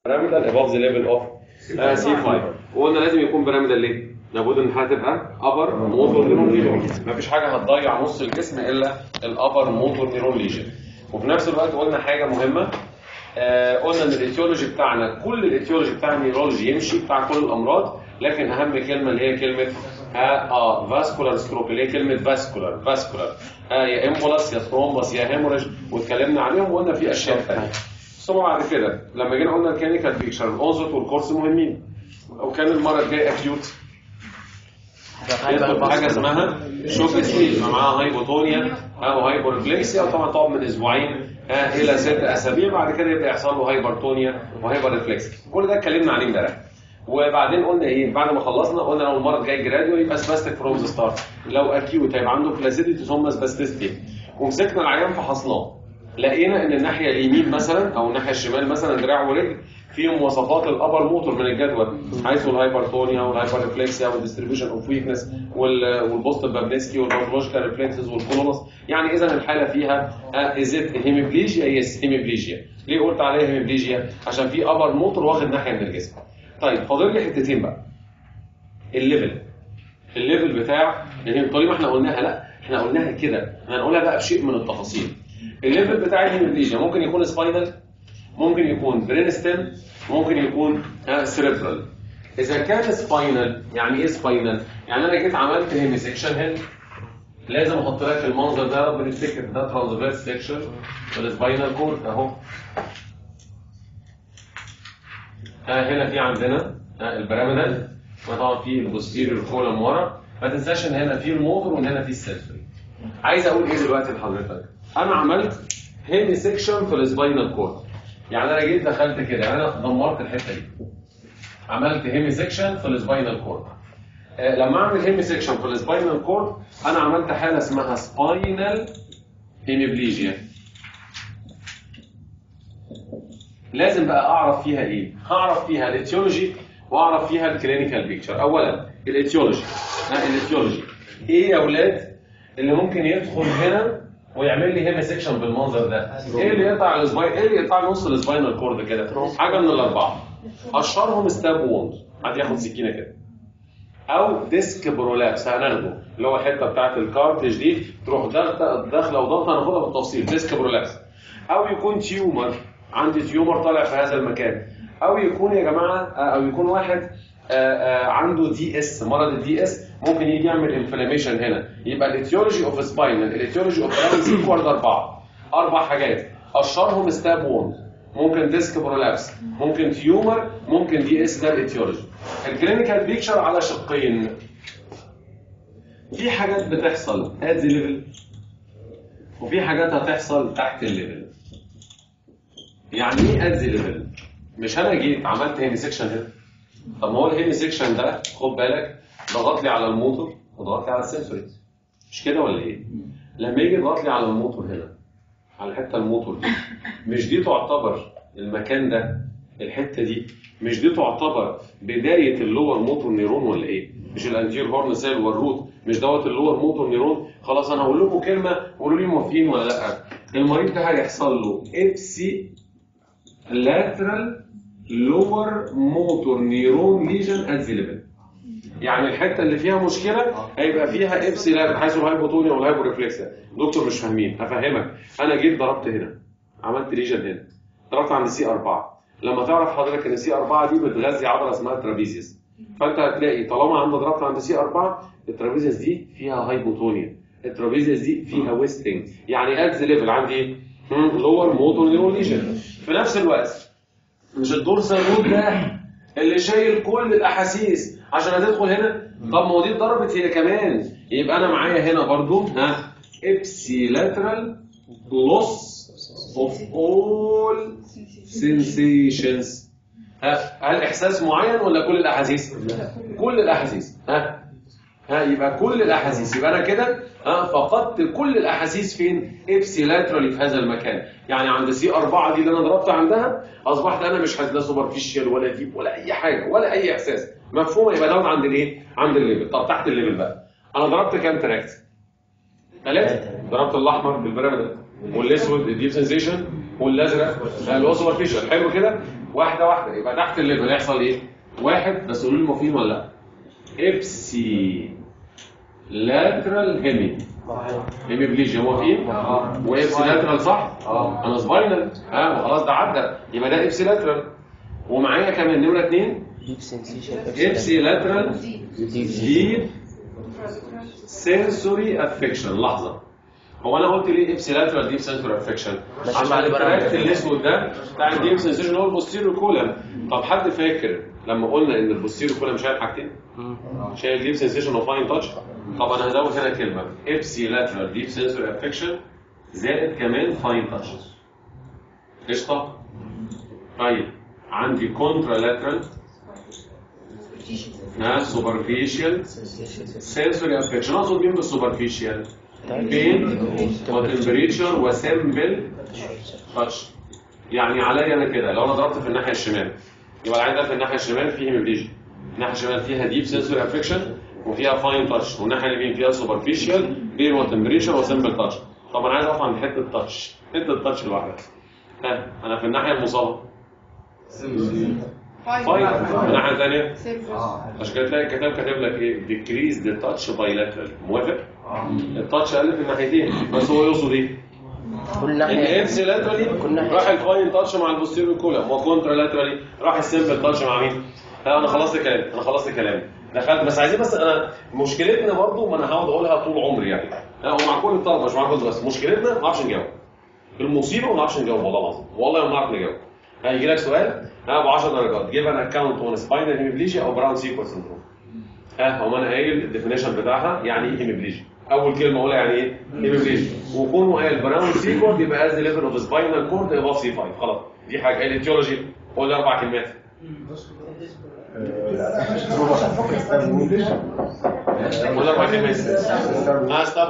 بيراميدال above the level of سي 5 وقلنا لازم يكون بيراميدال ليه؟ لابد ان هتبقى ابر موتور نيرون ليجن مفيش حاجه هتضيع نص الجسم الا الابر موتور نيرون ليجن وفي نفس الوقت قلنا حاجه مهمه آه قلنا ان الايتيولوجي بتاعنا كل الايتيولوجي بتاع النيرولوجي يمشي بتاع كل الامراض لكن اهم كلمه اللي هي كلمه اه, آه فاسكولار ستروك اللي هي كلمه فاسكولار فاسكولار آه يا امبولاس يا ثرومبس يا هيموريج واتكلمنا عليهم وقلنا في اشياء ثانيه ثم بعد كده لما جينا قلنا الكلينيكال بيكشر الاونزوت والكورس مهمين وكان المره الجايه اكيوت يدخل في حاجه اسمها شوك سويل معاها هايبوتونيا او هايبورفليكسيا وطبعا تقعد من اسبوعين آه الى ست اسابيع بعد كده يبدا يحصل له هايبرتونيا وهايبرفليكس كل ده اتكلمنا عليه امبارح وبعدين قلنا ايه بعد ما خلصنا قلنا لو المرض جاي جراديوال يبقى سباستيك فروم ذا ستارت لو اكيوت هيبقى عنده فلاسيديتي ثم سباستيستي ومسكنا العيان فحصناه لقينا ان الناحيه اليمين مثلا او الناحيه الشمال مثلا دراع ورجل فيهم مواصفات الابر موتور من الجدول حيث الهايبرتونيا والهايبرفلكسيا والديستريبيوشن اوف ويكنس والبوست بابنسكي والباثولوجيكال ريفلكسز والكولونس يعني اذا الحاله فيها ازيت هيميبليجيا يس هيميبليجيا ليه قلت عليها هيميبليجيا عشان في ابر موتور واخد ناحيه من الجسم طيب فاضل لي حتتين بقى الليفل الليفل بتاع الهيمتولي ما احنا قلناها لا احنا قلناها كده احنا هنقولها بقى بشيء من التفاصيل الليفل بتاع الهيميبليجيا ممكن يكون سباينال ممكن يكون برينستم ممكن يكون سيريبرال اذا كان سباينال يعني ايه سباينال يعني انا جيت عملت هيمي سيكشن هنا لازم احط لك المنظر ده رب نفتكر ده ترانسفيرس سيكشن السباينال كورد اهو آه هنا في عندنا آه البيراميدال وطبعا في البوستيريور كولم ورا ما تنساش ان هنا في الموتور وان هنا في السيرفري عايز اقول ايه دلوقتي لحضرتك انا عملت هيمي سيكشن في السباينال كورد يعني انا جيت دخلت كده انا دمرت الحته دي عملت هيمي سيكشن في السباينال كورد آه لما اعمل هيمي سيكشن في السباينال كورد انا عملت حاله اسمها سباينال هيميبليجيا لازم بقى اعرف فيها ايه هعرف فيها الاتيولوجي واعرف فيها الكلينيكال بيكتشر اولا الاتيولوجي ها الاتيولوجي ايه يا اولاد اللي ممكن يدخل هنا ويعمل لي هيمي سيكشن بالمنظر ده ايه اللي يقطع السباين ايه اللي يقطع نص السباينال كورد كده حاجه من الاربعه اشهرهم ستاب ووند حد ياخد سكينه كده او ديسك برولابس هناخده اللي هو الحته بتاعت الكارتج دي تروح داخله وضغطه هناخدها بالتفصيل ديسك برولابس او يكون تيومر عندي تيومر طالع في هذا المكان او يكون يا جماعه او يكون واحد آآ آآ عنده دي اس مرض الدي اس ممكن يجي يعمل انفلاميشن هنا يبقى الاتيولوجي اوف سباينال الاتيولوجي اوف بالانس ايكوال اربعه اربع حاجات اشهرهم ستاب ووند ممكن ديسك برولابس ممكن تيومر ممكن دي اس ده الاتيولوجي الكلينيكال بيكشر على شقين في حاجات بتحصل ات ذا ليفل وفي حاجات هتحصل تحت الليفل يعني ايه ات ذا ليفل مش انا جيت عملت هيمي سيكشن هنا طب ما هو الهيمي سيكشن ده خد بالك ضغط لي على الموتور وضغط لي على السنسوري مش كده ولا ايه؟ لما يجي يضغط لي على الموتور هنا على الحته الموتور دي مش دي تعتبر المكان ده الحته دي مش دي تعتبر بدايه اللور موتور نيرون ولا ايه؟ مش الانتير هورن سيل والروت مش دوت اللور موتور نيرون خلاص انا هقول لكم كلمه قولوا لي موافقين ولا لا المريض ده هيحصل له ابسي لاترال لور موتور نيرون ليجن ات ذا ليفل يعني الحته اللي فيها مشكله هيبقى فيها ابسي حيث الهايبوتونيا والهايبوريفلكسيا دكتور مش فاهمين افهمك انا جيت ضربت هنا عملت ليجن هنا ضربت عند سي 4 لما تعرف حضرتك ان سي 4 دي بتغذي عضله اسمها ترابيزيوس فانت هتلاقي طالما انت ضربت عند سي 4 الترابيزيوس دي فيها هايبوتونيا الترابيزيوس دي فيها ويستنج يعني ات ذا ليفل عندي لور موتور نيرون ليجن في نفس الوقت مش الدورسال رود ده اللي شايل كل الاحاسيس عشان هتدخل هنا طب ما هو دي اتضربت هي كمان يبقى انا معايا هنا برضو ها ابسي لاترال لوس اوف اول sensations ها هل احساس معين ولا كل الاحاسيس كل الاحاسيس ها ها يبقى كل الاحاسيس يبقى انا كده ها فقدت كل الاحاسيس فين ابسي لاترالي في هذا المكان يعني عند سي 4 دي اللي انا ضربت عندها اصبحت انا مش لا سوبرفيشال ولا ديب ولا اي حاجه ولا اي احساس مفهومه يبقى دوت عند الايه عند الليفل طب تحت الليفل بقى انا ضربت كام تراكت ثلاثه ضربت الاحمر بالبيراميدال والاسود الديب سنسيشن والازرق اللي هو سوبرفيشال حلو كده واحده واحده يبقى تحت الليفل يحصل ايه؟ واحد بس قولوا لي مفهوم ولا لا؟ ابسي لاترال هيمي هيمي بليجيا موافقين؟ وابسي لاترال صح؟ انا سباينال ها وخلاص ده عدى يبقى ده ابسي لاترال ومعايا كمان نمره اثنين ديب سنسيشن ابسي لاترال ديب سنسوري افكشن لحظه هو انا قلت ليه ابسي لاترال ديب سنسوري افكشن ماشي عشان مع البرامج. التراكت الاسود ده بتاع الديب سنسيشن هو البوستيريور كولم طب حد فاكر لما قلنا ان البوستيريور كولم شايل حاجتين شايل ديب سنسيشن وفاين تاتش طب انا هزود هنا كلمه ابسي لاترال ديب سنسوري افكشن زائد كمان فاين تاتش قشطه طيب عندي كونترا لاترال ها سوبرفيشال سنسوري افكشن اقصد مين بالسوبرفيشال بين وتمبريتشر وسامبل تاتش يعني عليا انا كده لو انا ضربت في الناحيه الشمال يبقى العين ده في الناحيه الشمال فيه هيمبليجيا الناحيه الشمال فيها ديب سنسوري افكشن وفيها فاين تاتش والناحيه اليمين فيها سوبرفيشال بين وتمبريتشر وسامبل تاتش طب انا عايز اقف عند حته تاتش حته تاتش لوحدها ها انا في الناحيه المصابه فاين الناحيه الثانيه عشان كده تلاقي الكتاب كاتب لك ايه decrease the touch bilateral موافق؟ التاتش قل في الناحيتين بس هو يقصد ايه؟ كل ناحية الابس لاترالي كل ناحية. راح الفاين تاتش مع البوستيريور كولم وكونترا لاترالي راح السمبل تاتش مع مين؟ ها انا خلصت كلامي انا خلصت كلامي دخلت بس عايزين بس انا مشكلتنا برضو ما انا هقعد اقولها طول عمري يعني ها ومع كل الطلبه مش مع كل بس مشكلتنا ما نعرفش نجاوب المصيبه ما نعرفش نجاوب والله العظيم والله ما نعرف نجاوب هيجي لك سؤال ها ب 10 درجات جيب ان اكونت اون سباينال هيميبليجيا او براون سيكول سندروم ها هو انا قايل الديفينيشن بتاعها يعني ايه هيميبليجيا اول كلمه اقولها يعني ايه هيميبليجيا وكونه قال براون سيكول يبقى از ليفل اوف سباينال كورد اباف سي 5 خلاص دي حاجه الايتيولوجي قول لي اربع كلمات قول لي اربع كلمات ها ستاب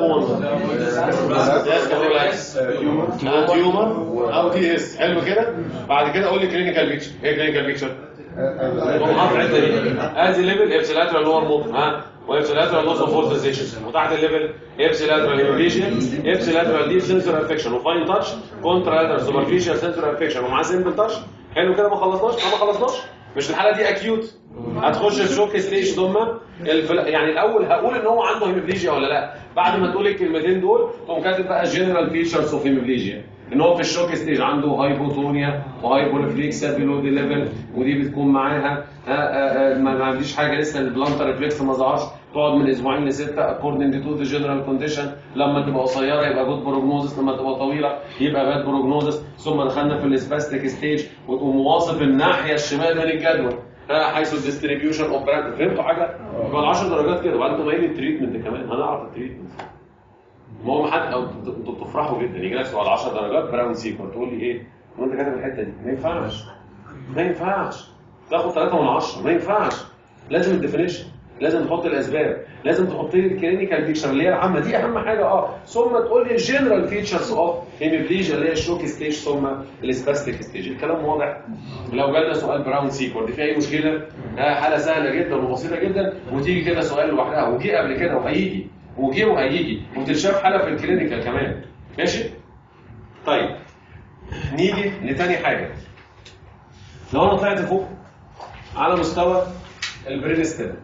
1 يس كابيلايز تيومر او تي اس حلو كده بعد كده قول لي كلينيكال بيكتشر ايه كلينيكال بيكتشر ومحط الحته دي ادي ليفل ابس لاترال لور موت ها وابس لاترال لوس اوف فورتيزيشن وتحت الليفل ابس لاترال هيموريجيا ابس لاترال ديب سنسور افكشن وفاين تاتش كونترا لاترال سوبرفيشال سنسور افكشن ومعاه سمبل تاتش حلو كده ما خلصناش ما خلصناش مش الحاله دي اكيوت هتخش في شوك ستيج ثم الفل... يعني الاول هقول ان هو عنده هيموبليجيا ولا لا بعد ما تقول الكلمتين دول تقوم كاتب بقى جنرال فيتشرز اوف هيموبليجيا ان هو في الشوك ستيج عنده هايبوتونيا وهايبورفليكس بيلو دي ليفل ودي بتكون معاها آه، آه، آه، ما ما عنديش حاجه لسه البلانتر ريفلكس ما ظهرش تقعد من اسبوعين لسته اكوردنج تو ذا جنرال كونديشن لما تبقى قصيره يبقى جود بروجنوزس لما تبقى طويله يبقى باد بروجنوزس ثم دخلنا في السباستيك ستيج وتقوم واصف الناحيه الشمال من الجدول آه، حيث الديستريبيوشن اوف براند فهمتوا حاجه؟ يبقى ال 10 درجات كده وبعدين انتوا قايلين التريتمنت كمان هنعرف التريتمنت ما هو ما حد أو انتوا انتوا بتفرحوا جدا يجي لك سؤال 10 درجات براون سيكون تقول لي ايه؟ وانت كاتب الحته دي ما ينفعش ما ينفعش تاخد 3 من 10 ما ينفعش لازم الديفينيشن لازم تحط الاسباب لازم تحط لي الكلينيكال بيكتشر اللي هي العامه دي اهم حاجه اه ثم تقول لي الجنرال فيتشرز اوف هيميبليجيا اللي هي الشوك ستيج ثم السباستيك ستيج الكلام واضح لو جالنا سؤال براون سيكور دي فيها اي مشكله آه حاله سهله جدا وبسيطه جدا وتيجي كده سؤال لوحدها وجي قبل كده وهيجي وجي وهيجي وتتشاف حاله في الكلينيكال كمان ماشي طيب نيجي لتاني حاجه لو انا طلعت فوق على مستوى البرين ستيم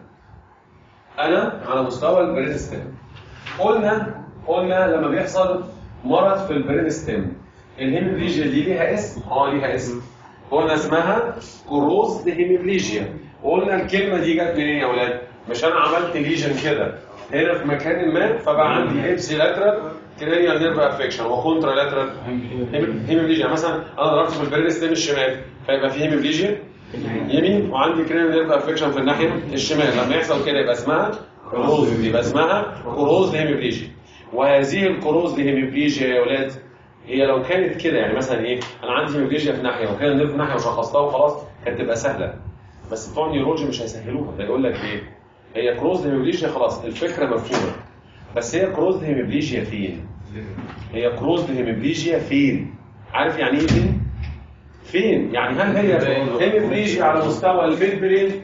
انا على مستوى البرين ستيم قلنا قلنا لما بيحصل مرض في البرين ستيم الهيموبليجيا دي ليها اسم اه ليها اسم قلنا اسمها كروز هيموبليجيا قلنا الكلمه دي جت منين يا اولاد مش انا عملت ليجن كده هنا في مكان ما فبقى عندي ابسي لاترال كرينيال نيرف افكشن وكونترا لاترال هيموبليجيا مثلا انا ضربت في البرين ستيم الشمال فيبقى في هيموبليجيا يمين وعندي كرينيال نيرف افكشن في الناحيه الشمال لما يحصل كده يبقى اسمها كروز يبقى اسمها كروز هيموبليجيا وهذه الكروز هيموبليجيا يا اولاد هي لو كانت كده يعني مثلا ايه انا عندي هيموبليجيا في ناحيه وكان النيرف في ناحيه وشخصتها وخلاص كانت تبقى سهله بس بتوع النيورولوجي مش هيسهلوها ده يقول لك ايه هي كروز هيموبليجيا خلاص الفكره مفهومه بس هي كروز هيموبليجيا فين هي كروز هيموبليجيا فين عارف يعني ايه فين فين يعني هل هي هيموبليجيا على مستوى الميد برين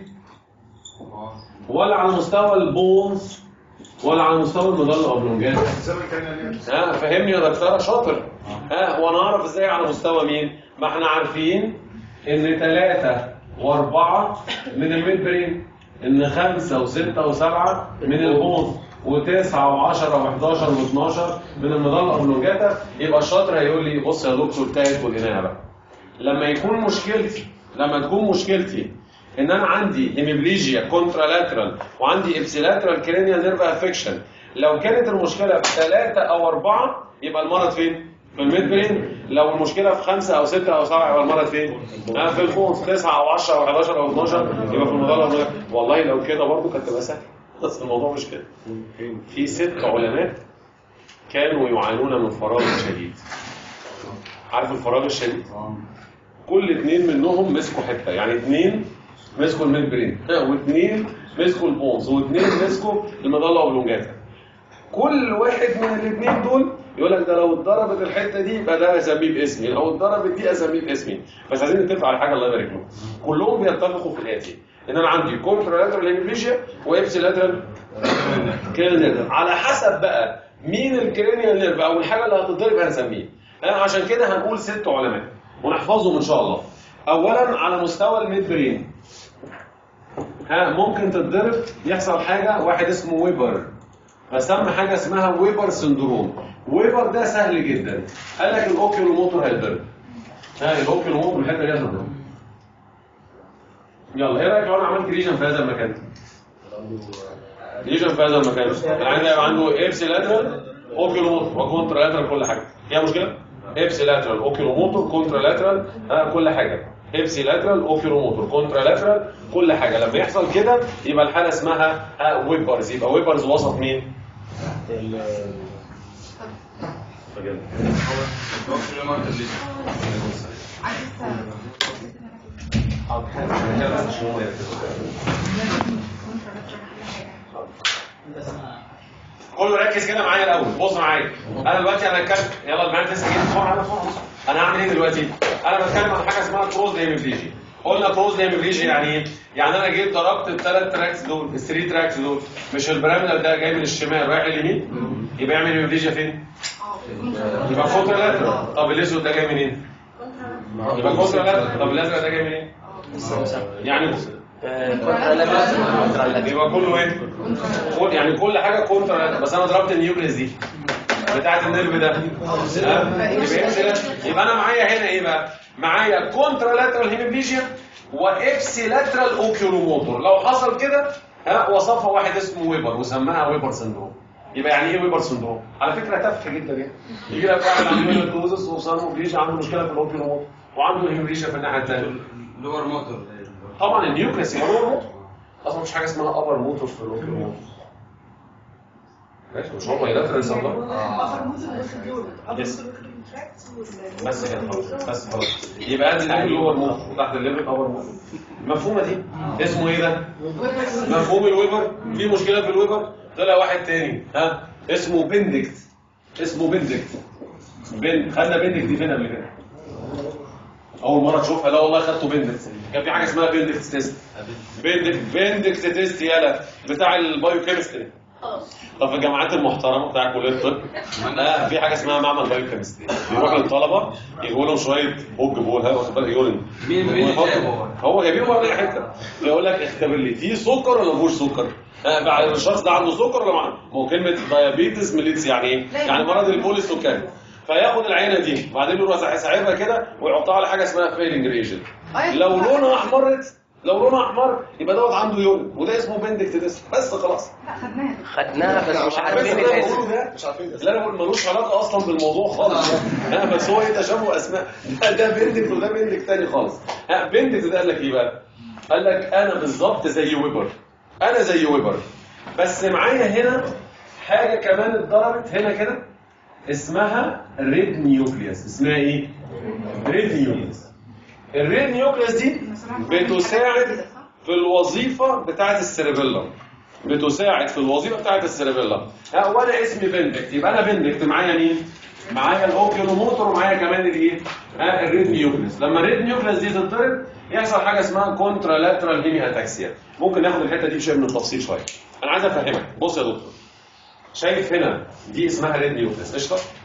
ولا على مستوى البونز ولا على مستوى المظله اوبلونجات ها فهمني يا دكتور شاطر ها وانا اعرف ازاي على مستوى مين ما احنا عارفين ان ثلاثة واربعة من الميد برين ان خمسة وستة وسبعة من البون وتسعة وعشرة وحداشر واتناشر من المظلة واللونجاتا يبقى الشاطر هيقول لي بص يا دكتور تاهت والإناية بقى لما يكون مشكلتي لما تكون مشكلتي ان انا عندي هيميبليجيا كونترالاترال وعندي ابسيلاترال كرينيال نيرف افكشن لو كانت المشكله في ثلاثه او اربعه يبقى المرض فين؟ في الميد برين لو المشكله في خمسه او سته او سبعه يبقى المرض فين؟ آه في الفون في تسعه او 10 او 11 او 12 يبقى في المظله والله لو كده برضه كانت تبقى سهله بس الموضوع مش كده في ست علماء كانوا يعانون من فراغ شديد عارف الفراغ الشديد؟ كل اتنين منهم مسكوا حته يعني اتنين مسكوا الميد برين واثنين مسكوا البونز واثنين مسكوا المظله واللونجاتا كل واحد من الاثنين دول يقول لك ده لو اتضربت الحته دي يبقى ده اسميه باسمي لو اتضربت دي اسميه باسمي بس عايزين نتفق على حاجه الله يبارك لهم كلهم بيتفقوا في الاتي ان انا عندي كونترالاترال هيميبليجيا وابسيلاترال كرينيال نيرف على حسب بقى مين الكرينيال نيرف او الحاجه اللي هتتضرب هنسميه ها، عشان كده هنقول ست علماء ونحفظهم ان شاء الله اولا على مستوى الميد برين ها ممكن تتضرب يحصل حاجه واحد اسمه ويبر فسمى حاجه اسمها ويبر سندروم ويبر ده سهل جدا قال لك الاوكيولو موتور هيتضرب ها الاوكيولو موتور الحته دي هتتضرب يلا ايه رايك لو انا عملت ليجن في هذا المكان ليجن في هذا المكان يعني يبقى عنده ابسي لاترال اوكيولو موتور وكونترا لاترال كل حاجه فيها مشكله ابسي لاترال اوكيولو موتور كونترا لاترال ها كل حاجه ابسي لاترال اوكيولو موتور كونترا لاترال كل حاجه لما يحصل كده يبقى الحاله اسمها ها ويبرز يبقى ويبرز وسط مين كله ركز كده معايا الاول بص معايا انا دلوقتي انا هتكلم يلا المعلم لسه جاي بسرعه انا بسرعه انا هعمل ايه دلوقتي انا بتكلم عن حاجه اسمها كروز هيميبليجي قلنا كروز هيميبليجي يعني ايه يعني انا جيت ضربت الثلاث تراكس دول الثري تراكس دول مش البراميدال ده جاي من الشمال رايح اليمين يبقى يعمل هيميبليجيا فين يبقى كونترا لاترال طب الاسود ده جاي منين يبقى كونترا لاترال طب الازرق ده جاي منين يعني يبقى كله ايه كل- يعني كل حاجه كونترا بس انا ضربت النيوكليس دي بتاعت النيرف ده ها؟ يبقى إبسي- يبقى انا معايا هنا ايه بقى معايا كونترا لاترال هيميبليجيا وابسي لاترال اوكيولوموتور لو حصل كده ها وصفها واحد اسمه ويبر وسماها ويبر سندروم يبقى يعني ايه ويبر سندروم على فكره تافهه جدا يعني يجي لك واحد عنده ميلوتوزس وصار عنده مشكله في الاوكيولوموتور وعنده هيميبليجيا في الناحيه الثانيه لور موتور طبعا النيوكليس يبقى هو الموتور اصلا مفيش حاجه اسمها ابر موتور في الاوكيولو موتور ماشي مش هو يلاترال سبلر بس كده خلاص بس خلاص يبقى ادي الليفل اللي هو الموتور وتحت الليفل ابر موتور مفهومه دي اسمه ايه ده مفهوم الويبر في مشكله في الويبر طلع واحد تاني ها اسمه بندكت اسمه بندكت بن خدنا بندكت دي فين قبل كده اول مره تشوفها لا والله خدته بندكت كان في حاجه اسمها بندكت تيست بندكت بندكت تيست يالا بتاع البايو كيمستري طب في الجامعات المحترمه بتاع كليه الطب لا في حاجه اسمها معمل بايو كيمستري بيروح للطلبه يجيبوا لهم شويه بوج بول ها واخد بالك يورين مين- مين اللي ويحط- جايبه؟ هو جايبينه بقى من اي حته فيقول لك اختبر لي في سكر ولا مفيهوش سكر؟ آه، بعد الشخص ده عنده سكر ولا معاه؟ ما هو كلمه دايابيتس ميليتس يعني ايه؟ يعني مرض البول السكري فياخد العينه دي وبعدين يروح ساحبها كده ويحطها على حاجه اسمها فيلنج ريجن لو لونها احمرت لو لونها احمر يبقى دوت عنده يورين وده اسمه بندكت تيست بس خلاص خدناها بس مش بس عارفين اللي انا الاسم بقوله ده مش عارفين لا انا بقول ملوش علاقه اصلا بالموضوع خالص ها بس هو ايه تشابه اسماء ده ده بندكت وده بندكت تاني خالص ها بندكت ده قال لك ايه بقى؟ قال لك انا بالظبط زي ويبر انا زي ويبر بس معايا هنا حاجه كمان اتضربت هنا كده اسمها ريد نيوكليوس اسمها ايه؟ ريد نيوكليوس الريد نيوكليوس دي بتساعد في الوظيفه بتاعه السيربيلم بتساعد في الوظيفه بتاعه السيربيلم ها وانا اسمي بندكت يبقى انا بندكت معايا مين؟ معايا الاوكيولوموتور ومعايا كمان الايه؟ ها الريد نيوكليوس لما الريد نيوكليوس دي تتضرب يحصل حاجه اسمها كونترا لاترال هيمي اتاكسيا ممكن ناخد الحته دي بشيء من التفصيل شويه انا عايز افهمك بص يا دكتور شايف هنا دي اسمها ريد نيوكليس قشطه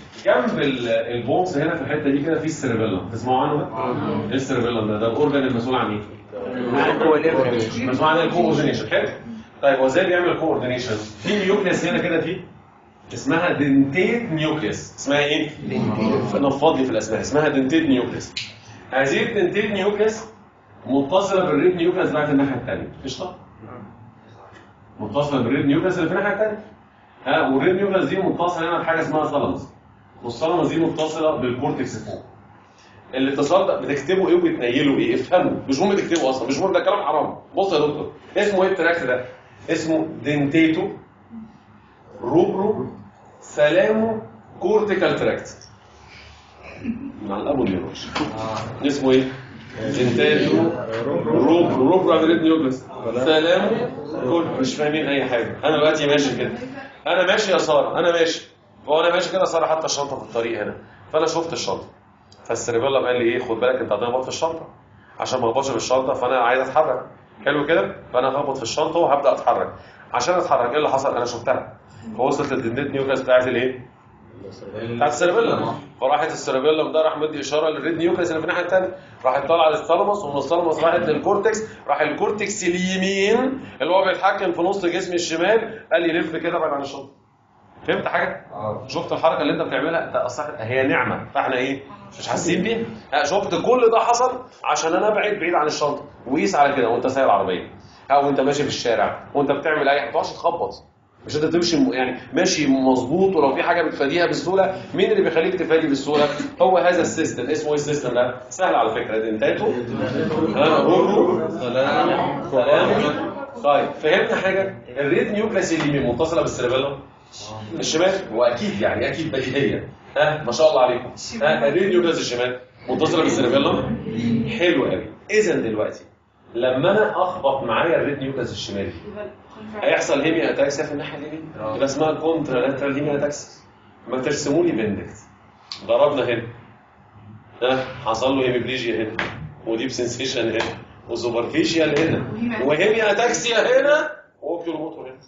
جنب ال- البونز هنا في الحته دي كده في السيربيلم تسمعوا عنه ده؟ ايه السيربيلم ده؟ ده الاورجن المسؤول عن ايه؟ مسؤول عن الكوردينيشن حلو طيب هو ازاي بيعمل كوردينيشن؟ في نيوكليس هنا كده في اسمها دنتيت نيوكليس اسمها ايه؟ نفض لي في الاسماء اسمها دنتيت نيوكليس هذه الدنتيت نيوكليس متصله بالريد نيوكليس بتاعت الناحيه الثانيه قشطه؟ متصله بالريد نيوكليس اللي في الناحيه الثانيه ها والريد نيوكليس دي متصله هنا بحاجه اسمها ثالاموس والثالاموس دي متصله بالكورتكس فوق الاتصال ده بتكتبه ايه وبتنيله ايه افهموا مش مهم تكتبه اصلا مش مهم ده كلام حرام بص يا دكتور اسمه ايه التراك ده اسمه دنتيتو روبرو سلامو كورتيكال تراكت مع الابو نيوروش اسمه ايه دنتيتو روبرو روبرو عن ريد نيوكليس سلامو كورت- مش فاهمين اي حاجه انا دلوقتي ماشي كده انا ماشي يا ساره انا ماشي وانا ماشي كده ساره حاطه الشنطه في الطريق هنا فانا شفت الشنطه فالسيربيلم قال لي ايه خد بالك انت هتخبط في الشنطه عشان ما اخبطش في الشنطه فانا عايز اتحرك حلو كده فانا هخبط في الشنطه وهبدا اتحرك عشان اتحرك ايه اللي حصل انا شفتها فوصلت للدندنت نيوكليس بتاعت الايه بتاعت السيربيلم فراحت السيربيلم ده راح مدي اشاره للريد نيوكليس اللي في الناحيه الثانيه راحت طالعه للثالاموس ومن الثالاموس راحت للكورتكس راح الكورتكس اليمين اللي هو بيتحكم في نص جسمي الشمال قال لي لف كده بعد عن الشنطه فهمت حاجه؟ شفت الحركه اللي انت بتعملها انت اصلا هي نعمه فاحنا ايه؟ مش حاسين بيها؟ لا، شفت كل ده حصل عشان انا ابعد بعيد عن الشنطه وقيس على كده وانت سايق العربيه او وانت ماشي في الشارع وانت بتعمل اي حاجه ما تقعدش تخبط مش انت تمشي م- يعني ماشي مظبوط ولو في حاجه بتفاديها بسهوله مين اللي بيخليك تفادي بسهوله؟ هو هذا السيستم اسمه ايه السيستم ده؟ سهل على فكره دنتاتو ها روبو سلام سلام طيب فهمنا حاجه الريد نيوكليس اليمين متصله بالسيربيلم الشمال واكيد يعني اكيد بديهيه ها ما شاء الله عليكم ها الريد نيوكليس الشمال متصله بالسيربيلم حلو قوي اذا دلوقتي لما انا اخبط معايا الريد نيوكليس الشمالي هيحصل هيمي اتاكسيا في الناحيه اليمين يبقى اسمها كونترا لاترال هيمي اتاكسيا ما ترسموا لي بندكت ضربنا هنا ها حصل له هيميبليجيا هنا وديب سنسيشن هنا وسوبرفيشيال هنا وهيمي اتاكسيا هنا واوكيولو موتور هنا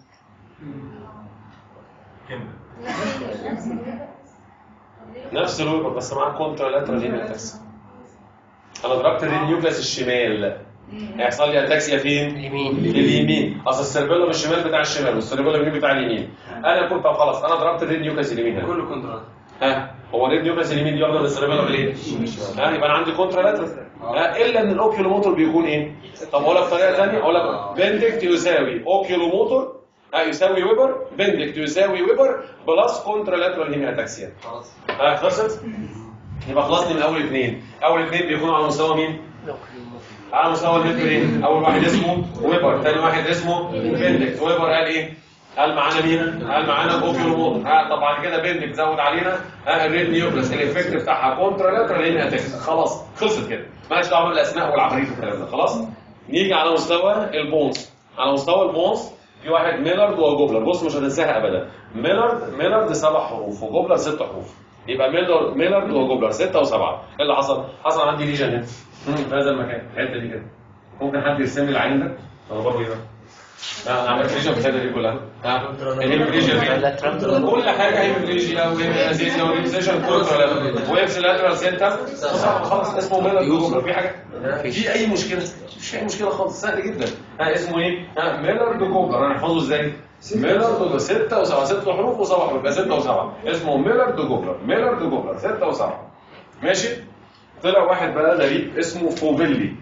نفس الويبر بس معاه كونترا لاترال هيمي اتاكسيا انا ضربت الريد نيوكليس الشمال هيحصل لي اتاكسيا فين؟ اليمين اليمين اصل السيربيلوم الشمال بتاع الشمال والسيربيلوم اليمين بتاع اليمين انا كنت طب خلاص انا ضربت الريد نيوكليس اليمين هنا كله كنترول ها هو الريد نيوكليس اليمين دي واخده من السيربيلوم الايه؟ ها يبقى انا عندي كونترا لاترال ها الا ان الاوكيولو موتور بيكون ايه؟ طب اقول لك بطريقه ثانيه اقول لك بندكت يساوي اوكيولو موتور ها يساوي ويبر بندكت يساوي ويبر بلس كونترا لاترال هيمي اتاكسيا خلاص ها خلصت؟ يبقى خلصني من اول اثنين اول اثنين بيكونوا على مستوى مين؟ على مستوى المترين اول واحد اسمه ويبر ثاني واحد اسمه بندكت ويبر قال ايه قال معانا مين قال معانا اوكيولوموتور ها طبعا كده بندكت زود علينا ها الريد نيوكليس الايفكت بتاعها كونترا لاترال هنا اتاك خلاص خلصت كده مالناش دعوه بالاسماء والعفاريت والكلام ده خلاص نيجي على مستوى البونز على مستوى البونز في واحد ميلارد وجوبلر بص مش هتنساها ابدا ميلارد ميلارد سبع حروف وجوبلر ست حروف يبقى ميلارد ميلارد وجوبلر ستة وسبعة ايه اللي حصل؟ حصل عندي ليجن هنا مم، في هذا المكان الحته دي كده ممكن حد يرسم لي العين ده؟ انا برضه ايه ده؟ لا انا عملت ليجن في الحته دي كلها ها الهيمبليجيا فين؟ كل حاجه هيمبليجيا وهيمبليجيا وريمسيشن كونترا ويبس لاترال سنتر خلاص اسمه ميلارد وجوبلر في حاجه؟ في اي مشكله؟ مش في اي مشكله خالص سهل جدا ها اسمه ايه؟ ها ميلارد جوبلر هنحفظه ازاي؟ ميلارد ستة وسبعة ست حروف وسبع حروف يبقى ستة وسبعة اسمه ميلارد جوبلر ميلارد جوبلر ستة وسبعة ماشي؟ طلع واحد بقى غريب اسمه فوفيلي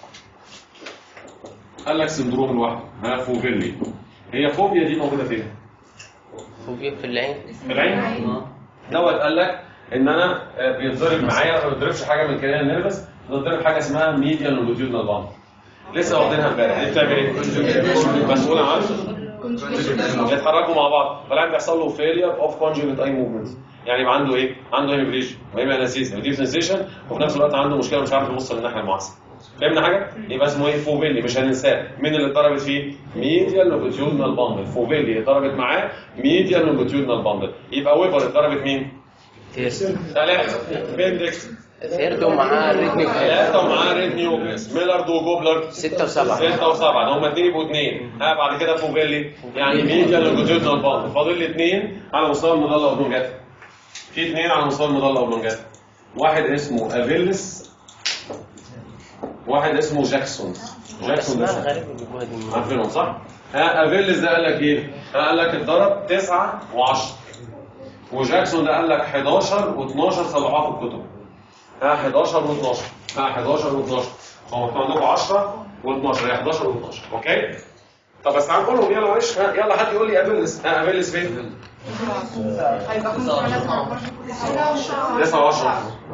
قال لك سندروم لوحده ها فوفيلي هي فوبيا دي موجوده فين؟ فوبيا في العين في العين دوت قال لك ان انا آه، بيتضرب معايا ما بيتضربش حاجه من كلام النيرفس بيتضرب حاجه اسمها ميديال لونجيتيودنال باند لسه واخدينها امبارح دي بتعمل ايه؟ مسؤول عن يتحركوا مع بعض فالعين بيحصل له فيلير اوف كونجوجيت اي موفمنت يعني يبقى عنده ايه؟ عنده هيمبريج وهيبقى انستيزيا وديب سنسيشن وفي نفس الوقت عنده مشكله مش عارف يبص للناحيه المعاصره فهمنا حاجه؟ يبقى اسمه ايه؟ فوفيلي مش هننساه مين اللي اتضربت فيه؟ ميديال لونجيتيودنال باندل فوفيلي اتضربت معاه ميديال لونجيتيودنال باندل يبقى ويبر اتضربت مين؟ تيرس ثلاثه بندكس ثيرد ومعاه ريتميك ثلاثه ومعاه ريد نيوكليس ميلارد وجوبلر ستة وسبعة ستة وسبعة ده هم اثنين يبقوا اثنين ها بعد كده فوفيلي يعني ميديا لونجيتيودنال باند فاضل لي اثنين على مستوى المظله والنجات في اثنين على مستوى المظله والمنجات واحد اسمه افيلس واحد اسمه جاكسون جاكسون ده اسمها سهل. غريبة بيجيبوها دي منين؟ عارفينهم صح؟ ها افيلس ده قال لك ايه؟ ها قال لك اتضرب 9 و10 وجاكسون ده قال لك 11 و12 صبعوها في الكتب ها 11 و12 ها 11 و12 هو مكتوب عندكم 10 و12 هي 11 و12 اوكي؟ طب بس تعالوا نقولهم يلا معلش ها يلا حد يقول لي افيلس ها افيلس فين؟ هيبقى كنت 9 و10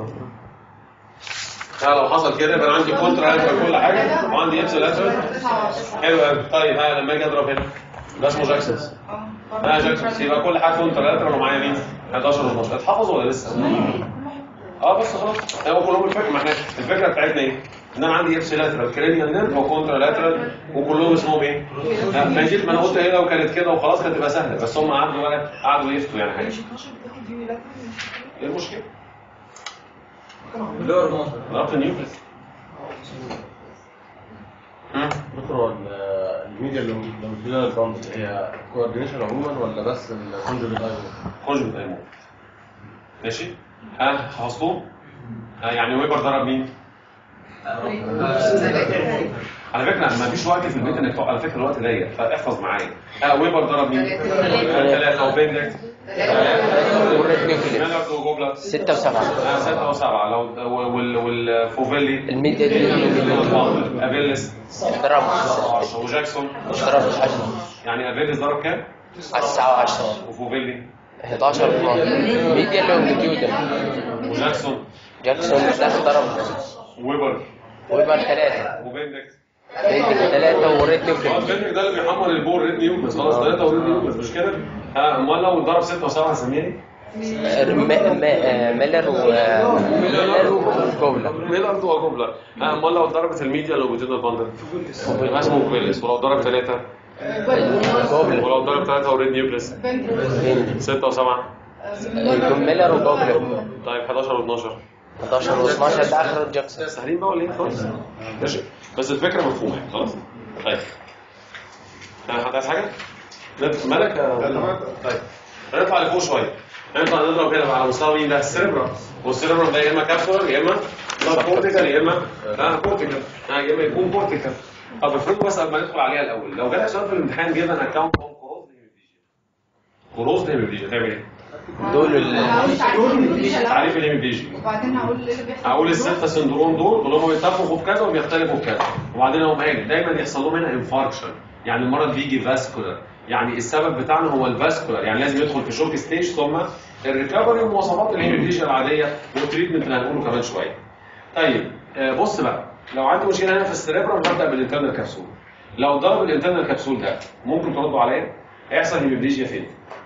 ها لو حصل كده يبقى أنا عندي كونترا في كل حاجه وعندي ابس لاترال حلو قوي طيب ها لما اجي اضرب هنا ده اسمه جاكسون ها جاكسون يبقى كل حاجه كونترا لاترال ومعايا مين 11 و12 اتحفظوا ولا لسه اه بس خلاص هو كلهم الفكره ما احنا الفكره بتاعتنا ايه ان انا عندي ابس لاترال كرينيال نيرف وكونترا لاترال وكلهم اسمهم ايه لا ما جيت ما انا قلت ايه لو كانت كده وخلاص كانت تبقى سهله بس هم قعدوا بقى قعدوا يفتوا يعني حاجه ايه المشكله ضربت النيوكليس مم. دكتور ال- الميديا اللي موجوده البامب هي كوردينيشن عموما ولا بس الكونجوجيت ايضا؟ كونجوجيت ايمون ماشي ها حفظتوه ها يعني ويبر ضرب مين على فكره ما فيش وقت في البيت انك تقعد على فكره الوقت ضيق فاحفظ معايا ها ويبر ضرب مين ثلاثه وبندكت ميلر وجوبلر ستة وسبعة ها سته وسبعه لو وال والفوفيلي الميديا دي افيلس ضرب 10 وجاكسون ضرب 10 يعني افيلس ضرب كام؟ 9 و10 وفوفيلي 11 و12 ميديا لونجيتيودن وجاكسون جاكسون ده ضرب ويبر ويبقى 3 وبندكت بيدك 3 وريت اه نيوكليس الفيلم ده اللي بيحمل البور ريد نيوكليس خلاص ثلاثة وريد نيوكليس مش كده؟ ها امال لو ضرب ستة وسبعة هسميها ايه؟ ميلر و ميلر وكوبلا ميلارد وجوبلر ها امال لو ضربت الميديا لو بتدل البندل يبقى اسمه فيلس ولو ضرب ثلاثة كوبلا ولو ضرب ثلاثة وريد نيوكليس ستة وسبعة ميلر وكوبلا طيب 11 و12 11 و12 ده اخر جاكسون سهلين بقى ولا ايه خلاص؟ ماشي بس الفكرة مفهومة يعني خلاص؟ طيب ها حد عايز حاجة؟ نت- مالك يا طيب هنطلع لفوق شوية هنطلع نضرب هنا على مستوى مين ده؟ السيربرا والسيربرا ده يا اما كابسولر يا اما لا كورتيكال يا اما لا كورتيكال ها يا اما يكون كورتيكال طب افرضوا بس قبل ما ندخل عليها الاول لو جالك سؤال في الامتحان جدا اكونت اون كروز كروز هيميبليجيا تعمل ايه؟ دول ال- تعريف الهيميبليجيا وبعدين هقول ايه اللي بيحصل هقول الستة سندروم دول دول هم بيتفقوا في كذا وبيختلفوا في كذا وبعدين هم قايل دايما يحصل لهم هنا انفاركشن يعني المرض بيجي فاسكولار يعني السبب بتاعنا هو الفاسكولار يعني لازم يدخل في شوك ستيج ثم الريكفري ومواصفات الهيميبليجيا العاديه والتريتمنت اللي هنقوله كمان شويه. طيب آه، بص بقى لو عندي مشكله هنا في السريبرم هبدا بالانترنال كبسول. لو ضرب الانترنال كبسول ده ممكن تردوا عليا هيحصل هيميبليجيا فين؟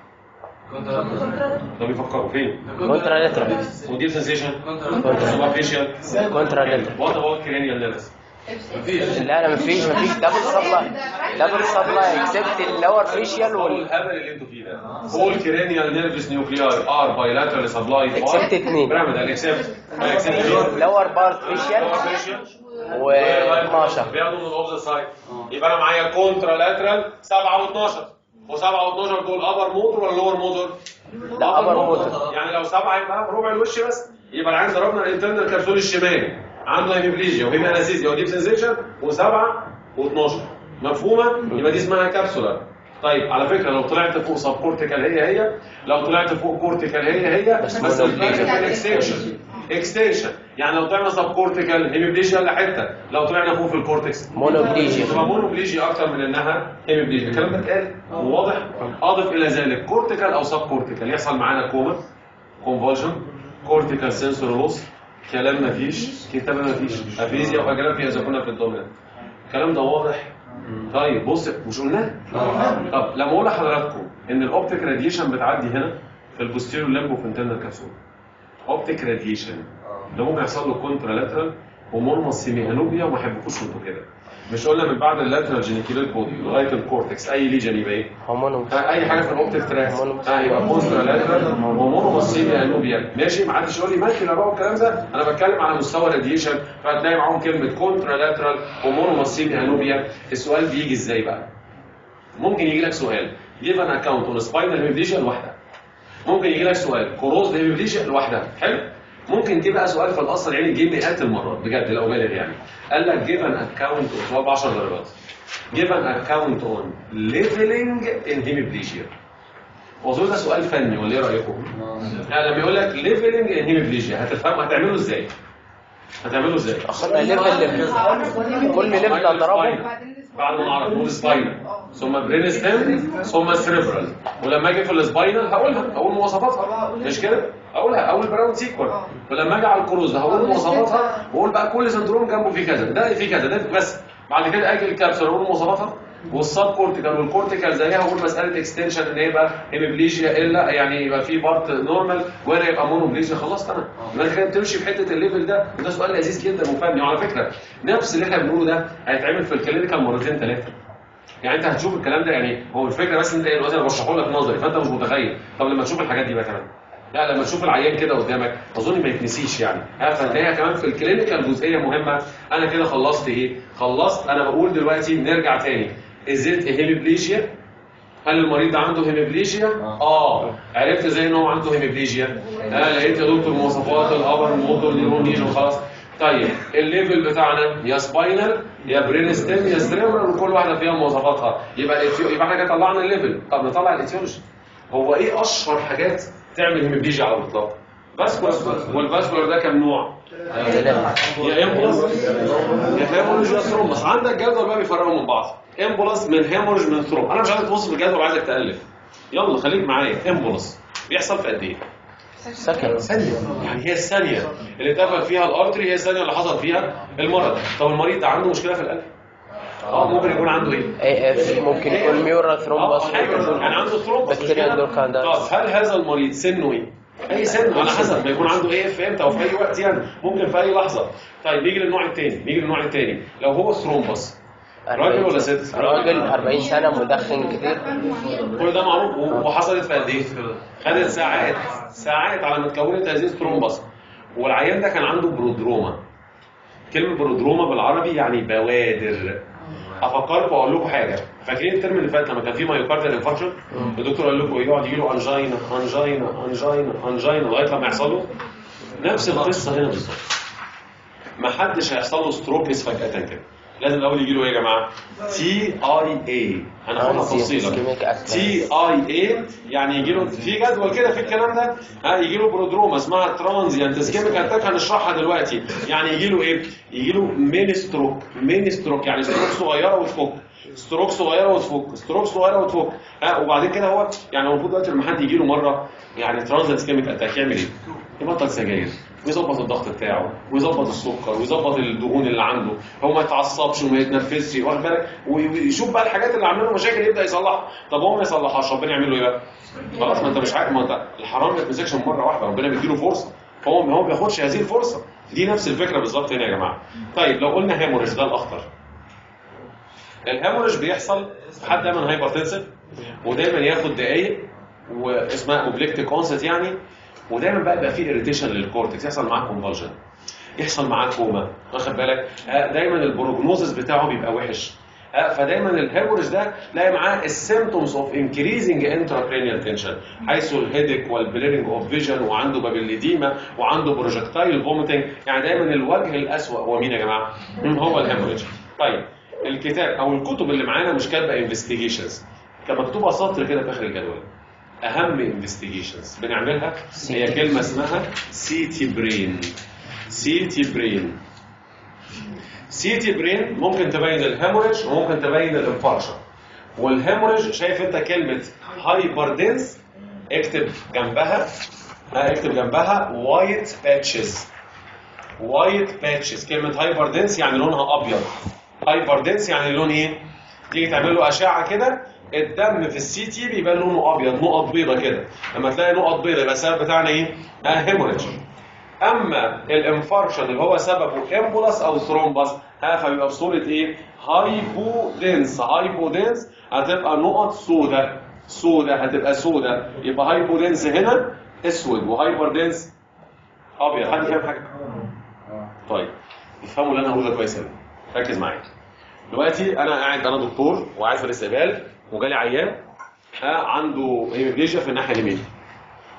طب يفكروا فين؟ كونترا لاترال وديب سنسيشن كونترا سوبرفيشال كونترا لاترال وات اباوت كرينيال نيرفز لا لا مفيش مفيش دبل سبلاي دبل سبلاي اكسبت اللور فيشيال هو وال الهبل اللي انتوا فيه ده all cranial nervous nuclei are bilaterally supplied by Except اتنين. pyramidal except except مين؟ لور بارت فيشيال lower facial و12 بياخدوا من الاوبزيت سايد يبقى انا معايا كونترا لاترال 7 و12 و7 و12 دول ابر موتور ولا لور موتور؟ لا upper motor. يعني لو 7 يبقى ربع الوش بس يبقى العين ضربنا الانترنال كبسول الشمالي عنده هيميبليجيا وهيمي انستيزيا وديب سنسيشن و7 و12 مفهومه؟ يبقى دي اسمها كبسولار طيب على فكره لو طلعت فوق سب كورتيكال هي هي لو طلعت فوق كورتيكال هي هي بس بس monopligia. الفرق في الاكستنشن اكستنشن يعني لو طلعنا سب كورتيكال هيميبليجيا ولا حته لو طلعنا فوق في الكورتكس مونوبليجيا تبقى مونوبليجي اكتر من انها هيميبليجي الكلام ده اتقال وواضح اضف الى ذلك كورتيكال او سب كورتيكال يحصل معانا كوما كونفولجن كورتيكال سنسور لوس كلام مفيش كتابه مفيش افيزيا واجرافيا اذا كنا في الدومينانت الكلام ده واضح طيب بص مش قلناه طب لما اقول لحضراتكم ان الاوبتيك راديشن بتعدي هنا في البوستيريور ليمبو في انترنال كابسول اوبتيك راديشن ده ممكن يحصل له كونترالاترال ومورموس سيميانوبيا وما يحبكوش وانتوا كده مش قلنا من بعد اللاترال جينيكيولويد بودي لغايه الكورتكس اي ليجن يبقى ايه؟ هومونو آه، اي حاجه في الاوبتيك تراك اه يبقى كونترالاترال ومورموس سيميانوبيا ماشي ما حدش يقول لي ماشي بقى والكلام ده انا بتكلم على مستوى راديشن فهتلاقي معاهم كلمه كونترالاترال ومورموس سيميانوبيا السؤال بيجي ازاي بقى؟ ممكن يجي لك سؤال جيف ان اكونت اون سباينال هيميبليجيا لوحدها ممكن يجي لك سؤال كوروز هيموبليجيا لوحدها حلو ممكن جه بقى سؤال في الاصل يعني جه مئات المرات بجد لو بالغ يعني قال لك جيف ان اكونت هو ب 10 درجات جيف ان اكونت اون ليفلنج ان هيموبليجيا اظن ده سؤال فني ولا ايه رايكم؟ يعني لما يقول لك ليفلنج ان هيموبليجيا هتفهم هتعمله ازاي؟ هتعمله ازاي؟ اخدنا ليفل كل ليفل اضربه بعد ما نعرف نقول سباينال ثم برين ستيم ثم سريبرال ولما اجي في السباينال هقولها هقول مواصفاتها مش كده؟ اقولها اول براون سيكول ولما اجي على الكروز هقول مواصفاتها واقول بقى كل سندروم جنبه فيه كذا ده فيه كذا ده بس بعد كده اجي الكابسول اقول مواصفاتها والسب كورتيكال والكورتيكال زيها اقول مساله اكستنشن ان يبقى هيمبليجيا الا يعني يبقى في بارت نورمال وهنا يبقى مونوبليجيا خلاص تمام يبقى انت كده بتمشي في حته الليفل ده وده سؤال لذيذ جدا وفني وعلى فكره نفس اللي احنا بنقوله ده هيتعمل في الكلينيكال مرتين ثلاثه يعني انت هتشوف الكلام ده يعني هو الفكره بس انت دلوقتي انا بشرحه لك نظري فانت مش متخيل طب لما تشوف الحاجات دي بقى كمان لا لما تشوف العيان كده قدامك اظن ما يتنسيش يعني ها فهتلاقيها كمان في الكلينيكال جزئيه مهمه انا كده خلصت ايه؟ خلصت انا بقول دلوقتي نرجع تاني ازيت هيميبليجيا هل المريض ده عنده هيميبليجيا؟ اه عرفت ازاي ان هو عنده هيميبليجيا؟ اه لقيت يا دكتور مواصفات الابر موتور نيرون ليجن خلاص طيب الليفل بتاعنا يا سباينال يا برين ستيم يا ستريمر وكل واحده فيها مواصفاتها يبقى الإتيو... يبقى احنا كده طلعنا الليفل طب نطلع الايتيولوجي هو ايه اشهر حاجات تعمل هيميبليجيا على الاطلاق؟ فاسكولار والفاسكولار ده كام نوع؟ يا امبولس يا هيموريج يا ثرومبس عندك جدول بقى بيفرقوا من بعض امبولس من هيموريج من ثرومب انا مش عايزك تبص في الجدول عايزك تالف يلا خليك معايا امبولس بيحصل في قد ايه؟ سكن يعني هي الثانيه اللي اتقفل فيها الارتري هي الثانيه اللي حصل فيها المرض طب المريض ده عنده مشكله في القلب اه ممكن يكون عنده ايه؟ اي اف ممكن يكون ميورا اه ثرومبس حاجه يعني عنده ثرومبس مش بكتيريا كده؟ اندوركاندات. طب هل هذا المريض سنه ايه؟ اي سن على حسب ما يكون عنده ايه في امتى وفي اي وقت يعني ممكن في اي لحظه طيب نيجي للنوع الثاني نيجي للنوع الثاني لو هو ثرومبس راجل ولا ست؟ راجل 40 سنة مدخن كتير كل ده معروف و- وحصلت في قد ايه؟ خدت ساعات ساعات على ما اتكونت هذه الثرومبس والعيان ده كان عنده برودروما كلمة برودروما بالعربي يعني بوادر افكركم واقول لكم حاجه فاكرين الترم اللي فات لما كان في مايوكارديال انفاركشن الدكتور قال لكم يقعد يجي له انجينا انجينا انجينا انجينا لغايه لما يحصل له نفس القصه هنا بالظبط ما حدش هيحصل له ستروكس فجاه كده لازم الاول يجي له ايه يا جماعه تي اي اي هناخدها تفصيلا Ischemic attack. تي اي اي يعني يجي له في جدول كده في الكلام ده ها يجي له برودروما اسمها ترانزيانت اسكيميك اتاك هنشرحها دلوقتي يعني يجي له ايه يجي له مين ستروك مين ستروك يعني ستروك صغيره وتفك ستروك صغيره وتفك ستروك صغيره وتفك ها وبعدين كده هو يعني المفروض دلوقتي لما حد يجي له مره يعني ترانزيانت اسكيميك اتاك يعمل ايه؟ يبطل سجاير ويظبط الضغط بتاعه ويظبط السكر ويظبط الدهون اللي عنده هو ما يتعصبش وما يتنفسش واخد بالك ويشوف بقى الحاجات اللي عامله له مشاكل يبدا يصلحها طب هو ما يصلحهاش ربنا يعمل له ايه بقى؟ خلاص ما انت مش عارف ما انت الحرام ما يتمسكش مره واحده ربنا بيديله فرصه هو هو ما بياخدش هذه الفرصه دي نفس الفكره بالظبط هنا يا جماعه طيب لو قلنا هيموريج ده الاخطر الهيموريج بيحصل في حد دايما هايبرتنسف ودايما ياخد دقايق واسمها اوبليكت كونسنت يعني ودايما بقى يبقى فيه اريتيشن للكورتكس يحصل معاه كونفالجن يحصل معاه كوما واخد بالك آه، دايما البروجنوزس بتاعه بيبقى وحش آه، فدايما الهيموريج ده تلاقي معاه السيمتومز اوف انكريزنج انتراكرينيال تنشن حيث الهيدك والبليرنج اوف فيجن وعنده بابيليديما وعنده بروجكتايل فوميتنج يعني دايما الوجه الاسوأ هو مين يا جماعه؟ مم، هو الهيموريج طيب الكتاب او الكتب اللي معانا مش كاتبه انفستيجيشنز كان مكتوبه سطر كده في اخر الجدول اهم انفستيجيشنز بنعملها هي كلمه اسمها سي تي برين سي تي برين سي تي برين ممكن تبين الهيموريج وممكن تبين الانفاركشن والهيموريج شايف انت كلمه هايبردنس اكتب جنبها ها، اكتب جنبها وايت باتشز وايت باتشز كلمه هايبردنس يعني لونها ابيض هايبردنس يعني لون ايه تيجي تعمل له اشعه كده الدم في السي تي بيبقى لونه ابيض نقط بيضه كده لما تلاقي نقط بيضه يبقى السبب بتاعنا ايه ها هيموريج اما الانفاركشن اللي هو سببه امبولاس او ثرومبس ها فبيبقى بصوره ايه هايبودنس هايبودنس هتبقى نقط سوداء سوداء هتبقى سوداء يبقى هايبودنس هنا اسود وهايبردنس ابيض حد فاهم حاجه طيب افهموا اللي انا هقوله ده كويس قوي ركز معايا دلوقتي انا قاعد انا دكتور وقاعد في الاستقبال وجالي عيان ها عنده هيموبليجيا في الناحيه اليمين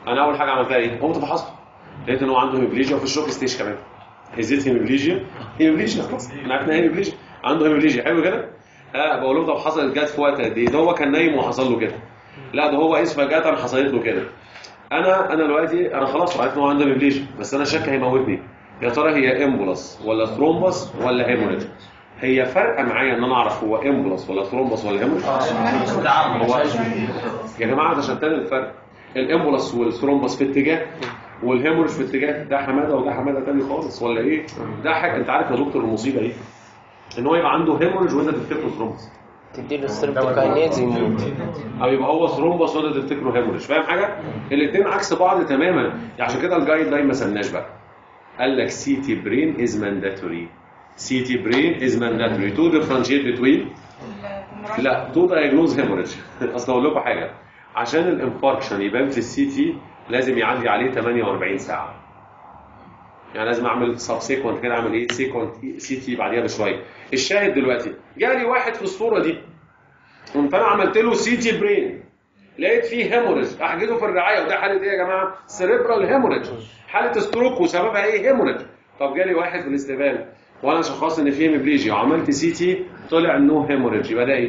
انا اول حاجه عملتها ايه؟ قمت فحصته لقيت ان هو عنده هيموبليجيا وفي الشوك ستيج كمان هزيت هيموبليجيا هيموبليجيا خلاص احنا عرفنا إيه هيموبليجيا عنده هيموبليجيا حلو كده؟ اه بقول لهم طب حصلت جت في وقت قد ايه؟ ده هو كان نايم وحصل له كده لا ده هو قيس فجأة حصلت له كده انا انا دلوقتي انا خلاص عرفت ان هو عنده هيموبليجيا بس انا شك هيموتني يا ترى هي امبولاس ولا ثرومبس ولا هيموريج هي فارقه معايا ان انا اعرف هو امبولاس ولا ثرومبس ولا هيموريج هو يا جماعه ده شتان الفرق الامبولاس والثرومبس في اتجاه والهيموريج في اتجاه ده حماده وده حماده تاني خالص ولا ايه ده حاجه انت عارف يا دكتور المصيبه ايه ان هو يبقى عنده هيموريج وانت تفتكره ثرومبس تديله ستريبتوكاينيز يموت او يبقى هو ثرومبس وانت تفتكره هيموريج فاهم حاجه الاثنين عكس بعض تماما يعني عشان كده الجايد لاين ما سالناش بقى قال لك سي تي برين از مانداتوري سي تي برين از مانداتوري تو ديفرنشيت بتوين لا تو دايجنوز هيموريج اصل اقول لكم حاجه عشان الانفاركشن يبان في السي تي لازم يعدي عليه 48 ساعه يعني لازم اعمل سب سيكونت كده اعمل ايه سيكونت سي تي بعديها بشويه الشاهد دلوقتي جالي واحد في الصوره دي قمت انا عملت له سي تي برين لقيت فيه هيموريج احجزه في الرعايه وده حاله ايه يا جماعه سيريبرال هيموريج حاله ستروك وسببها ايه هيموريج طب جالي واحد في الاستقبال وانا شخصت ان فيه هيموبليجيا وعملت سي تي طلع انه هيموريج يبقى ده ايه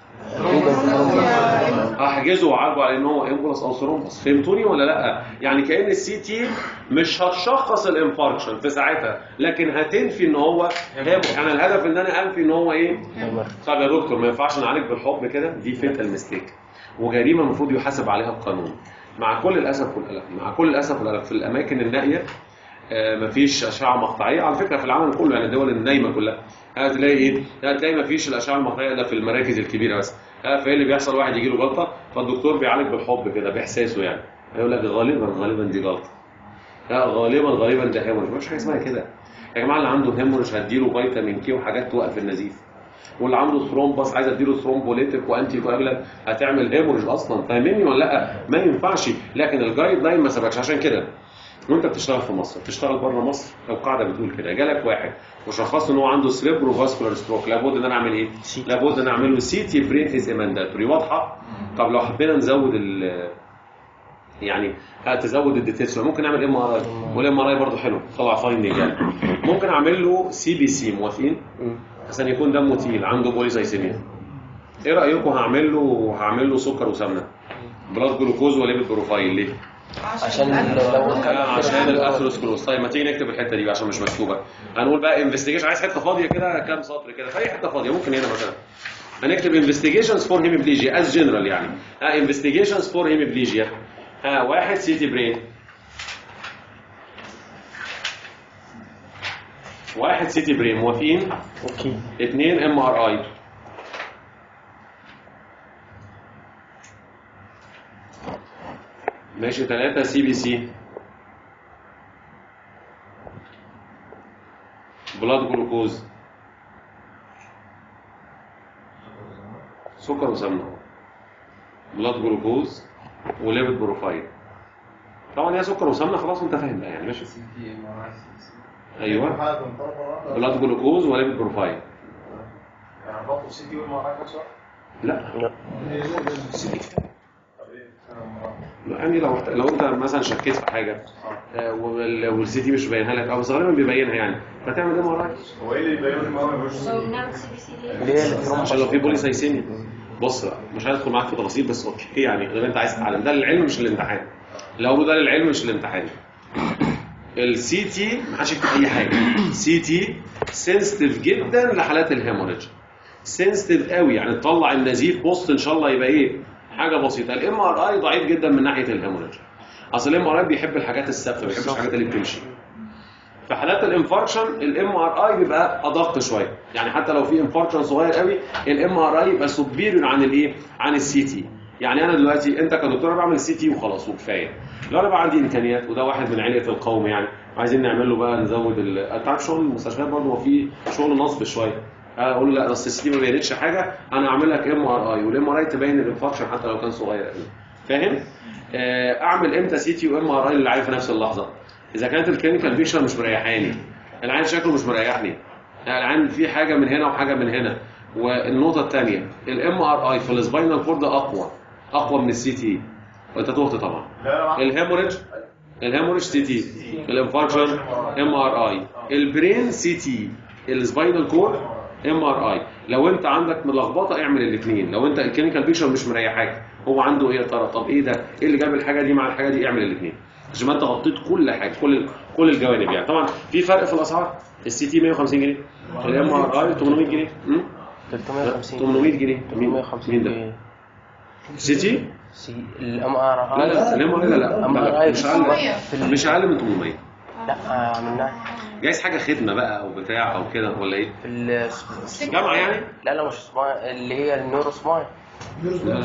احجزه واعالجه على ان هو امبولاس او ثرومبس فهمتوني ولا لا يعني كان السي تي مش هتشخص الانفاركشن في ساعتها لكن هتنفي ان هو هيموريج انا الهدف ان انا انفي ان هو ايه طب يا دكتور ما ينفعش نعالج بالحب كده دي فيتال ميستيك وجريمه المفروض يحاسب عليها القانون مع كل الاسف والالم مع كل الاسف والالم في الاماكن النائيه آه، مفيش اشعه مقطعيه على فكره في العالم كله يعني الدول النايمه كلها هتلاقي ايه هتلاقي مفيش الاشعه المقطعيه الا في المراكز الكبيره بس ها، فايه اللي بيحصل واحد يجي له جلطه فالدكتور بيعالج بالحب كده باحساسه يعني يقول لك غالبا غالبا دي جلطه لا غالبا غالبا ده هيموريج مفيش حاجه اسمها كده يا جماعه اللي عنده هيموريج هديله فيتامين كي وحاجات توقف النزيف واللي عنده ثرومبس عايز اديله ثرومبوليتيك وانتي كواجولانت هتعمل هيموريج اصلا فاهمني ولا لا ما ينفعش لكن الجايد لاين ما سبقش عشان كده وانت بتشتغل في مصر بتشتغل بره مصر القاعده بتقول كده جالك واحد وشخصت ان هو عنده سريبرو فاسكولار ستروك لابد ان انا اعمل ايه؟ لابد ان اعمل له سي تي برين از مانداتوري واضحه؟ طب لو حبينا نزود ال يعني هتزود الديتيلز ممكن نعمل ام ار اي والام ار اي برضه حلو طلع فايندنج يعني ممكن اعمل له سي بي سي موافقين؟ عشان يكون دمه تقيل عنده بوليسايسيميا ايه رايكم هعمل له هعمل له سكر وسمنه بلاد جلوكوز وليبيد بروفايل ليه؟ عشان لو كان عشان الاثيروسكلوز طيب ما تيجي نكتب الحته دي بقى عشان مش مكتوبه هنقول بقى انفستيجيشن عايز حته فاضيه كده كام سطر كده في اي حته فاضيه ممكن هنا مثلا هنكتب انفستيجيشنز فور هيموبليجيا از جنرال يعني ها انفستيجيشنز فور هيموبليجيا ها واحد سي تي برين واحد سي تي برين موافقين اوكي اثنين ام ار اي ماشي ثلاثة سي بي سي بلاد جلوكوز سكر وسمنة بلاد جلوكوز وليبيد بروفايل طبعا هي سكر وسمنة خلاص انت فاهم بقى يعني ماشي ايوه بلاد جلوكوز وليبيد بروفايل يعني بطل سي تي والمعركة نفس الوقت؟ لا يعني لو لو انت مثلا شكيت في حاجه آه، وال- والسي تي مش باينها لك او بس غالبا بيبينها يعني فتعمل ام ار اي هو ايه اللي يبين ان هو مش ليه عشان لو في بوليسايسيميا بص بقى مش هدخل معاك في تفاصيل بس اوكي يعني غير انت عايز تتعلم ده للعلم مش للامتحان اللي هقوله ده للعلم مش للامتحان السي تي ما حدش يكتب اي حاجه سي تي سنسيتيف جدا لحالات الهيموريدج سنسيتيف قوي يعني تطلع النزيف بوست ان شاء الله يبقى ايه حاجه بسيطه الام ار اي ضعيف جدا من ناحيه الهيموريدج اصل الام ار اي بيحب الحاجات الثابته ما بيحبش الحاجات اللي بتمشي في حالات الانفاركشن الام ار اي بيبقى ادق شويه يعني حتى لو في انفاركشن صغير قوي الام ار اي يبقى سوبيريور عن الايه عن السي تي يعني انا دلوقتي انت كدكتور أنا بعمل سي تي وخلاص وكفايه لو انا بقى عندي امكانيات وده واحد من عيله القوم يعني عايزين نعمل له بقى نزود ال... انت عارف شغل المستشفيات برضه هو في شغل نصب شويه اقول له لا اصل السي تي ما بينتش حاجه انا اعمل لك ام ار اي والام ار اي تبين الانفاركشن حتى لو كان صغير قوي فاهم؟ آه، اعمل امتى سي تي وام ار اي للعيان في نفس اللحظه اذا كانت الكلينيكال بيكشر مش مريحاني العين شكله مش مريحني العين في حاجه من هنا وحاجه من هنا والنقطه الثانيه الام ار اي في السباينال كورد اقوى اقوى من السي تي وانت تهت طبعا الهيموريدج الهيموريدج سي تي الانفاركشن ام ار اي البرين سي تي السباينال كورد ام ار اي لو انت عندك ملخبطه اعمل الاثنين لو انت الكلينيكال بيكشر مش مريحاك هو عنده ايه يا ترى طب ايه ده ايه اللي جاب الحاجه دي مع الحاجه دي اعمل الاثنين عشان ما انت غطيت كل حاجه كل كل الجوانب يعني طبعا في فرق في الاسعار السي تي 150 جنيه الام ار اي 800 جنيه مم؟ 350 800 جنيه مين 350 مين ده جنيه سي تي سي الام ار لا لا الام ار لا لا ام ار لا اي مش اقل في ال- مش اقل من 800 لا عملناها جايز حاجه خدمه بقى او بتاع او كده ولا ايه في ال جامعه يعني لا لا مش سماي اللي هي النورو سماي لا.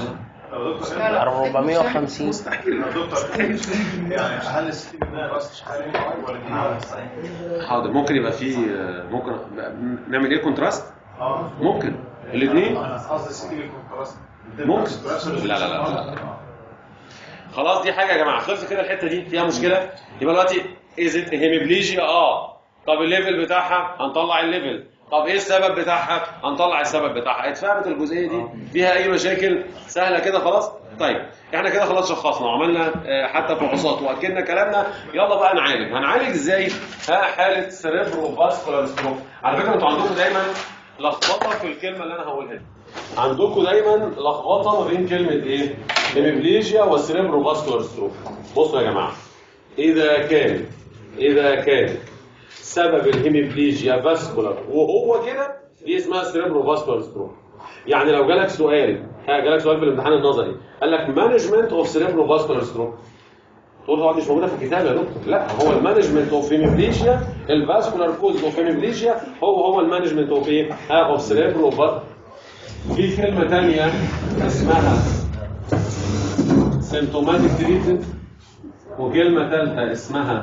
450 مستحيل يعني هل السيستم ده بس ولا دي حاضر ممكن يبقى فيه ممكن نعمل ايه كونتراست ممكن الاثنين قصدي السيستم يكون خلاص ممكن لا لا لا, لا. خلاص دي حاجه يا جماعه خلص كده الحته دي فيها مشكله يبقى دلوقتي ازت هيميبليجيا اه طب الليفل بتاعها هنطلع الليفل طب ايه السبب بتاعها هنطلع السبب بتاعها اتفهمت الجزئيه دي فيها اي مشاكل سهله كده خلاص طيب احنا كده خلاص شخصنا وعملنا آه، حتى فحوصات واكدنا كلامنا يلا بقى نعالج هنعالج ازاي ها حاله سيريبرو فاسكولار ستروك على فكره انتوا عندكم دايما لخبطه في الكلمه اللي انا هقولها دي عندكم دايما لخبطه ما بين كلمه ايه هيميبليجيا والسيريبرو فاسكولار ستروك بصوا يا جماعه اذا كان اذا كان سبب الهيميبليجيا فاسكولار وهو كده دي اسمها سيريبرو فاسكولار ستروك يعني لو جالك سؤال ها جالك سؤال في الامتحان النظري قال لك مانجمنت اوف سيريبرو فاسكولار ستروك تقول طبعا مش موجوده في الكتاب يا دكتور لا هو المانجمنت اوف هيميبليجيا الفاسكولار كوز اوف هيميبليجيا هو هو المانجمنت اوف ايه ها اوف سيريبرو في كلمه ثانيه اسمها سيمتوماتيك تريتمنت وكلمه ثالثه اسمها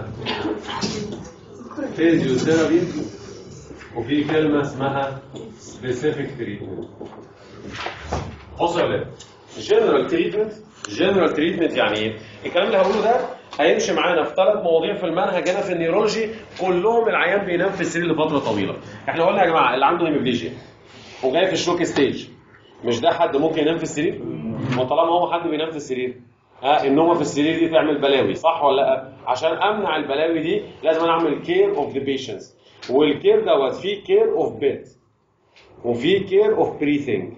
فيزيوثيرابي وفي كلمه اسمها سبيسيفيك تريتمنت بص يا ولاد جنرال تريتمنت جنرال تريتمنت يعني ايه الكلام اللي هقوله ده هيمشي معانا في ثلاث مواضيع في المنهج هنا في النيورولوجي كلهم العيان بينام في السرير لفتره طويله احنا قلنا يا جماعه اللي عنده هيموبليجيا وجاي في الشوك ستيج مش ده حد ممكن ينام في السرير وطالما هو حد بينام في السرير ها النومه في السرير دي تعمل بلاوي صح ولا لا عشان امنع البلاوي دي لازم أنا اعمل كير اوف ذا بيشنتس والكير دوت فيه كير اوف بيد وفي كير اوف بريثنج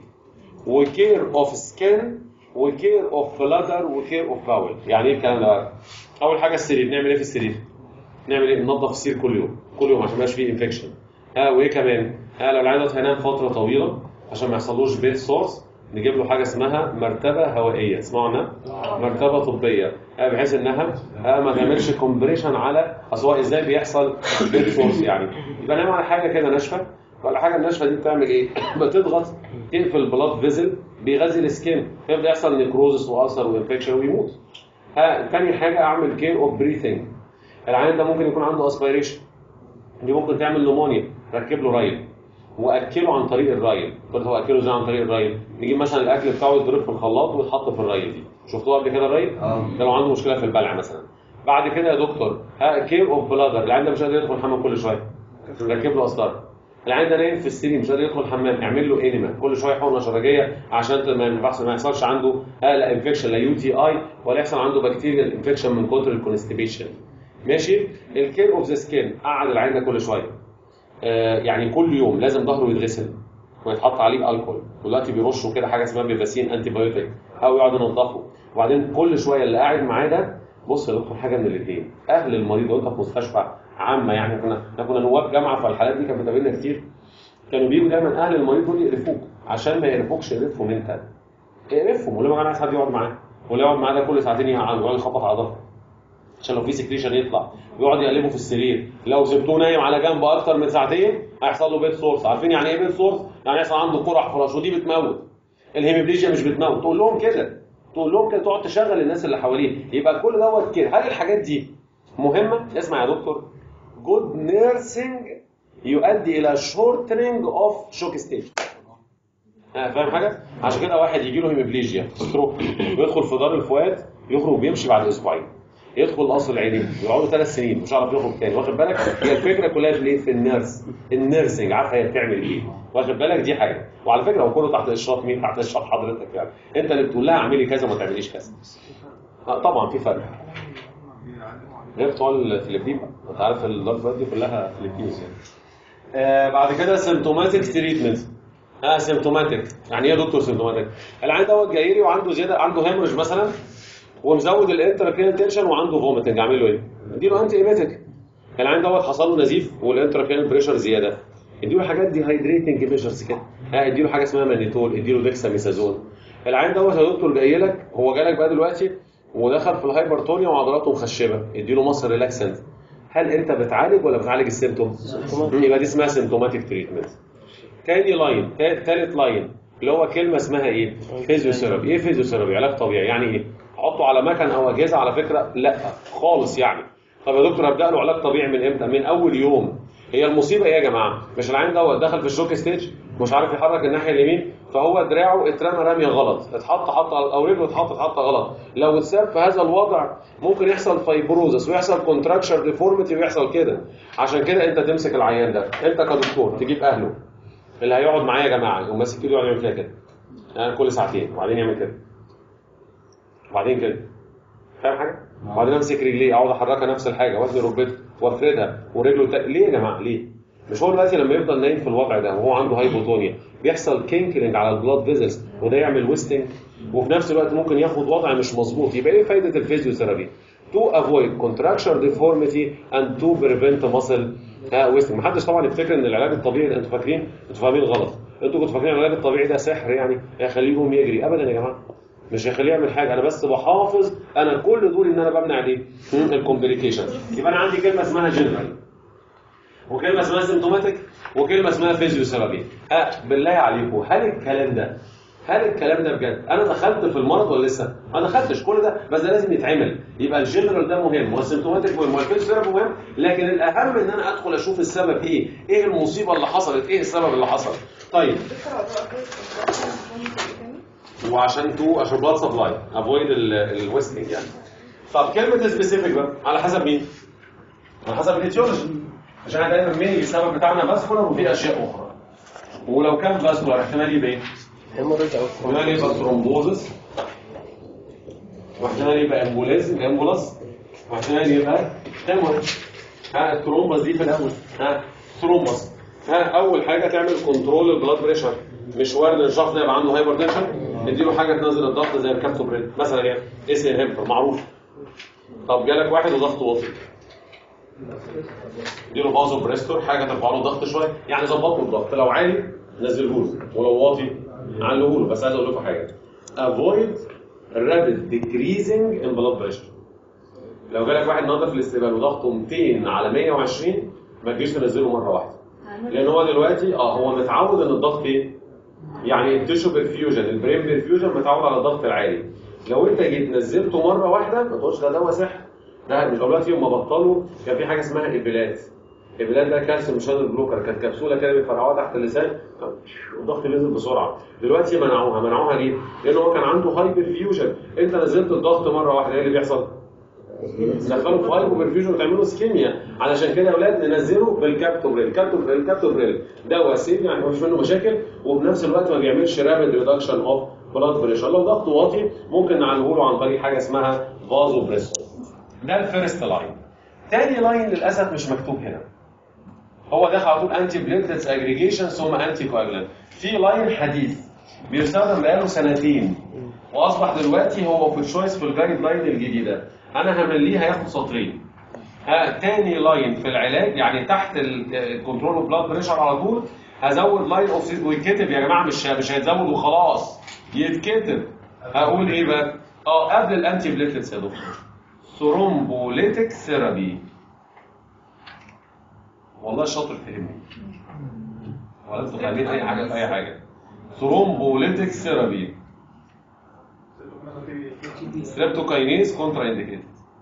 وكير اوف سكين وكير اوف بلادر وكير اوف باول يعني ايه الكلام ده بقى؟ اول حاجه السرير نعمل ايه في السرير نعمل ايه ننظف السرير كل يوم كل يوم عشان ما يبقاش فيه انفكشن ها وايه كمان ها لو العيان دوت هينام فتره طويله عشان ما يحصلوش بيت سورس نجيب له حاجه اسمها مرتبه هوائيه اسمعوا عنها مرتبه طبيه ها بحيث انها ها ما تعملش كومبريشن على اصل هو ازاي بيحصل بيت سورس يعني يبقى نعمل على حاجه كده ناشفه فالحاجه الناشفه دي بتعمل ايه؟ بتضغط تقفل البلاد فيزل بيغذي السكين فيبدا يحصل نيكروزس واثر وانفكشن ويموت. ها تاني حاجه اعمل كير اوف بريثنج العيان ده ممكن يكون عنده اسبيريشن دي ممكن تعمل نمونيا ركب له رايل واكله عن طريق الرايل قلت هو اكله ازاي عن طريق الرايل نجيب مثلا الاكل بتاعه يتضرب في الخلاط ويتحط في الرايل دي شفتوه قبل كده الرايل ده لو عنده مشكله في البلع مثلا بعد كده يا دكتور ها كير اوف بلادر العيان ده مش قادر يدخل الحمام كل شويه ركب له قسطره العيان ده نايم في السرير مش قادر يدخل الحمام اعمل له انيما كل شويه حقنه شرجيه عشان ما ينفعش ما يحصلش عنده آه لا انفكشن لا يو تي اي ولا يحصل عنده بكتيريال انفكشن من كتر الكونستيبيشن ماشي الكير اوف ذا سكين قعد العيان ده كل شويه آه يعني كل يوم لازم ظهره يتغسل ويتحط عليه الكحول دلوقتي بيرشوا كده حاجه اسمها بيفاسين انتي بايوتيك او يقعد ينضفه وبعدين كل شويه اللي قاعد معاه ده بص يا دكتور حاجه من الاثنين اهل المريض وانت في مستشفى عامه يعني كنا احنا كنا نواب جامعه فالحالات دي كانت بتقابلنا كتير كانوا بيجوا دايما اهل المريض دول يقرفوك عشان ما يقرفوكش يقرفهم انت اقرفهم ولما انا عايز حد يقعد معاه واللي يقعد معاه ده كل ساعتين يقعد يقعد يخبط على ظهره عشان لو في سكريشن يطلع ويقعد يقلبه في السرير لو سبتوه نايم على جنب اكتر من ساعتين هيحصل له بيت سورس عارفين يعني ايه بيت سورس يعني يحصل عنده قرح فراش ودي بتموت الهيموبليجيا مش بتموت تقول لهم كده تقول لهم كده تقعد تشغل الناس اللي حواليه يبقى كل دوت كده هل الحاجات دي مهمه اسمع يا دكتور جود نيرسينج يؤدي الى شورتنج اوف شوك ستيج فاهم حاجه عشان كده واحد يجي له هيموبليجيا ستروك ويدخل في دار الفؤاد يخرج وبيمشي بعد اسبوعين يدخل القصر العيني يقعدوا ثلاث سنين مش عارف يخرج تاني واخد بالك هي الفكره كلها في ايه في النيرس النيرسنج عارفه هي بتعمل ايه واخد بالك دي حاجه وعلى فكره هو كله تحت اشراف مين تحت اشراف حضرتك يعني انت اللي بتقول لها اعملي كذا وما تعمليش كذا آه طبعا في فرق غير بتوع الفلبين بقى. انت عارف الضربات دي كلها فلبينز يعني آه بعد كده سيمتوماتيك تريتمنت اه سيمتوماتيك يعني ايه يا دكتور سيمتوماتيك العيان دوت جاي لي وعنده زياده عنده هيموريج مثلا ومزود الانتراكرينال تنشن وعنده فوميتنج اعمل له ايه؟ اديله انتي ايميتيك العيان دوت حصل له نزيف والانتراكرينال بريشر زياده اديله حاجات دي هايدريتنج ميجرز كده اه اديله حاجه اسمها مانيتول اديله ديكساميثازون العيان دوت يا دكتور جاي لك هو جالك بقى دلوقتي ودخل في الهايبرتونيا وعضلاته مخشبه اديله مصر ريلاكسنت هل انت بتعالج ولا بتعالج السيمتوم؟ يبقى دي اسمها سيمتوماتيك تريتمنت تاني لاين تا- تالت لاين اللي هو كلمه اسمها ايه؟ فيزيوثيرابي ايه فيزيوثيرابي؟ علاج طبيعي يعني ايه؟ احطه على مكن او اجهزه على فكره لا خالص يعني طب يا دكتور ابدا له علاج طبيعي من امتى؟ من اول يوم هي المصيبه ايه يا جماعه؟ مش العين دوت دخل في الشوك ستيج مش عارف يحرك الناحيه اليمين فهو دراعه اترمى رميه غلط اتحط حط او رجله اتحط اتحط غلط لو اتساب في هذا الوضع ممكن يحصل فايبروزس ويحصل كونتراكشر ديفورميتي ويحصل كده عشان كده انت تمسك العيان ده انت كدكتور تجيب اهله اللي هيقعد معايا يا جماعه يقوم ماسك ايده يقعد يعمل فيها كده يعني كل ساعتين وبعدين يعمل كده وبعدين كده فاهم حاجه؟ وبعدين امسك رجليه اقعد احركها نفس الحاجه وزن ركبته وافردها ورجله تا... ليه يا جماعه ليه؟ مش هو دلوقتي لما يفضل نايم في الوضع ده وهو عنده هايبوتونيا بيحصل كينكلينج على البلاد فيزلز وده يعمل ويستنج وفي نفس الوقت ممكن ياخد وضع مش مظبوط يبقى ايه فايده الفيزيوثيرابي؟ to avoid contracture deformity and to prevent muscle uh, wasting محدش طبعا يفتكر ان العلاج الطبيعي انتوا فاكرين انتوا فاهمين غلط انتوا كنتوا فاكرين العلاج الطبيعي ده سحر يعني هيخليه يقوم يجري ابدا يا جماعه مش هيخليه يعمل حاجه انا بس بحافظ انا كل دول ان انا بمنع عليه الكومبليكيشن يبقى انا عندي كلمه اسمها جنرال وكلمه اسمها سيمتوماتيك وكلمه اسمها فيزيوثيرابي أه بالله عليكم هل الكلام ده هل الكلام ده بجد انا دخلت في المرض ولا لسه ما دخلتش كل ده بس ده لازم يتعمل يبقى الجنرال ده مهم والسيمتوماتيك مهم والفيزيوثيرابي مهم لكن الاهم ان انا ادخل اشوف السبب ايه ايه المصيبه اللي حصلت ايه السبب اللي حصل طيب دكتور هو ده تاني وعشان تو عشان بلاد سبلاي افويد الويستنج يعني طب كلمه سبيسيفيك بقى على حسب مين؟ على حسب الايتيولوجي عشان احنا دايما مين السبب بتاعنا فاسكولار وفي اشياء اخرى ولو كان فاسكولار احتمال يبقى ايه؟ هيموريج او احتمال يبقى ثرومبوزس واحتمال يبقى امبوليزم امبولاس واحتمال يبقى هيموريج ها الثرومبس دي في الاول ها ثرومبس ها اول حاجه تعمل كنترول البلاد بريشر مش وارد ان الشخص ده يبقى عنده هايبر تنشن نديله حاجه تنزل الضغط زي الكابتوبريل مثلا يعني اس انهبيتور معروف طب جالك واحد وضغطه واطي اديله بازو بريستور حاجه ترفع له الضغط شويه يعني ظبط له الضغط لو عالي نزله له ولو واطي علّه له بس عايز اقول لكم حاجه افويد rapid decreasing in blood pressure لو جالك واحد النهارده في الاستقبال وضغطه 200 على 120 ما تجيش تنزله مره واحده لان هو دلوقتي اه هو متعود ان الضغط ايه؟ يعني التيشو برفيوجن البرين برفيوجن متعود على الضغط العالي لو انت جيت نزلته مره واحده ما تقولش ده دواء سحر ده مش دلوقتي يوم ما بطلوا كان في حاجه اسمها ابلات ابلات ده كالسيوم شانل بلوكر كانت كبسوله كده بيفرقعوها تحت اللسان الضغط نزل بسرعه دلوقتي منعوها منعوها ليه؟ لان هو كان عنده هايبر فيوجن انت نزلت الضغط مره واحده ايه اللي بيحصل؟ دخلوا في هايبو برفيوجن وتعملوا سكيميا علشان كده يا اولاد ننزله بالكابتوبريل الكابتوبريل الكابتوبريل دواء سيف يعني مفيش منه مشاكل وفي نفس الوقت ما بيعملش رابيد ريدكشن اوف بلاد بريشر لو ضغطه واطي ممكن نعالجه له عن طريق حاجه اسمها فازو بريسور ده الفيرست لاين تاني لاين للاسف مش مكتوب هنا هو داخل على طول انتي بليتلتس اجريجيشن ثم انتي كواجلانت في لاين حديث بيستخدم بقاله سنتين واصبح دلوقتي هو في الشويس في الجايد لاين الجديده انا همليه هياخد سطرين ها تاني لاين في العلاج يعني تحت الكنترول اوف بلاد بريشر على طول هزود لاين اوف ويتكتب يا جماعه مش مش هيتزود وخلاص يتكتب هقول ايه بقى؟ اه قبل الانتي بليتلتس يا دكتور ثرومبوليتك ثيرابي والله شاطر فهمني ولا انتوا فاهمين اي حاجه في اي حاجه ثرومبوليتك ثيرابي ستريبتوكاينيز كونترا انديكيتد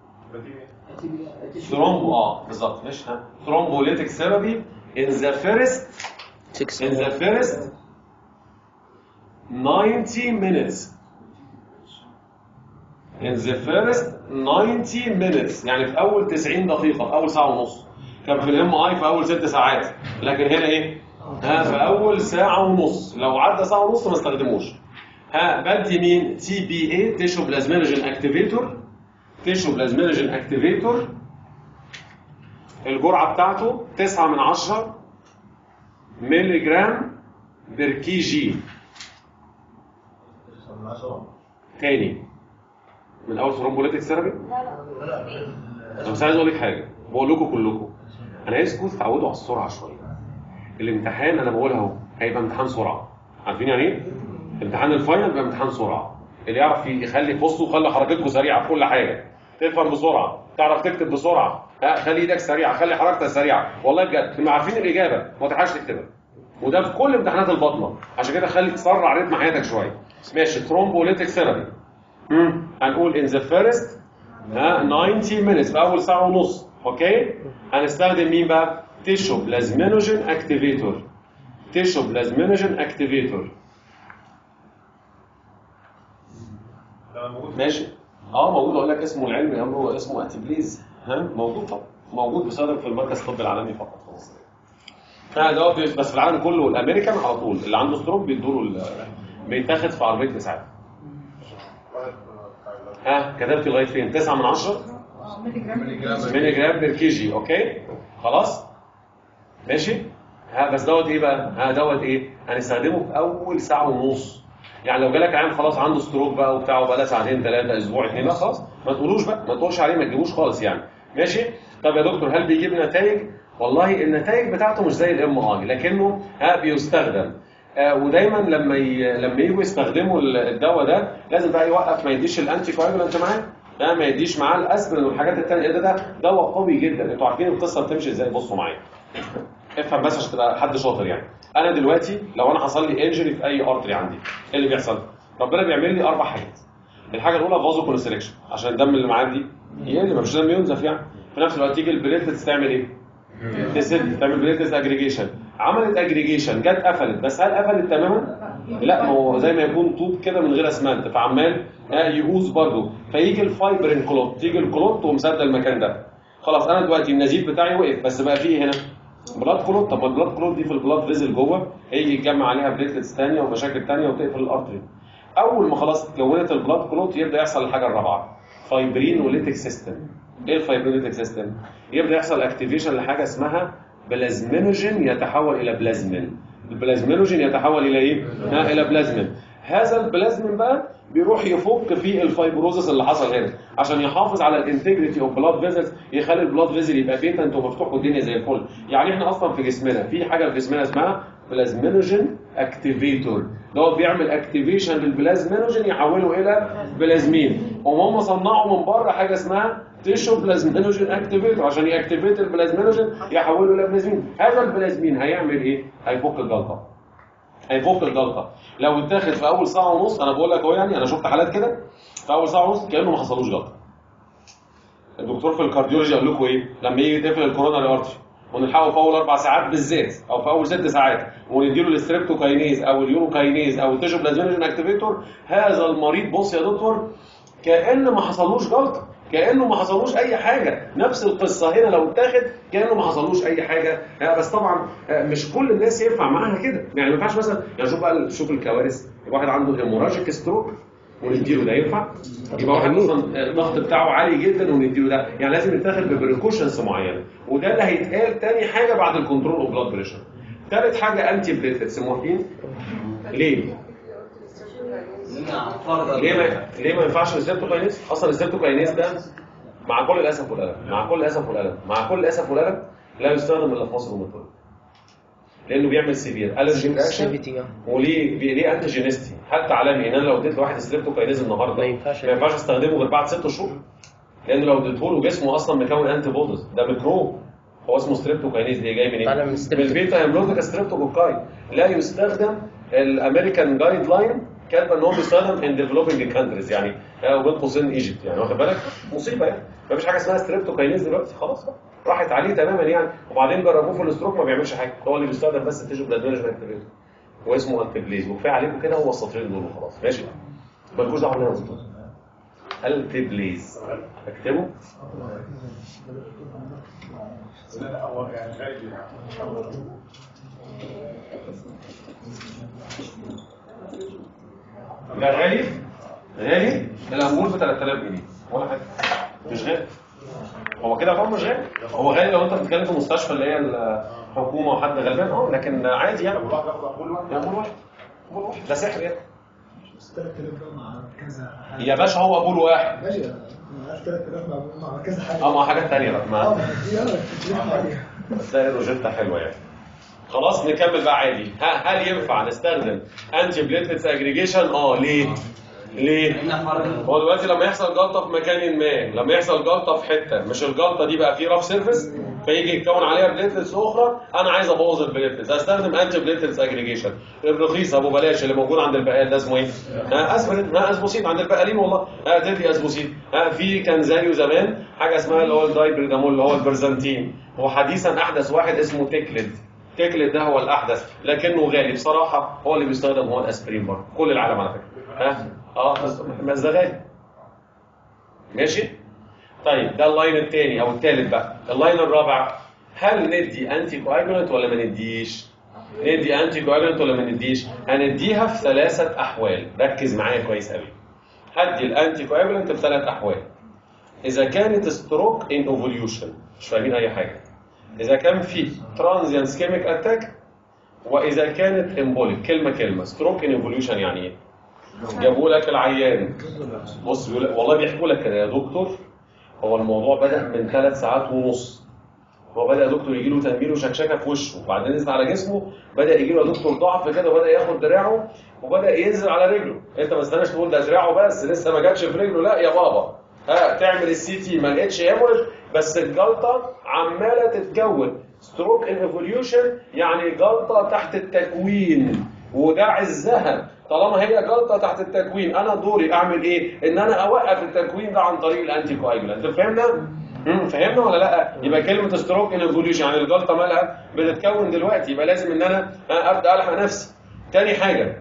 ثرومبو اه بالظبط مش ها ثرومبوليتك ثيرابي in the first 6 in the first 90 minutes in the first 90 minutes يعني في اول 90 دقيقة في اول ساعة ونص كان في الام اي في اول ست ساعات لكن هنا ايه ها في اول ساعة ونص لو عدى ساعة ونص ما استخدموش ها بدي مين تي بي اي تيشو بلازمينوجين اكتيفيتور تيشو بلازمينوجين اكتيفيتور الجرعه بتاعته 9 من 10 مللي جرام بير كي جي تاني من اول ثرومبوليتك ثيرابي انا بس عايز اقول لك حاجه بقول لكم كلكم انا عايزكم تتعودوا على السرعه شويه الامتحان انا بقولها اهو هيبقى امتحان سرعه عارفين يعني ايه؟ امتحان الفاينل بيبقى امتحان سرعه اللي يعرف يخلي بصوا خلي حركتكم سريعه في كل حاجه تفهم بسرعه تعرف تكتب بسرعه ها خلي ايدك سريعه خلي حركتك سريعه والله بجد تبقوا عارفين الاجابه ما تلحقش تكتبها وده في كل امتحانات البطنه عشان كده خلي تسرع رتم حياتك شويه ماشي ثرومبوليتك ثيرابي امم هنقول ان ذا فيرست ها 90 minutes في اول ساعه ونص اوكي هنستخدم مين بقى تيشو بلازمينوجين اكتيفيتور تيشو بلازمينوجين اكتيفيتور ده موجود ماشي اه موجود اقول لك اسمه العلمي امره اسمه اتبليز ها موجود طبعا موجود بيستخدم في المركز الطبي العالمي فقط في مصر ها ده بي- بس في العالم كله الامريكان على طول اللي عنده ستروك بيدوا له ال- بيتاخد في عربيه اسعاف ها كتبت لغايه فين 9 من 10 مللي جرام بير كي جي اوكي خلاص ماشي ها بس دوت ايه بقى ها دوت ايه هنستخدمه في اول ساعه ونص يعني لو جالك عيان خلاص عنده ستروك بقى وبتاع وبقى لها ساعتين ثلاثه اسبوع اثنين لا خلاص ما تقولوش بقى ما تقولش عليه ما تجيبوش خالص يعني ماشي طب يا دكتور هل بيجيب نتائج والله النتائج بتاعته مش زي الام اي لكنه ها بيستخدم آه ودايما لما ي... لما يجوا يستخدموا ال- الدواء ده لازم بقى يوقف ما يديش الانتي كواجولانت معاه لا ما يديش معاه الاسبرين والحاجات التانية ده ده دواء قوي جدا انتوا عارفين القصه بتمشي ازاي بصوا معايا افهم بس عشان تبقى حد شاطر يعني انا دلوقتي لو انا حصل لي انجري في اي ارتري عندي ايه اللي بيحصل ربنا بيعمل لي اربع حاجات الحاجه الاولى فازو كونستريكشن عشان الدم اللي معدي يقل ما فيش دم ينزف يعني في نفس الوقت تيجي البليتلتس تعمل ايه تسد تعمل بليتلتس اجريجيشن عملت اجريجيشن جت قفلت بس هل قفلت تماما لا ما هو زي ما يكون طوب كده من غير اسمنت فعمال آه، يقوز برضه فيجي الفايبرين كلوت تيجي الكلوت ومسد المكان ده خلاص انا دلوقتي النزيف بتاعي وقف بس بقى فيه هنا بلاد كلوت طب ما البلاد كلوت دي في البلاد فيزل جوه هيجي يتجمع عليها بليتلتس ثانيه ومشاكل ثانيه وتقفل الارتري اول ما خلاص اتكونت البلاد كلوت يبدا يحصل الحاجه الرابعه فايبرين وليتك سيستم ايه الفايبرينوليتك سيستم يبدا يحصل اكتيفيشن لحاجه اسمها بلازمينوجين يتحول الى بلازمين البلازمينوجين يتحول الى ايه ها الى بلازمين هذا البلازمين بقى بيروح يفك في الفايبروزس اللي حصل هنا عشان يحافظ على الانتجريتي اوف بلاد فيزلز يخلي البلاد فيزل يبقى بيتنت ومفتوح والدنيا زي الفل يعني احنا اصلا في جسمنا في حاجه في جسمنا اسمها بلازمينوجين اكتيفيتور دوت بيعمل اكتيفيشن للبلازمينوجين يحوله الى بلازمين وهم صنعوا من بره حاجه اسمها تيشو بلازمينوجين اكتيفيتور عشان ياكتيفيت البلازمينوجين يحوله الى بلازمين هذا البلازمين هيعمل ايه هيفك الجلطه هيفك الجلطه لو اتاخد في اول ساعه ونص انا بقول لك اهو يعني انا شفت حالات كده في اول ساعه ونص كانه ما حصلوش جلطه الدكتور في الكارديولوجي قال لكم ايه لما يجي تقفل الكوروناري ارتري ونلحقه في اول اربع ساعات بالذات او في اول ست ساعات ونديله الستريبتوكاينيز او اليوروكاينيز او التيشو بلازمينوجين اكتيفيتور هذا المريض بص يا دكتور كان ما حصلوش جلطه كانه ما حصلوش اي حاجه نفس القصه هنا لو اتاخد كانه ما حصلوش اي حاجه آه، بس طبعا آه، مش كل الناس ينفع معاها كده يعني ما ينفعش مثلا يعني شوف بقى شوف الكوارث واحد عنده هيموراجيك ستروك ونديله ده ينفع يبقى واحد اصلا الضغط بتاعه عالي جدا ونديله ده يعني لازم يتاخد ببريكوشنز معينه وده اللي هيتقال تاني حاجه بعد الكنترول اوف بلاد بريشر ثالث حاجه انتي بليتلتس موافقين ليه ليه ما ليه ما ينفعش السيرتوكاينيز اصلا السيرتوكاينيز ده مع كل الاسف والالم مع كل الاسف والالم مع كل الاسف والالم لا يستخدم الا في مصر ومطلوب لانه بيعمل سيفير الرجي رياكشن Sensitivity، آه. وليه بي- ليه انتيجينستي حتى عالمي ان انا لو اديت لواحد ستريبتوكاينيز النهارده ما ينفعش. ما ينفعش استخدمه غير بعد ست شهور لان لو اديته له جسمه اصلا مكون انتي بوديز ده ميكروب هو اسمه ستريبتوكاينيز دي جاي منين؟ طالع من من ستريبتو- البيتا هيملوتيكا ستريبتوكوكاي لا يستخدم الامريكان جايد لاين كاتبه ان هو بيستخدم ان ديفلوبينج كانتريز يعني آه، وبين قوسين ايجيبت يعني واخد بالك مصيبه يعني مفيش حاجه اسمها ستريبتوكاينيز دلوقتي خلاص بقى راحت عليه تماما يعني وبعدين جربوه في الاستروك ما بيعملش حاجه هو اللي بيستخدم بس التيشو بلازمينوجين اكتيفيتور واسمه انتبليز وكفايه عليكم كده هو السطرين دول وخلاص ماشي مالكوش دعوه باللي انا قلته التبليز اكتبه لا لا هو يعني غالي يعني ده غالي غالي الامبول ب 3000 جنيه ولا حاجه غالي هو كده طبعا مش غالي هو غالي لو انت بتتكلم في مستشفى اللي هي الحكومه وحد غلبان اه لكن عادي يعني طب الواحد ياخد قبول واحد يا قبول واحد قبول واحد ده سحر يعني بس 3000 ده مع كذا حاجه يا باشا هو قبول واحد ماشي انا عارف 3000 مع مع كذا حاجه اه مع حاجات تانية بقى اه ما ما دي انا كتير حاجه تلاقي الروجيتا حلوه يعني خلاص نكمل بقى عادي ها هل ينفع نستخدم انتي بليتلتس اجريجيشن اه ليه ليه هو دلوقتي لما يحصل جلطه في مكان ما لما يحصل جلطه في حته مش الجلطه دي بقى فيه راف سيرفيس فيجي يتكون عليها بليتلتس اخرى انا عايز ابوظ البليتلتس استخدم انتي بليتلتس اجريجيشن الرخيص ابو بلاش اللي موجود عند البقال ده اسمه ايه؟ ها اسبرين ها اسبوسيد عند البقالين والله ها تدي اسبوسيد ها في كان زيه زمان حاجه اسمها اللي هو الدايبريدامول اللي هو البرزنتين وحديثا احدث واحد اسمه تيكليد تيكليد ده هو الاحدث لكنه غالي بصراحه هو اللي بيستخدم هو الاسبرين برضه كل العالم على فكره ها اه بس بس ده غالي ماشي طيب ده اللاين الثاني او الثالث بقى اللاين الرابع هل ندي انتي كواجولانت ولا ما نديش ندي انتي كواجولانت ولا ما نديش هنديها في ثلاثه احوال ركز معايا كويس قوي هدي الانتي كواجولانت في ثلاث احوال اذا كانت ستروك ان اوفوليوشن مش فاهمين اي حاجه اذا كان في ترانزيانت سكيميك اتاك واذا كانت امبوليك كلمه كلمه ستروك ان اوفوليوشن يعني ايه جابوا لك العيان بص بيقول لك والله بيحكوا لك كده يا دكتور هو الموضوع بدأ من ثلاث ساعات ونص هو بدأ يا دكتور يجي له تنميل وشكشكه في وشه وبعدين نزل على جسمه بدأ يجي له يا دكتور ضعف كده وبدأ ياخد دراعه وبدأ ينزل على رجله انت ما استناش تقول ده دراعه بس لسه ما جاتش في رجله لا يا بابا ها تعمل السي تي ما لقيتش هيموريج بس الجلطه عماله تتكون ستروك ان ايفوليوشن يعني جلطه تحت التكوين وده عزها طالما هي جلطه تحت التكوين انا دوري اعمل ايه ان انا اوقف التكوين ده عن طريق الانتي كواجولانت فهمنا امم فهمنا ولا لا يبقى كلمه ستروك ان ايفوليوشن يعني الجلطه مالها بتتكون دلوقتي يبقى لازم ان انا ابدا الحق نفسي تاني حاجه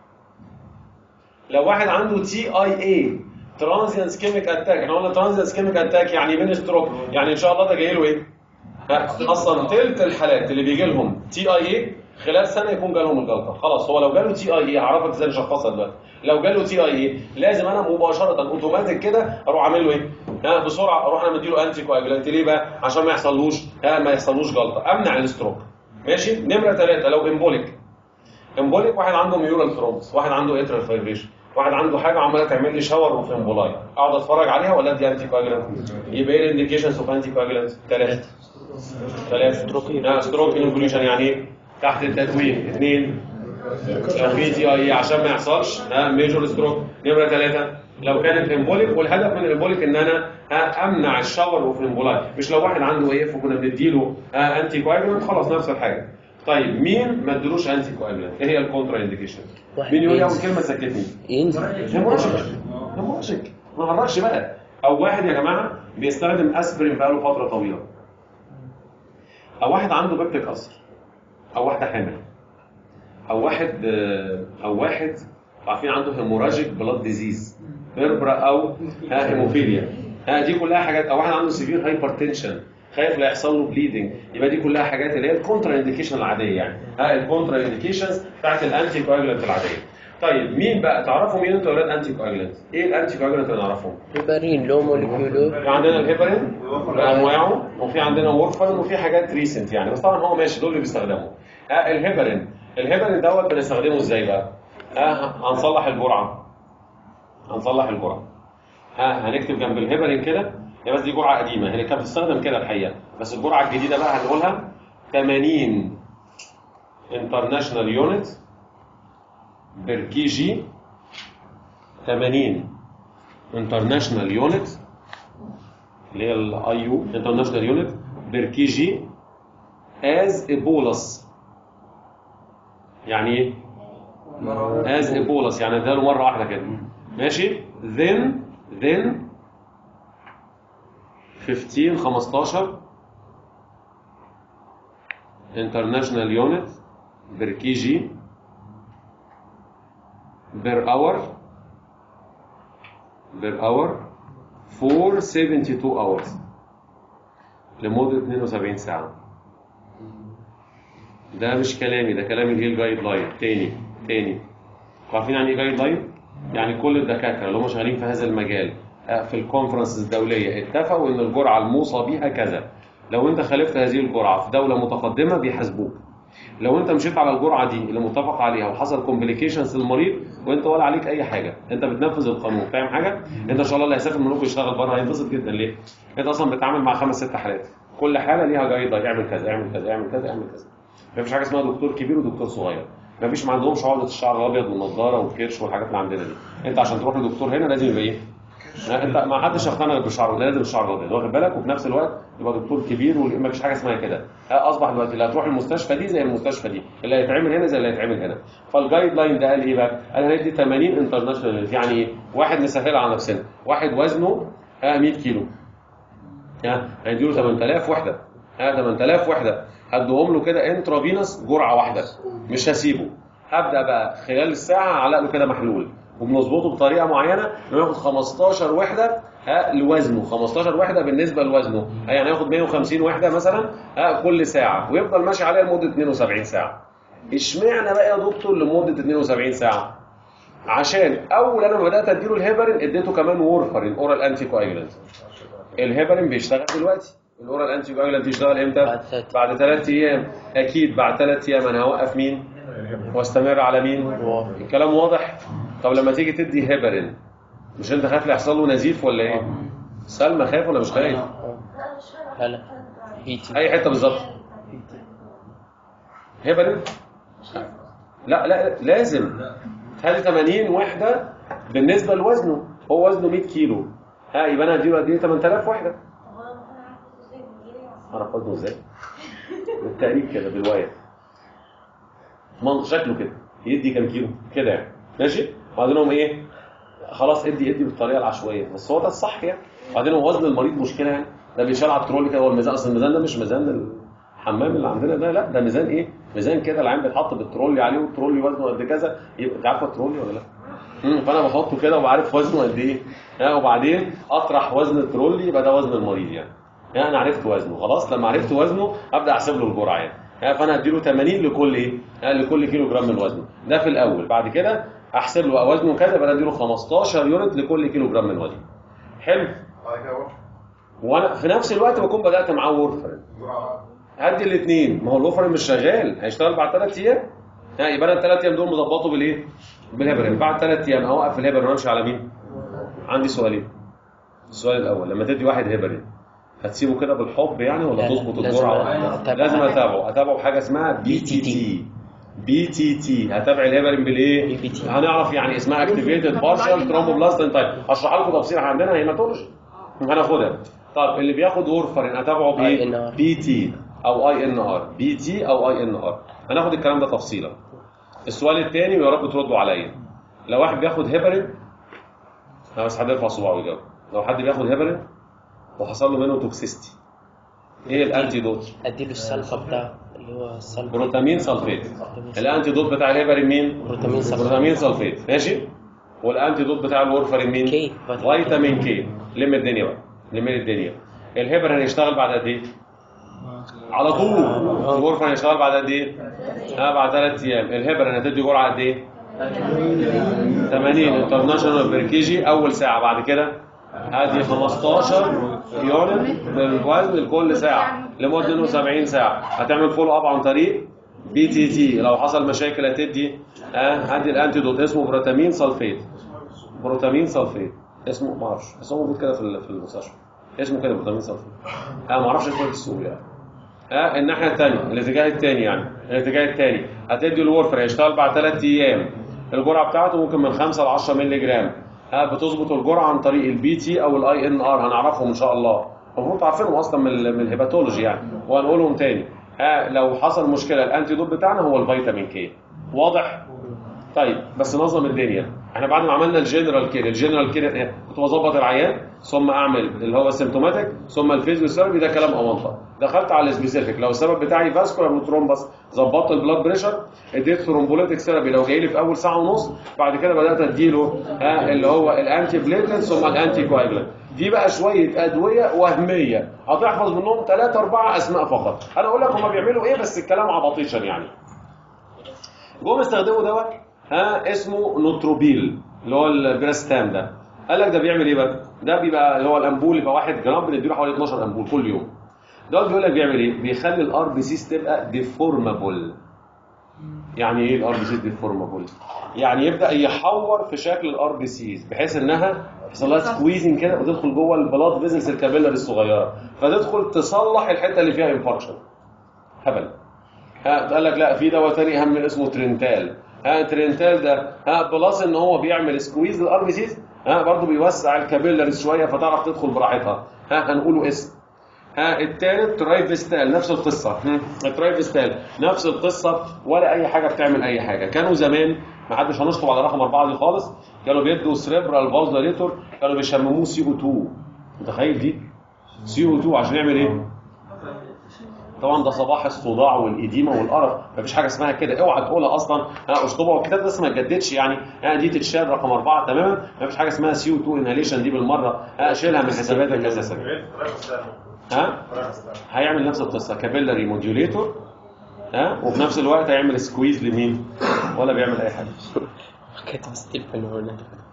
لو واحد عنده تي اي اي ترانزيانت سكيميك اتاك احنا قلنا ترانزيانت سكيميك اتاك يعني من ستروك يعني ان شاء الله ده جاي له ايه ها، اصلا تلت الحالات اللي بيجي لهم تي اي اي خلال سنه يكون جالهم الجلطه خلاص هو لو جاله تي اي اي هعرفك ازاي نشخصها دلوقتي لو جاله تي اي اي لازم انا مباشره اوتوماتيك كده اروح اعمل له ايه ها بسرعه اروح انا مديله انتي كواجولانت ليه بقى عشان ما يحصلوش ها ما يحصلوش جلطه امنع الستروك ماشي نمره ثلاثه لو امبوليك امبوليك واحد عنده ميورال ثرومبس واحد عنده اترال فايبريشن واحد عنده حاجه عماله تعمل لي شاور وفي امبولاي اقعد اتفرج عليها ولا ادي انتي كواجولانت يبقى ايه الانديكيشنز اوف انتي كواجولانت ثلاثه ثلاثه ستروك ستروك انفوليوشن يعني ايه تحت التكوين اثنين لو في تي اي عشان ما يحصلش ها ميجور ستروك نمره ثلاثه لو كانت امبوليك والهدف من الامبوليك ان انا ها امنع الشاور وفي الامبولاي مش لو واحد عنده ايه وكنا بنديله ها انتي كواجولانت خلاص نفس الحاجه طيب مين ما ادلوش انتي كواجولانت ايه هي الكونترا انديكيشن مين يقول لي اول كلمه سكتني ينزل هيموراجيك هيموراجيك ما هرجش بقى او واحد يا جماعه بيستخدم اسبرين بقاله فتره طويله او واحد عنده بكتيك ألسر او واحده حامل او واحد آه، او واحد عارفين عنده هيموراجيك بلاد ديزيز بيربرا او ها هيموفيليا ها دي كلها حاجات او واحد عنده سيفير هايبرتنشن خايف لا يحصل له بليدنج يبقى دي كلها حاجات اللي هي الكونترا انديكيشن العاديه يعني ها الكونترا انديكيشنز بتاعت الانتي كواجولانت العاديه طيب مين بقى تعرفوا مين انتوا اولاد انتي كواجولانت ايه الانتي كواجولانت اللي نعرفهم هيبرين لو موليكيولو في عندنا الهيبرين بانواعه وفي عندنا وورفرين وفي حاجات ريسنت يعني بس طبعا هو ماشي دول اللي بيستخدموا ها الهيبرين الهيبرين دوت بنستخدمه ازاي بقى؟ ها هنصلح الجرعه هنصلح الجرعه ها هنكتب جنب الهيبرين كده هي بس دي جرعه قديمه هي كانت بتستخدم كده الحقيقه بس الجرعه الجديده بقى هنقولها 80 انترناشونال يونت بير كي جي 80 انترناشونال يونت اللي هي الاي يو انترناشونال يونت بير كي جي از بولس يعني ايه؟ از بولس يعني اداله مره واحده كده ماشي then then 15 15 international unit per kg per hour per hour for 72 hours لمدة 72 ساعة ده مش كلامي ده كلام الهيل جايد لاين تاني تاني عارفين يعني ايه جايد لاين؟ يعني كل الدكاترة اللي هم شغالين في هذا المجال آه، في الكونفرنس الدوليه اتفقوا ان الجرعه الموصى بها كذا لو انت خالفت هذه الجرعه في دوله متقدمه بيحاسبوك لو انت مشيت على الجرعه دي اللي متفق عليها وحصل كومبليكيشنز للمريض وانت ولا عليك اي حاجه انت بتنفذ القانون فاهم حاجه انت ان شاء الله اللي هيسافر منكم يشتغل بره هينبسط جدا ليه انت اصلا بتتعامل مع خمس ست حالات كل حاله ليها جايد اعمل كذا اعمل كذا اعمل كذا اعمل كذا مفيش حاجه اسمها دكتور كبير ودكتور صغير مفيش ما عندهمش عقده الشعر الابيض والنضاره والكرش والحاجات اللي عندنا دي انت عشان تروح لدكتور هنا لازم يبقى ايه لا، انت ما حدش يقتنع غير بالشعر ده لازم الشعر الابيض واخد بالك وفي نفس الوقت يبقى دكتور كبير وما فيش حاجه اسمها كده ها، اصبح دلوقتي اللي هتروح المستشفى دي زي المستشفى دي اللي هيتعمل هنا زي اللي هيتعمل هنا فالجايد لاين ده قال ايه بقى؟ قال هندي 80 انترناشونال يعني ايه؟ واحد نسهلها على نفسنا واحد وزنه ها 100 كيلو ها هيديله 8000 وحده ها 8000 وحده هديهم له كده انترافينوس جرعه واحده مش هسيبه هبدا بقى خلال الساعه اعلق له كده محلول وبنظبطه بطريقه معينه انه ياخد 15 وحده ها لوزنه 15 وحده بالنسبه لوزنه ها يعني ياخد 150 وحده مثلا ها كل ساعه ويفضل ماشي عليها لمده 72 ساعه اشمعنى بقى يا دكتور لمده 72 ساعه عشان اول انا ما بدات اديله الهيبرين اديته كمان وورفرين اورال انتي كواجولانت الهيبرين بيشتغل دلوقتي الاورال انتي كواجولانت يشتغل امتى بعد ثلاث. بعد ثلاث ايام اكيد بعد ثلاث ايام انا هوقف مين واستمر على مين واضح. الكلام واضح طب لما تيجي تدي هيبرين مش انت خايف يحصل له نزيف ولا ايه سلمى خايف ولا مش خايف لا لا بيتي اي حته بالظبط هيبرين لا لا لازم هذه 80 وحده بالنسبه لوزنه هو وزنه 100 كيلو ها يبقى انا هديله قد ايه 8000 وحده اعرف وزنه ازاي بالتقريب كده بالواية من- شكله كده يدي كام كيلو كده يعني ماشي وبعدين هم ايه خلاص ادي ادي بالطريقه العشوائيه بس هو ده الصح يعني وبعدين هو وزن المريض مشكله يعني ده بيشال على الترولي كده هو الميزان اصل الميزان ده مش ميزان الحمام اللي عندنا ده لا ده ميزان ايه ميزان كده العين بيتحط بالترولي عليه والترولي وزنه قد كذا يبقى انت عارفه الترولي ولا لا مم، فانا بحطه كده وبعرف وزنه قد ايه ها، وبعدين اطرح وزن الترولي يبقى ده وزن المريض يعني يعني انا عرفت وزنه خلاص لما عرفت وزنه ابدا احسب له الجرعه يعني ها، فانا هديله 80 لكل ايه ها، لكل كيلو جرام من وزنه ده في الاول بعد كده احسب له وزنه كذا يبقى أنا اديله 15 يونت لكل كيلو جرام من وزنه حلو بعد كده بقى وانا في نفس الوقت بكون بدات معاه وورفرين جرعة هدي الاثنين ما هو الوفرين مش شغال هيشتغل بعد ثلاث ايام ها يبقى انا الثلاث ايام دول مظبطه بالايه؟ بالهيبرين بعد ثلاث ايام اوقف الهيبرين وامشي على مين؟ عندي سؤالين السؤال الاول لما تدي واحد هيبرين هتسيبه كده بالحب يعني ولا لا، تظبط لازم الجرعه؟ أتابعه. لازم اتابعه اتابعه بحاجه اسمها بي تي تي بي تي تي هتابع الهيبرين بالايه؟ BTT. هنعرف يعني اسمها اكتيفيتد بارشال ترومبوبلاستين طيب هشرح لكم تفصيل عندنا هيماتولوجي هناخدها طب اللي بياخد وورفرين اتابعه بايه؟ INR. بي تي او اي ان ار بي تي او اي ان ار هناخد الكلام ده تفصيلا السؤال الثاني ويا رب تردوا عليا لو واحد بياخد هيبرين انا بس حد يرفع صباعه ويجاوب لو حد بياخد هيبرين وحصل له منه توكسيستي ايه الانتي دوت اديله السلفه بتاعه اللي هو السلفه بروتامين سلفيت الانتي دوت بتاع الهيبرين مين بروتامين سلفيت. بروتامين سلفيت ماشي والانتي دوت بتاع الورفرين مين كي. فيتامين كي لم الدنيا بقى لم الدنيا الهيبرين هيشتغل بعد قد ايه على طول الورفرين هيشتغل بعد قد ايه ها بعد ثلاث ايام الهيبرين هتدي جرعه قد ايه 80 انترناشونال بير كي جي اول ساعه بعد كده هدي 15 يونت بالوزن لكل ساعه لمده 72 ساعه هتعمل فولو اب عن طريق بي تي تي لو حصل مشاكل هتدي ها هدي الانتيدوت اسمه بروتامين سلفيت بروتامين سلفيت اسمه ما اعرفش بس هو موجود كده في ال- في المستشفى اسمه كده بروتامين سلفيت انا ما اعرفش اسمه في السوق يعني ها الناحيه الثانيه الاتجاه الثاني يعني الاتجاه الثاني هتدي الورفر هيشتغل بعد ثلاث ايام الجرعه بتاعته ممكن من 5 ل 10 مللي جرام ها بتظبط الجرعه عن طريق البي تي او الاي ان ار هنعرفهم ان شاء الله المفروض عارفينهم اصلا من ال- من الهيباتولوجي يعني وهنقولهم تاني ها لو حصل مشكله الانتي دوت بتاعنا هو الفيتامين كي واضح طيب بس نظم الدنيا احنا بعد ما عملنا الجنرال كير الجنرال كير إيه؟ كنت بظبط العيان ثم اعمل اللي هو السيمتوماتيك ثم الفيزيوثيرابي ده كلام اونطه دخلت على السبيسيفيك لو السبب بتاعي فاسكولار بروترومبس ظبطت البلاد بريشر اديت ثرومبوليتيك ثيرابي لو جاي لي في اول ساعه ونص بعد كده بدات اديله ها اللي هو الانتي بليتلت ثم الانتي كواجلانت دي بقى شويه ادويه وهميه هتحفظ منهم ثلاثة أربعة أسماء فقط أنا أقول لك هما بيعملوا إيه بس الكلام عبطيشا يعني جم استخدموا دواء ها اسمه نوتروبيل اللي هو البراستام ده قال لك ده بيعمل ايه بقى ده بيبقى اللي هو الامبول يبقى 1 جرام بنديله حوالي 12 امبول كل يوم ده بيقول لك بيعمل ايه بيخلي الار بي سيز تبقى ديفورمابل يعني ايه الار بي سيز ديفورمابل يعني يبدا يحور في شكل الار بي سيز بحيث انها يحصل لها سكويزنج كده وتدخل جوه البلاد فيزلز الكابيلاري الصغيره فتدخل تصلح الحته اللي فيها انفاركشن هبل ها قال لك لا في دواء تاني اهم اسمه ترينتال ها ترينتال ده ها بلس ان هو بيعمل سكويز للار بي سيز ها برضه بيوسع الكابيلاريز شويه فتعرف تدخل براحتها ها هنقوله اسم ها التالت ترايفستال نفس القصه هم، الترايفستال نفس القصه ولا اي حاجه بتعمل اي حاجه كانوا زمان ما حدش هنشطب على رقم اربعه دي خالص كانوا بيدوا سريبرال فازوليتور كانوا بيشمموه سي او 2 متخيل دي سي او 2 عشان يعمل ايه طبعا ده صباح الصداع والإديمة والقرف مفيش حاجة اسمها كده اوعى تقولها أصلا ها اشطبها والكتاب ده لسه ما اتجددش يعني يعني دي تتشال رقم أربعة تماما مفيش حاجة اسمها سي 2 انهاليشن دي بالمرة ها شيلها من حساباتك أساسا ها هيعمل نفس القصة كابيلاري موديوليتور ها وفي نفس الوقت هيعمل سكويز لمين ولا بيعمل أي حاجة كاتب ستيل هنا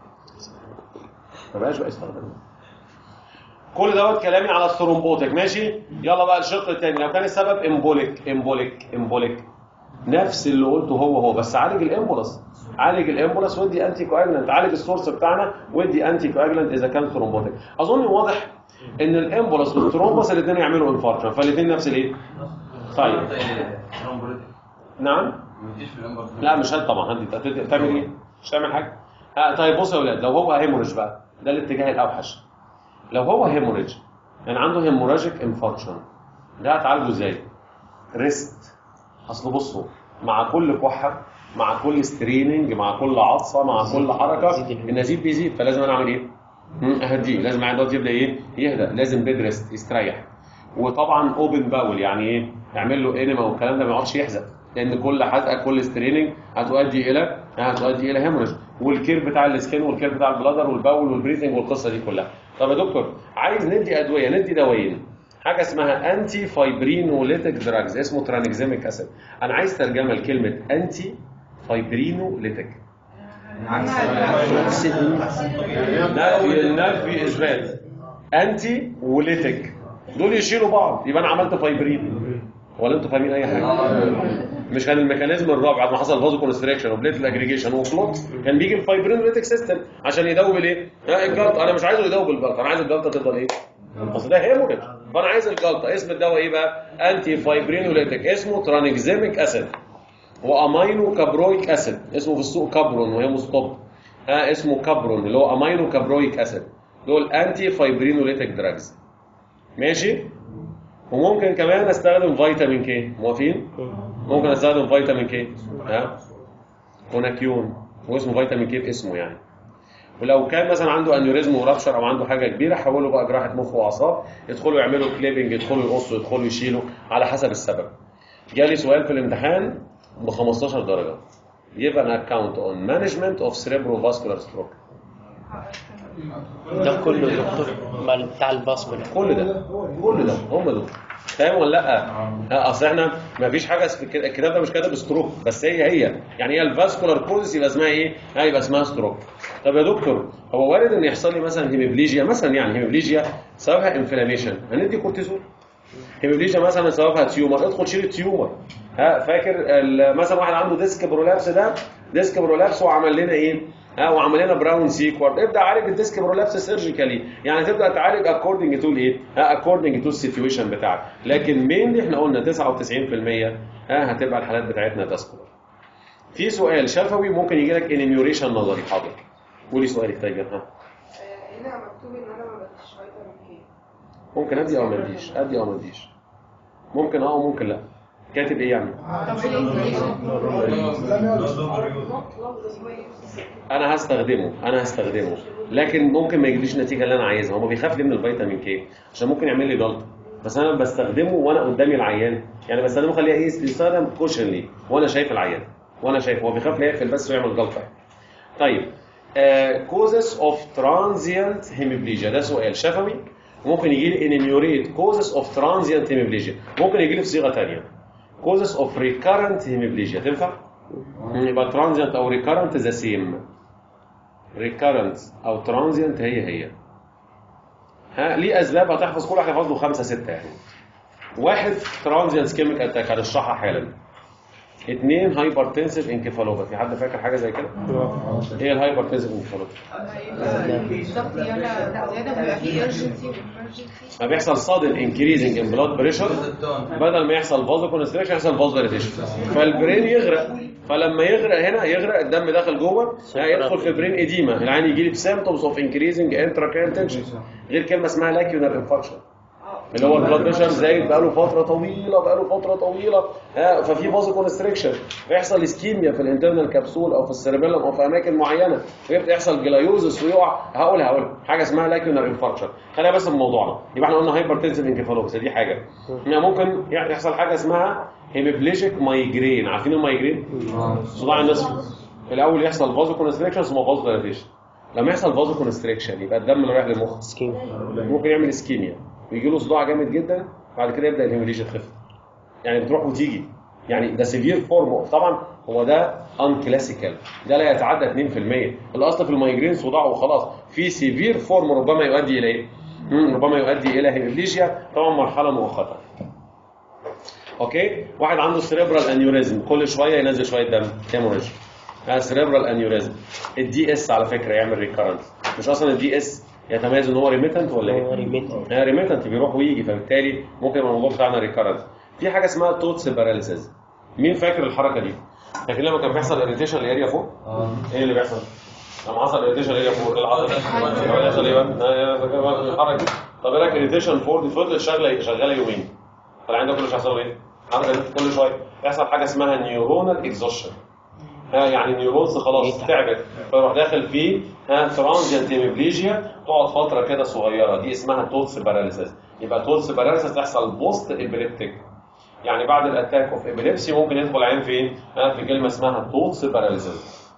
ما بقاش بقى يستخدمه كل دوت كلامي على الثرومبوتك ماشي يلا بقى الشق الثاني لو كان السبب امبوليك امبوليك امبوليك نفس اللي قلته هو هو بس عالج الامبولس عالج الامبولس ودي انتي كواجلانت عالج السورس بتاعنا ودي انتي كواجلانت اذا كان ثرومبوتك اظن واضح ان الامبولس والثرومبس الاثنين يعملوا انفاركشن فالاثنين نفس الايه طيب نعم لا مش هاد طبعا هدي هت- تعمل ايه مش تعمل حاجه آه طيب بصوا يا اولاد لو هو هيموريج بقى ده الاتجاه الاوحش لو هو هيموريج يعني عنده هيموراجيك انفاركشن ده هتعالجه ازاي ريست اصل بصوا مع كل كحه مع كل ستريننج مع كل عطسه مع كل حركه النزيف بيزيد فلازم انا اعمل ايه مم، اهديه لازم العيان دوت يبدا ايه يهدى لازم بيد ريست يستريح وطبعا اوبن باول يعني ايه يعمل له انما والكلام ده ما يقعدش يحزق لان كل حزقه كل ستريننج هتؤدي الى هتؤدي الى هيموريج والكير بتاع السكين والكير بتاع البلادر والباول والبريثنج والقصه دي كلها طب يا دكتور عايز ندي ادويه ندي دوايين حاجه اسمها انتي فايبرينوليتيك دراجز اسمه ترانكزيميك اسيد انا عايز ترجمه لكلمه انتي فايبرينوليتيك نفي النفي اثبات انتي وليتك دول يشيلوا بعض يبقى انا عملت فايبرين ولا انتوا فاهمين اي حاجه مش كان الميكانيزم الرابع بعد ما حصل فازو كونستريكشن وبليت الاجريجيشن وكلوت كان بيجي الفايبرين ليتك سيستم عشان يدوب الايه ها الجلطه انا مش عايزه يدوب الجلطه انا عايز الجلطه تفضل ايه اصل ده هيموريج فانا عايز الجلطه اسم الدواء ايه بقى انتي فايبرينوليتك اسمه ترانكزيميك اسيد وامينو كابرويك اسيد اسمه في السوق كابرون وهي مستوب ها اسمه كابرون اللي هو امينو كابرويك اسيد دول انتي فايبرينوليتك دراجز ماشي وممكن كمان استخدم فيتامين كي موافقين ممكن استخدم فيتامين كي ها كوناكيون واسمه فيتامين كي باسمه يعني ولو كان مثلا عنده انيوريزم ورابشر او عنده حاجه كبيره حولوا بقى جراحه مخ واعصاب يدخلوا يعملوا كليبنج يدخلوا يقصوا يدخلوا يشيلوا على حسب السبب جالي سؤال في الامتحان ب 15 درجه give an account on management of cerebrovascular stroke ده كله يا دكتور مال بتاع الباسكول كل ده كل ده هم دول فاهم ولا لا؟ آه، اصل احنا ما فيش حاجه في الك- الكتاب ده مش كاتب ستروك بس هي هي يعني هي الفاسكولار كوزس يبقى اسمها ايه؟ ها يبقى اسمها ستروك طب يا دكتور هو وارد ان يحصل لي مثلا هيموبليجيا مثلا يعني هيموبليجيا سببها انفلاميشن هندي كورتيزون هيموبليجيا مثلا سببها تيومر ادخل شيل التيومر ها فاكر ال- مثلا واحد عنده ديسك برولابس ده ديسك برولابس وعمل لنا ايه؟ ها وعمل لنا براون سيكوارد ابدا عالج الديسك برولابس سيرجيكالي يعني تبدا تعالج اكوردنج تو الايه؟ ها اكوردنج تو السيتويشن بتاعك لكن مين احنا قلنا 99% ها هتبقى الحالات بتاعتنا تاسكولار في سؤال شفوي ممكن يجي لك انيميوريشن نظري حاضر قولي سؤالك طيب ها هنا مكتوب ان انا ما بديش فيتامين كي ممكن ادي او ما اديش ادي او ما اديش ممكن اه وممكن لا كاتب ايه يعني طب انا هستخدمه انا هستخدمه لكن ممكن ما يجيبليش النتيجه اللي انا عايزها هو بيخاف لي من الفيتامين كي عشان ممكن يعمل لي جلطه بس انا بستخدمه وانا قدامي العيان يعني بستخدمه خليه ايه يستخدم كوشنلي وانا شايف العيان وانا شايف هو بيخاف لي يقفل بس ويعمل جلطه طيب كوزس اوف ترانزيانت هيميبليجيا ده سؤال شفوي ممكن يجي لي انيميوريت كوزس اوف ترانزيانت هيميبليجيا ممكن يجي لي في صيغه ثانيه كوزس اوف ريكارنت هيميبليجيا تنفع؟ يبقى ترانزيانت او ريكارنت ذا سيم ريكارنت او ترانزيانت هي هي ها ليه اسباب هتحفظ كل واحد يحفظ له خمسه سته يعني واحد ترانزيانت سكيميك اتاك هنشرحها حالا اثنين هايبرتنسيف انكفالوباثي حد فاكر حاجه زي كده؟ ايه الهايبرتنسيف انكفالوباثي؟ الضغط يلا زياده بيبقى فيه ايرجنسي ما بيحصل صادن انكريزنج ان بلاد بريشر بدل ما يحصل فازو كونستريكشن يحصل فازو دايليتيشن فالبرين يغرق فلما يغرق هنا يغرق الدم داخل جوه يدخل في برين اديما العين يجي لي بسيمتومز اوف انكريزنج انترا تنشن غير كلمه اسمها لاكيونر انفكشن اللي هو البلاد بريشر زايد بقاله فتره طويله بقاله فتره طويله ها ففي فازو كونستريكشن بيحصل اسكيميا في الانترنال كبسول او في السيربيلم او في اماكن معينه ويبدا يحصل جلايوزس ويقع هقولها هقولها حاجه اسمها لاكيونر انفكشن خلينا بس في موضوعنا يبقى احنا قلنا هايبرتنسيف انكفالوباثي دي حاجه يعني ممكن يحصل حاجه اسمها هيميبليجيك مايجرين عارفين المايجرين؟ صداع النصف الاول يحصل فازو كونستريكشن ثم فازو دايليتيشن لما يحصل فازو كونستريكشن يبقى الدم اللي رايح للمخ سكين ممكن يعمل اسكيميا ويجي له صداع جامد جدا بعد كده يبدا الهيموليجيا تخف يعني بتروح وتيجي يعني ده سيفير فورم طبعا هو ده ان كلاسيكال ده لا يتعدى 2% الاصل في المايجرين صداع وخلاص في سيفير فورم ربما يؤدي الى ايه؟ مم، ربما يؤدي الى هيموليجيا طبعا مرحله مؤقته اوكي واحد عنده سيريبرال انيوريزم كل شويه ينزل شويه دم هيموريج سيريبرال انيوريزم الدي اس على فكره يعمل ريكارنت مش اصلا الدي اس يتميز ان هو ريميتنت ولا ايه؟ هو remittent. آه ريميتنت بيروح ويجي فبالتالي ممكن يبقى الموضوع بتاعنا ريكارنت في حاجه اسمها توتس باراليسيس مين فاكر الحركه دي؟ لكن لما كان بيحصل اريتيشن لاريا فوق ايه اللي بيحصل؟ لما حصل اريتيشن لاريا فوق ايه اللي حصل؟ هو يحصل ايه بقى؟ الحركه دي طب ايه رايك اريتيشن فوق دي فضلت شغاله شغاله يومين فالعين ده كله مش هيحصل له ايه؟ الحركه دي كل شويه يحصل حاجه اسمها نيورونال اكزوشن ها يعني النيورونز خلاص تعبت فيروح داخل فيه ها ترانزيانت هيميبليجيا تقعد فتره كده صغيره دي اسمها توتس باراليسيس يبقى توتس باراليسيس تحصل بوست ابيليبتيك يعني بعد الاتاك اوف ابيليبسي ممكن يدخل عين فين؟ ها في كلمه اسمها توتس باراليسيس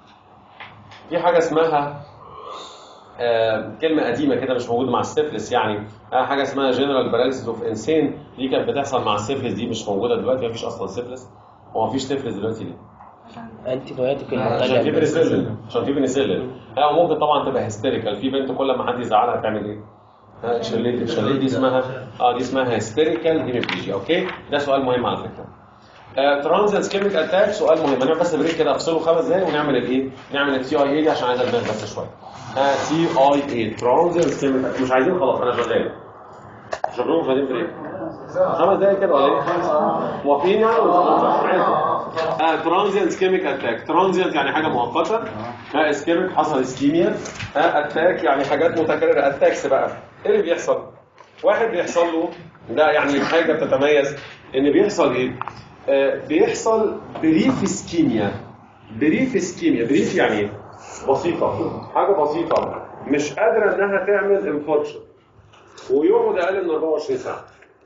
في حاجه اسمها آه كلمه قديمه كده مش موجوده مع السيفلس يعني آه حاجه اسمها جنرال باراليسيس اوف انسين دي كانت بتحصل مع السيفلس دي مش موجوده دلوقتي مفيش اصلا سيفلس هو مفيش سيفلس دلوقتي ليه؟ انتي بايوتيك عشان في المنتجة بنسلين عشان في بنسلين لا وممكن طبعا تبقى هيستيريكال في بنت كل ما حد يزعلها تعمل ايه؟ ها شليت شليت دي اسمها اه دي اسمها هيستيريكال هيميبليجيا اوكي ده سؤال مهم على فكره ترانزيت سكيميك اتاك سؤال مهم هنعمل بس بريك كده افصله خمس دقايق ونعمل الايه؟ نعمل التي اي اي دي عشان عايز ادماغ بس شويه تي اي اي ترانزيت سكيميك مش عايزين خلاص انا شغال شغلهم مش عايزين بريك خمس دقايق كده ولا ايه؟ موافقين يعني ولا ترانزيانت سكيميك اتاك ترانزيانت يعني حاجه مؤقته ها اسكيميك حصل اسكيميا ها اتاك يعني حاجات متكرره اتاكس بقى ايه اللي بيحصل؟ واحد بيحصل له ده يعني حاجه بتتميز ان بيحصل ايه؟ آه بيحصل بريف اسكيميا بريف اسكيميا بريف يعني ايه؟ بسيطه حاجه بسيطه مش قادره انها تعمل انفكشن ويقعد اقل من 24 ساعه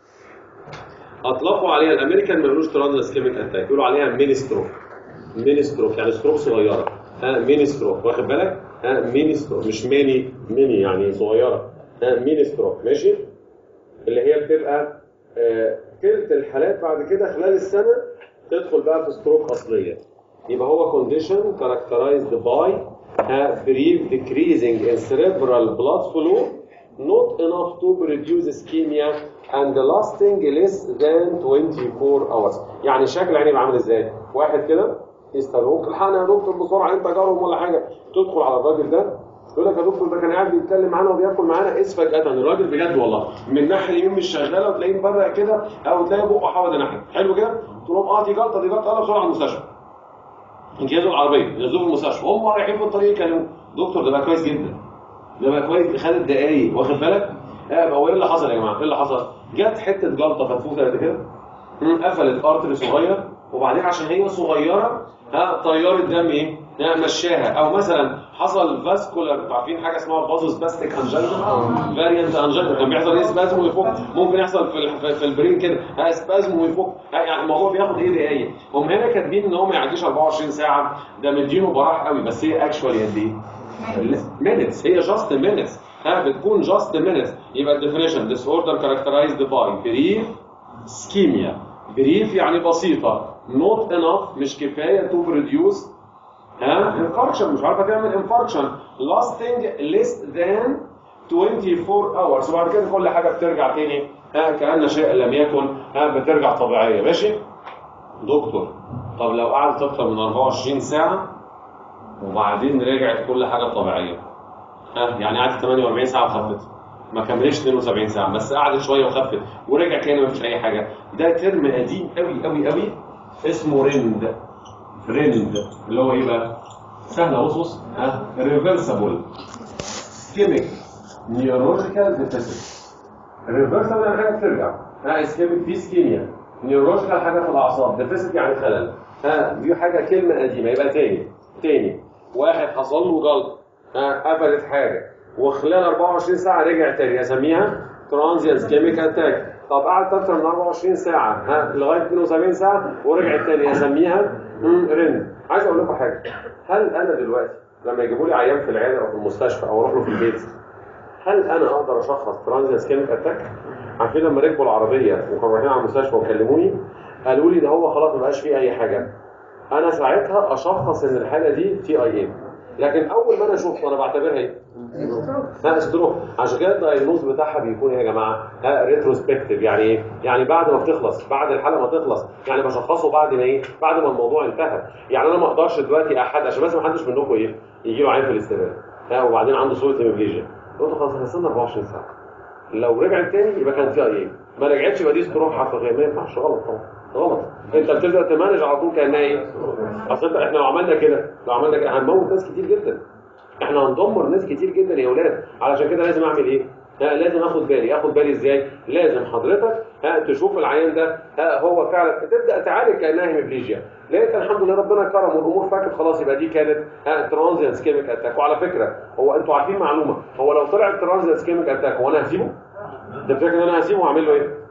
اطلقوا عليها الامريكان ما يقولوش ترانزيت سكيميك اتاك يقولوا عليها ميني ستروك ميني ستروك يعني ستروك صغيره ها ميني ستروك واخد بالك ها ميني ستروك مش ميني ميني يعني صغيره ها ميني ستروك ماشي اللي هي بتبقى آه تلت الحالات بعد كده خلال السنه تدخل بقى في ستروك اصليه يبقى هو كونديشن characterized by a brief decreasing in cerebral blood flow not enough to produce ischemia and lasting less than 24 hours يعني شكل العين يبقى عامل ازاي واحد كده يستلوك الحقنا يا دكتور بسرعه انت جارهم ولا حاجه تدخل على الراجل ده يقول لك يا دكتور ده كان قاعد بيتكلم معانا وبياكل معانا قيس فجاه الراجل بجد والله من الناحيه اليمين مش شغاله وتلاقيه مبرق كده او تلاقي بقه حوالي ناحيه حلو كده تقول لهم اه دي جلطه دي جلطه يلا بسرعه على المستشفى انجازوا العربيه ينزلوا المستشفى هم رايحين في الطريق كانوا دكتور ده بقى كويس جدا ده بقى كويس خد دقايق واخد بالك اه هو ايه اللي حصل يا جماعه ايه اللي حصل جت حته جلطه فتفوته قد كده مم، قفلت ارتري صغير وبعدين عشان هي صغيره ها طيار الدم ايه ها مشاها او مثلا حصل فاسكولار عارفين حاجه اسمها فازوس باستيك انجلنا فاريانت انجلنا كان بيحصل ايه سبازم ويفك ممكن يحصل في ال- في البرين كده ها سبازم ويفك ها يعني الموضوع بياخد ايه دقايق هم هنا كاتبين ان هو ما يعديش 24 ساعه ده مدينه براح قوي بس هي اكشوالي قد ايه؟ minutes هي just minutes ها بتكون just minutes يبقى الديفينيشن disorder characterized by brief ischemia brief يعني بسيطة not enough مش كفاية to produce ها انفاركشن مش عارفه تعمل انفاركشن lasting less than 24 hours وبعد كده كل حاجه بترجع تاني ها كأن شيء لم يكن ها بترجع طبيعيه ماشي دكتور طب لو قعدت اكتر من 24 ساعه وبعدين رجعت كل حاجه طبيعيه ها يعني قعدت 48 ساعه وخفت ما كملتش 72 ساعه بس قعدت شويه وخفت ورجع تاني مفيش اي حاجه ده ترم قديم قوي قوي قوي اسمه رند رند اللي هو ايه بقى؟ سهل اوصص ها ريفرسبل سكيميك نيورولوجيكال ديفيسيت ريفرسبل يعني حاجه بترجع ها اسكيميك في سكيميا نيورولوجيكال حاجه في الاعصاب ديفيسيت يعني خلل ها دي حاجه كلمه قديمه يبقى تاني تاني واحد حصل له جلط ها قفلت حاجه وخلال 24 ساعه رجع تاني اسميها ترانزيانت كيميك اتاك طب قعدت اكتر من 24 ساعه ها لغايه 72 ساعه ورجعت تاني اسميها مم، رند عايز اقول لكم حاجه هل انا دلوقتي لما يجيبوا لي عيان في العياده او في المستشفى او اروح له في البيت هل انا اقدر اشخص ترانزيانت كيميك اتاك عارفين لما ركبوا العربيه وكانوا رايحين على المستشفى وكلموني قالوا لي ده هو خلاص ما بقاش فيه اي حاجه انا ساعتها اشخص ان الحاله دي تي اي ام لكن اول ما انا اشوف انا بعتبرها ايه ها ستروك عشان كده الدايجنوز بتاعها بيكون ايه يا جماعه ها ريتروسبكتيف يعني ايه يعني بعد ما بتخلص بعد الحاله ما تخلص يعني بشخصه بعد ما ايه بعد ما الموضوع انتهى يعني انا ما اقدرش دلوقتي احد عشان بس ما حدش منكم ايه يجي له عين في الاستقبال ها وبعدين عنده صوره هيموبليجيا قلت خلاص هنستنى 24 ساعه لو رجعت تاني يبقى كان فيها ايه ما رجعتش يبقى دي ستروك حقيقيه ما ينفعش غلط طبعا غلط انت بتبدا تمانج على طول كانها ايه اصل انت احنا لو عملنا كده لو عملنا كده هنموت ناس كتير جدا احنا هندمر ناس كتير جدا يا اولاد علشان كده لازم اعمل ايه ها لازم اخد بالي اخد بالي ازاي لازم حضرتك ها تشوف العيان ده ها هو فعلا تبدا تعالج كانها هيموبليجيا لقيت الحمد لله ربنا كرم والامور فاكت خلاص يبقى دي كانت ها ترانزيانت سكيميك اتاك وعلى فكره هو انتوا عارفين معلومه هو لو طلع ترانزيانت سكيميك اتاك هو انا هسيبه ده فاكر ان انا هسيبه واعمل له ايه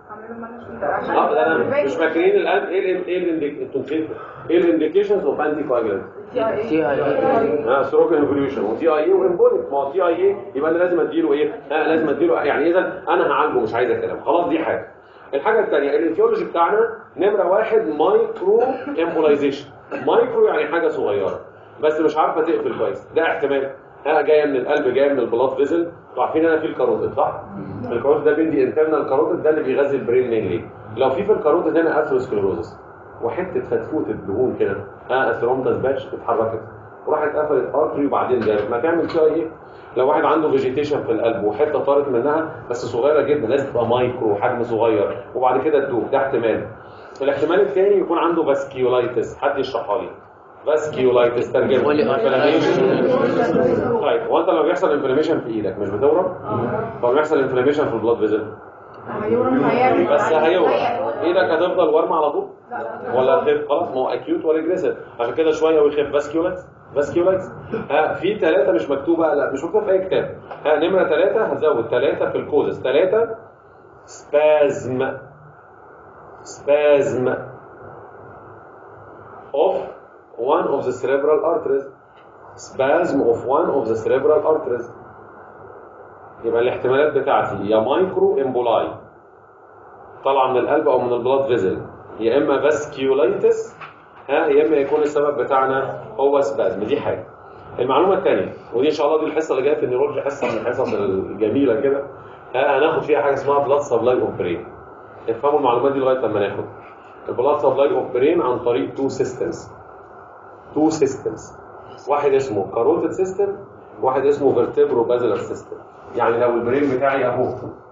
اه ده انا مش فاكرين الان ايه ال ايه ال انتوا نسيتوا ايه الانديكيشنز اوف انتي كواجولانت تي اي ها ستروك انفوليوشن وتي اي اي وامبوليك ما هو تي اي اي يبقى انا لازم اديله ايه؟ ها لازم اديله يعني اذا انا هعالجه مش عايز كلام خلاص دي حاجه الحاجه الثانيه الايتيولوجي بتاعنا نمره واحد مايكرو امبولايزيشن مايكرو يعني حاجه صغيره بس مش عارفه تقفل كويس ده احتمال ها جايه من القلب جايه من البلاد فيزل انتوا عارفين انا في الكاروتيد صح؟ الكاروتيد ده بيدي انترنال كاروتيد ده اللي بيغذي البرين مينلي لو في في الكاروتيد هنا اثيروسكليروزس وحته فتفوت الدهون كده ها اثرومتاس باتش اتحركت وراحت قفلت ارتري وبعدين جابت ما تعمل فيها ايه؟ لو واحد عنده فيجيتيشن في القلب وحته طارت منها بس صغيره جدا لازم تبقى مايكرو حجم صغير وبعد كده تدوب ده احتمال الاحتمال الثاني يكون عنده فاسكيولايتس حد يشرحها لي فاسكيولايتس ترجمه قولي inflammation. طيب هو انت لما بيحصل انفلاميشن في ايدك مش بتورم؟ طب بيحصل انفلاميشن في البلاد فيزل بس هيورم ايدك هتفضل ورمه على طول ولا تخف خلاص ما هو اكيوت وريجريسيف عشان كده شويه ويخف فاسكيولايتس فاسكيولايتس ها في ثلاثه مش مكتوبه لا مش مكتوبه في اي كتاب ها نمره ثلاثه هتزود ثلاثه في الكوزس ثلاثه سبازم سبازم of one of the cerebral arteries spasm of one of the cerebral arteries يبقى الاحتمالات بتاعتي يا مايكرو امبولاي طالعه من القلب او من البلاد فيزل يا اما فاسكيولايتس ها يا اما يكون السبب بتاعنا هو سبازم دي حاجه المعلومه الثانيه ودي ان شاء الله دي الحصه اللي جايه في النيورولوجي حصه من الحصص الجميله كده ها هناخد فيها حاجه اسمها بلاد سبلاي اوف برين افهموا المعلومات دي لغايه لما ناخد البلاد سبلاي اوف برين عن طريق تو سيستمز تو سيستمز واحد اسمه كاروتيد سيستم واحد اسمه فيرتبرو بازلر سيستم يعني لو البرين بتاعي اهو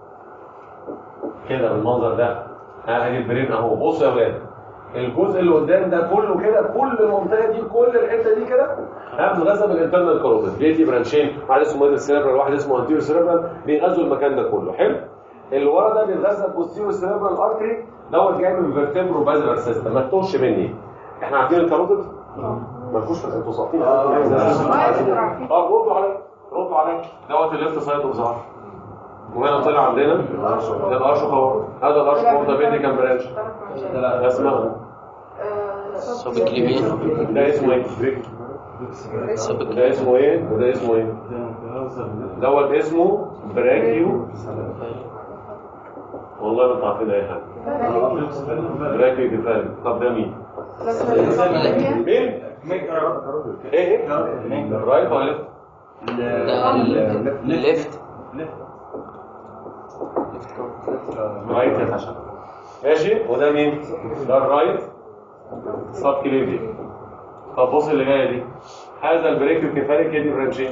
كده بالمنظر ده ها ادي البرين اهو بصوا يا ولاد الجزء اللي قدام ده كله كده كل المنطقه دي كل الحته دي كده ها بتتغذى بالانترنال كاروتيد بيدي برانشين واحد اسمه ميدل سيربرال واحد اسمه انتيرو سيربرال بيغذوا المكان ده كله حلو اللي ورا ده بيتغذى بوستيرو سيربرال ارتري دوت جاي من فيرتبرو بازلر سيستم ما تتوهش مني احنا عارفين الكاروتيد ما فيهوش انتوا ساقطين اه ردوا عليا ردوا عليا دوت الليفت سايد اوف ظهر وهنا طلع عندنا ده الارش باور هذا الارش باور ده بيدي كام برانش ده لا ده اسمها سوبك ليبين ده اسمه ايه سوبك ده اسمه ايه وده اسمه ايه دوت اسمه براكيو والله ما انتوا عارفين اي حاجه براكيو كفايه طب ده مين؟ مين؟ ايه ايه؟ رايت ولا ليفت؟ ليفت رايت يا خشب ماشي وده مين؟ ده الرايت سب كليفي طب بص اللي جايه دي هذا البريكيو كفاليك دي برانشين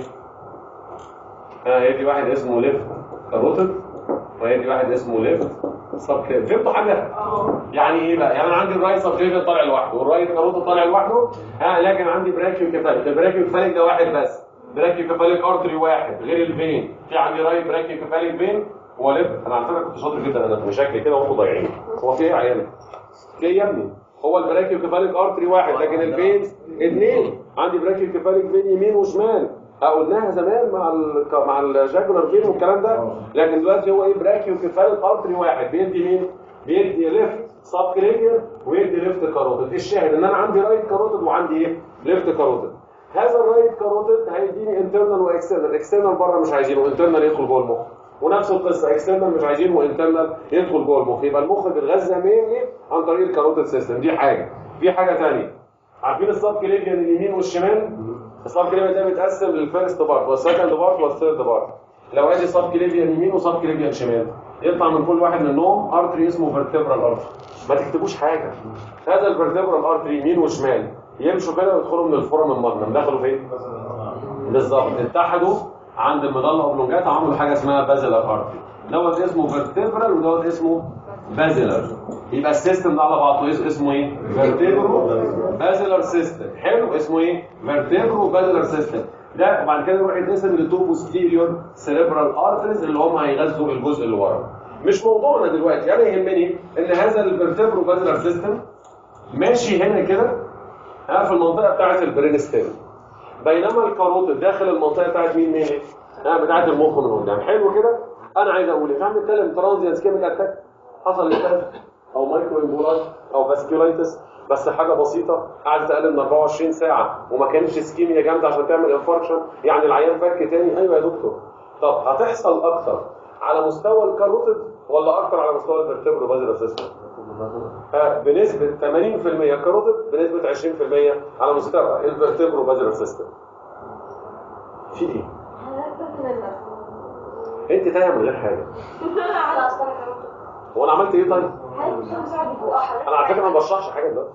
ها هي دي واحد اسمه ليفت كاروتيد وهي دي واحد اسمه ليفت سب كليفي فهمتوا حاجه؟ يعني ايه بقى؟ يعني انا عندي الرايت سب كليفي طالع لوحده والرايت كاروتيد طالع لوحده ها لكن عندي براكيو كفاليك البراكيو كفاليك ده واحد بس براكيو كفاليك ارتري واحد غير الفين في عندي رايت براكيو كفاليك فين وليفت انا على فكره كنت شاطر جدا انا شكلي كده وانتوا ضايعين هو في ايه يا عيال؟ في ايه يا ابني؟ هو البراكيو كفاليك ارتري واحد لكن الفين اثنين عندي براكيو كفاليك فين يمين وشمال آه، قلناها زمان مع ال مع الجاكولار فين والكلام ده لكن دلوقتي هو ايه براكيو كفاليك ارتري واحد بيدي مين؟ بيدي ليفت سب كليفير ويدي ليفت كاروتيد الشاهد ان انا عندي رايت كاروتيد وعندي ايه؟ ليفت كاروتيد هذا الرايت كاروتيد هيديني انترنال واكسترنال اكسترنال بره مش عايزينه انترنال يدخل جوه المخ ونفس القصه اكسترنال مش عايزينه وانترنال يدخل جوه المخ يبقى المخ بيتغذى مينلي عن طريق الكاروتيد سيستم دي حاجه في حاجه ثانيه عارفين السب كليفيان اليمين والشمال السب كليفيان ده بيتقسم للفيرست بارت والسكند بارت والثيرد بارت لو ادي سب كليفيان يمين وسب كليفيان شمال يطلع من كل واحد منهم ارتري اسمه فيرتبرال ارتري ما تكتبوش حاجه هذا الفيرتبرال ارتري يمين وشمال يمشوا كده ويدخلوا من الفورم الماجنم دخلوا فين؟ بالظبط اتحدوا عند المظله اوبلونجاتا عملوا حاجه اسمها بازلر ارتري دوت اسمه فيرتبرال ودوت اسمه بازلر يبقى السيستم ده على بعضه اس- اسمه ايه؟ فيرتبرو بازلر سيستم حلو اسمه ايه؟ فيرتبرو بازلر سيستم ده وبعد كده يروح يتقسم لتو بوستيريور سيريبرال ارتريز اللي هم هيغذوا الجزء اللي ورا مش موضوعنا دلوقتي انا يهمني ان هذا الفيرتبرو بازلر سيستم ماشي هنا كده ها في المنطقه بتاعه البرين ستيم بينما الكاروتيد داخل المنطقه بتاعت مين مين ها بتاعت المخ من قدام حلو كده انا عايز اقول ايه فاهم نتكلم ترانزيانت سكيميك اتاك حصل اتاك او مايكرو امبولايت او فاسكولايتس بس حاجه بسيطه قعدت اقل من 24 ساعه وما كانتش سكيميا جامده عشان تعمل انفاركشن يعني العيان فك تاني ايوه يا دكتور طب هتحصل اكتر على مستوى الكاروتيد ولا اكتر على مستوى الفرتبرو بازل سيستم آه، بنسبة 80% كاروتيد بنسبة 20% على مستوى الفرتبرو بازل سيستم في ايه؟ انت تايه من غير حاجة هو انا عملت ايه طيب؟ انا على فكرة ما بشرحش حاجة دلوقتي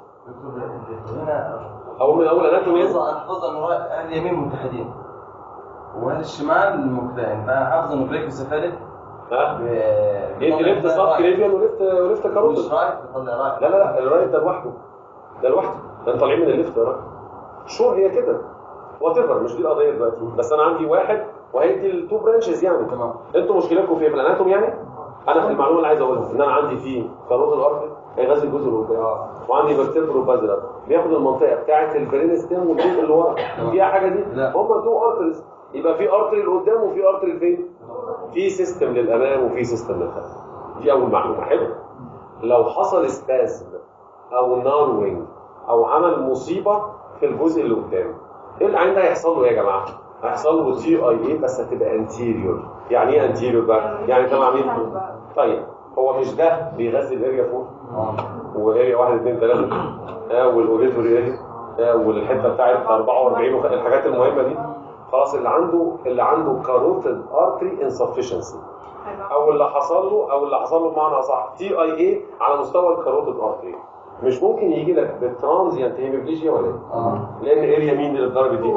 اول من اول اناتومي انا حافظ ان اهل اليمين متحدين واهل الشمال مختلفين فانا حافظ انه بريك وسفالت ها؟ انت لفت صف كريبيان ولفت ولفت كاروتيد مش رايح بيطلع رايح لا لا لا الرايت ده لوحده ده لوحده ده طالعين من الليفت يا راجل شور هي كده وات ايفر مش دي القضيه دلوقتي بس انا عندي واحد وهيدي التو برانشز يعني تمام. انتوا مشكلتكم في ايه في الاناتوم يعني انا في المعلومه اللي عايز اقولها ان انا عندي فيه كاروت الارض هيغذي الجزء اللي قدام وعندي فيرتبرو بازلر بياخد المنطقه بتاعه البرين ستيم والجزء اللي ورا فيها حاجه دي لا. هم تو ارترز يبقى في ارتري لقدام وفي ارتري فين في سيستم للامام وفي سيستم للخلف دي اول معلومه حلو لو حصل سبازم او ناروينج او عمل مصيبه في الجزء اللي قدام ايه اللي عندها هيحصل له إيه يا جماعه هيحصل له تي اي اي بس هتبقى انتيريور يعني ايه انتيريور بقى يعني تبع مين طيب هو مش ده بيغذي الاريا فوق واريا 1 2 3 اه والاوريتوري اريا اه والحته بتاعت 44 وخ- الحاجات المهمه دي خلاص اللي عنده اللي عنده كاروتيد ارتري انسفشنسي او اللي حصل له او اللي حصل له بمعنى اصح تي اي اي على مستوى الكاروتيد ارتري مش ممكن يجي لك بالترانزيانت هيموبليجيا ولا ايه؟ لان اريا مين اللي اتضربت دي؟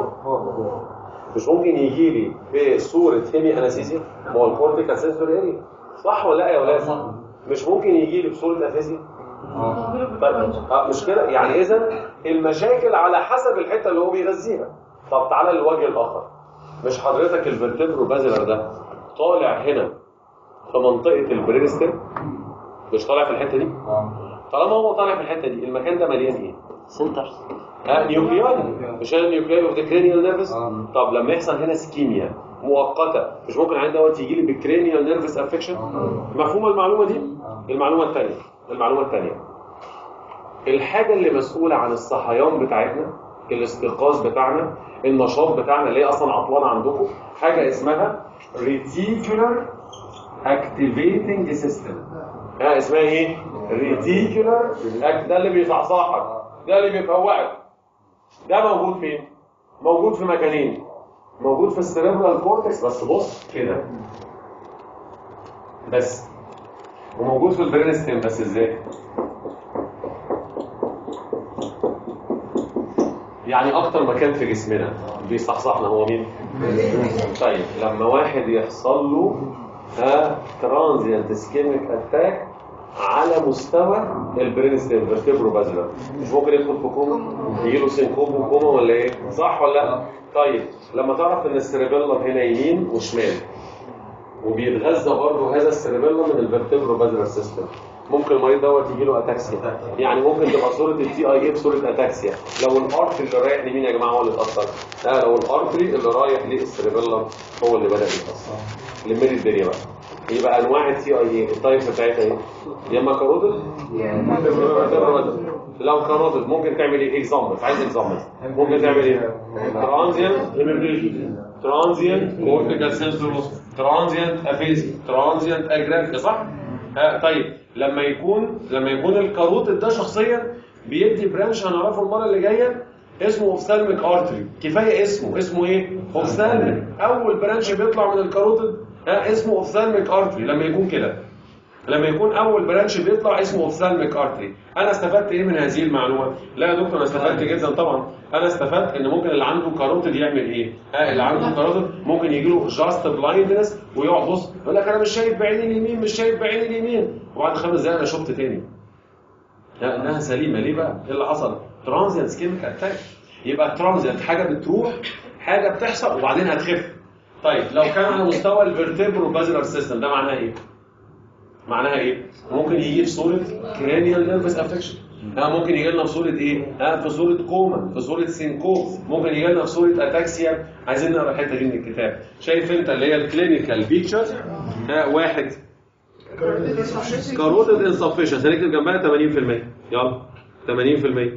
مش ممكن يجي لي بصوره هيمي انستيزيا ما هو الكورتيكال سنسوري اريا صح ولا لا يا ولاد؟ مش ممكن يجي لي بصوره افيزيا طيب آه، مش كده يعني اذا المشاكل على حسب الحته اللي هو بيغذيها طب تعالى للوجه الاخر مش حضرتك الفرتبرو بازلر ده طالع هنا في منطقه البرينستم مش طالع في الحته دي طالما هو طالع في الحته دي المكان ده مليان ايه سنترز ها نيوكلياي مش انا النيوكلياي اوف ذا كرينيال نيرفس طب لما يحصل هنا سكيميا مؤقته مش ممكن عندي دوت يجي لي بالكرينيال نيرفس افكشن مفهومه المعلومه دي المعلومه الثانيه المعلومه الثانيه الحاجه اللي مسؤوله عن الصحيان بتاعتنا الاستيقاظ بتاعنا النشاط بتاعنا اللي هي اصلا عطلانه عندكم حاجه اسمها ريتيكولار اكتيفيتنج سيستم ها اسمها ايه ريتيكولار ده اللي بيصحصحك ده اللي بيفوقك ده موجود فين موجود في مكانين موجود في السيريبرال كورتكس بس بص كده بس وموجود في البرين ستيم بس ازاي يعني اكتر مكان في جسمنا بيصحصحنا هو مين طيب لما واحد يحصل له ها ترانزيانت اسكيميك اتاك على مستوى البرين ستيم فيرتبرو بازلر مش ممكن يدخل في كوما يجي له سينكوب وكوما ولا ايه صح ولا لا طيب لما تعرف ان السيربيلم هنا يمين وشمال وبيتغذى برضه هذا السيربيلم من الفيرتبرو بازلر سيستم ممكن المريض دوت يجي له اتاكسيا يعني ممكن تبقى صوره التي اي اي بصوره اتاكسيا لو الارتري اللي رايح لمين يا جماعه هو اللي اتاثر لا لو الارتري اللي رايح للسيربيلم هو اللي بدا يتاثر لمين الدنيا بقى يبقى انواع التي اي اي التايبس بتاعتها ايه يا اما كاروتيد لو كاروتيد ممكن تعمل ايه اكزامبل عايز اكزامبل ممكن تعمل ايه ترانزيانت ترانزيانت كورتيكال سنسورس ترانزيانت افيزي ترانزيانت اجرافيا صح آه طيب لما يكون لما يكون الكاروتيد ده شخصيا بيدي برانش هنعرفه المره اللي جايه اسمه اوفثالميك ارتري كفايه اسمه اسمه ايه اوفثالميك اول برانش بيطلع من الكاروتيد ها اسمه اوفثالميك ارتري لما يكون كده لما يكون اول برانش بيطلع اسمه اوفثالميك ارتري انا استفدت ايه من هذه المعلومه لا يا دكتور انا استفدت جدا طبعا انا استفدت ان ممكن اللي عنده كاروتيد يعمل ايه ها اللي عنده كاروتيد ممكن يجي له جاست بلايندنس ويقعد بص يقول لك انا مش شايف بعيني اليمين مش شايف بعيني اليمين وبعد خمس دقايق انا شفت تاني لا انها سليمه ليه بقى ايه اللي حصل ترانزيانت سكيميك اتاك يبقى ترانزيانت حاجه بتروح حاجه بتحصل وبعدين هتخف طيب لو كان على مستوى الفيرتبرو بازلر سيستم ده معناها ايه معناها ايه ممكن يجي في صوره كرانيال نيرفس افكشن ها ممكن يجي لنا في صوره ايه ها في صوره كوما في صوره سينكوب ممكن يجي لنا في صوره اتاكسيا عايزين نقرا الحته دي من الكتاب شايف انت اللي هي الكلينيكال بيكتشر ها واحد كاروتيد انسفشنس هنكتب جنبها 80% يلا 80%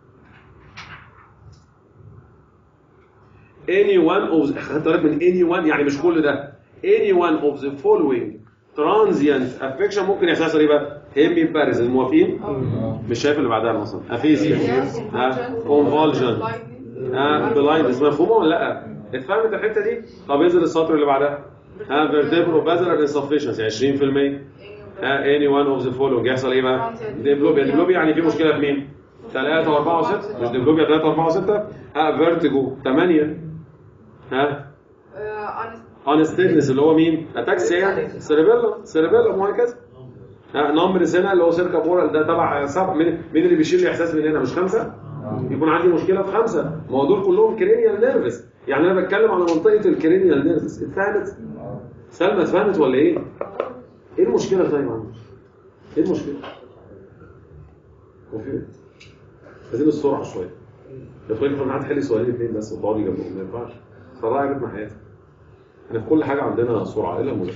any one of خدت بالك من any one يعني مش كل ده any one of the following transient affection ممكن يحصل ايه بقى؟ هيمي بارز موافقين؟ مش شايف اللي بعدها مثلا افيزيا ها كونفولجن ها بلايند مفهومه ولا لا؟ اتفهمت الحته دي؟ طب انزل السطر اللي بعدها ها فيرتبرو بازلر insufficiency 20% ها any one of the following يحصل ايه بقى؟ ديبلوبيا ديبلوبيا يعني في مشكله في مين؟ 3 و4 و6 مش ديبلوبيا 3 و4 و6 ها فيرتيجو 8 ها انستيدنس اللي هو مين؟ اتاكسيا يعني سيربيلا سيربيلا وهكذا ها نمبرز هنا اللي هو سيركا بورال ده تبع سبع مين مين اللي بيشيل الاحساس من هنا مش خمسه؟ يكون عندي مشكله في خمسه ما هو دول كلهم كرينيال نيرفس يعني انا بتكلم على منطقه الكرينيال نيرفس اتفهمت؟ سلمى اتفهمت ولا ايه؟ ايه المشكله طيب عندك؟ ايه المشكله؟ وفي عايزين السرعه شويه تدخلي في الميعاد حلي سؤالين اثنين بس وتقعدي جنبهم ما ينفعش صراحه رتم حياتي احنا في كل حاجه عندنا سرعه الا المذاكره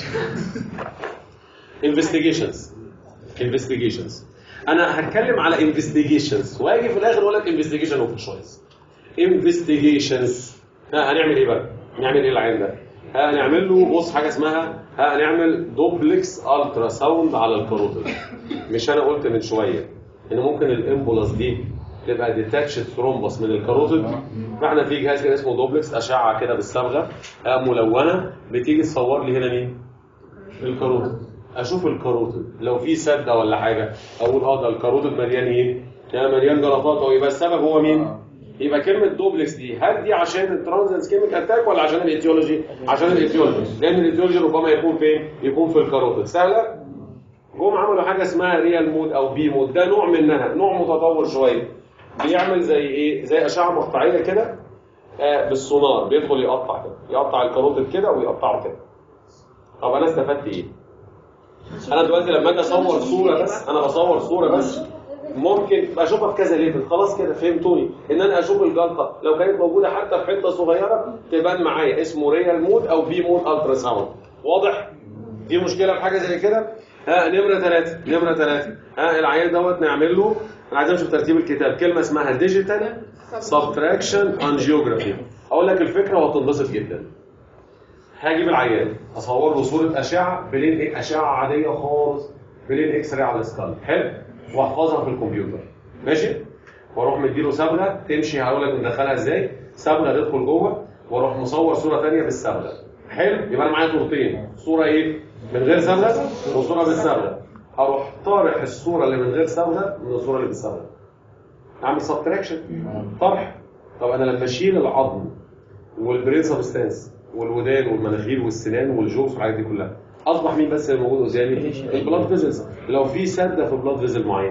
انفستيجيشنز انفستيجيشنز انا هتكلم على انفستيجيشنز واجي في الاخر اقول لك انفستيجيشن اوف تشويس انفستيجيشنز ها هنعمل ايه بقى؟ نعمل ايه العين ده؟ ها هنعمل له بص حاجه اسمها ها هنعمل دوبلكس الترا ساوند على الكاروتيد مش انا قلت من شويه ان ممكن الامبولاس دي تبقى ديتاتش ثرومبس من الكاروتيد فاحنا في جهاز كده اسمه دوبلكس اشعه كده بالصبغه ها ملونه بتيجي تصور لي هنا مين؟ الكاروتيد اشوف الكاروتيد لو في سده ولا حاجه اقول اه ده الكاروتيد مليان ايه؟ ده مليان جلطات او يبقى السبب هو مين؟ يبقى كلمه دوبلكس دي هل دي عشان الترانزنت سكيميك اتاك ولا عشان الايتيولوجي؟ عشان الايتيولوجي لان الايتيولوجي ربما يكون فين؟ يكون في الكاروتيد سهله؟ جم عملوا حاجه اسمها ريال مود او بي مود ده نوع منها نوع متطور شويه بيعمل زي ايه؟ زي اشعه مقطعيه كده آه بالسونار بيدخل يقطع كده يقطع الكاروتيد كده ويقطعه كده طب انا استفدت ايه؟ انا دلوقتي لما اجي اصور صوره بس انا بصور صوره بس ممكن اشوفها في كذا ليفل خلاص كده فهمتوني ان انا اشوف الجلطه لو كانت موجوده حتى في حته صغيره تبان معايا اسمه ريال مود او بي مود الترا ساوند واضح في مشكله في حاجه زي كده ها نمره ثلاثة نمره ثلاثة ها العيان دوت نعمل له انا عايز اشوف ترتيب الكتاب كلمه اسمها ديجيتال سبتراكشن انجيوجرافي اقول لك الفكره وهتنبسط جدا هجيب العيان اصور له صوره اشعه بلين ايه اشعه عاديه خالص بلين اكس راي على السكال حلو واحفظها في الكمبيوتر ماشي واروح مديله صبغه تمشي هقول لك ندخلها ازاي صبغه تدخل جوه واروح مصور صوره ثانيه بالصبغه حلو يبقى انا معايا صورتين صوره ايه من غير صبغه وصوره بالصبغه هروح طارح الصوره اللي من غير صبغه من الصوره اللي بالصبغه اعمل سبتراكشن طرح طب انا لما اشيل العظم والبرين سبستانس والودان والمناخير والسنان والجوز والحاجات دي كلها اصبح مين بس اللي موجود قدامي البلاد فيزلز لو في سده في بلاد فيزل معين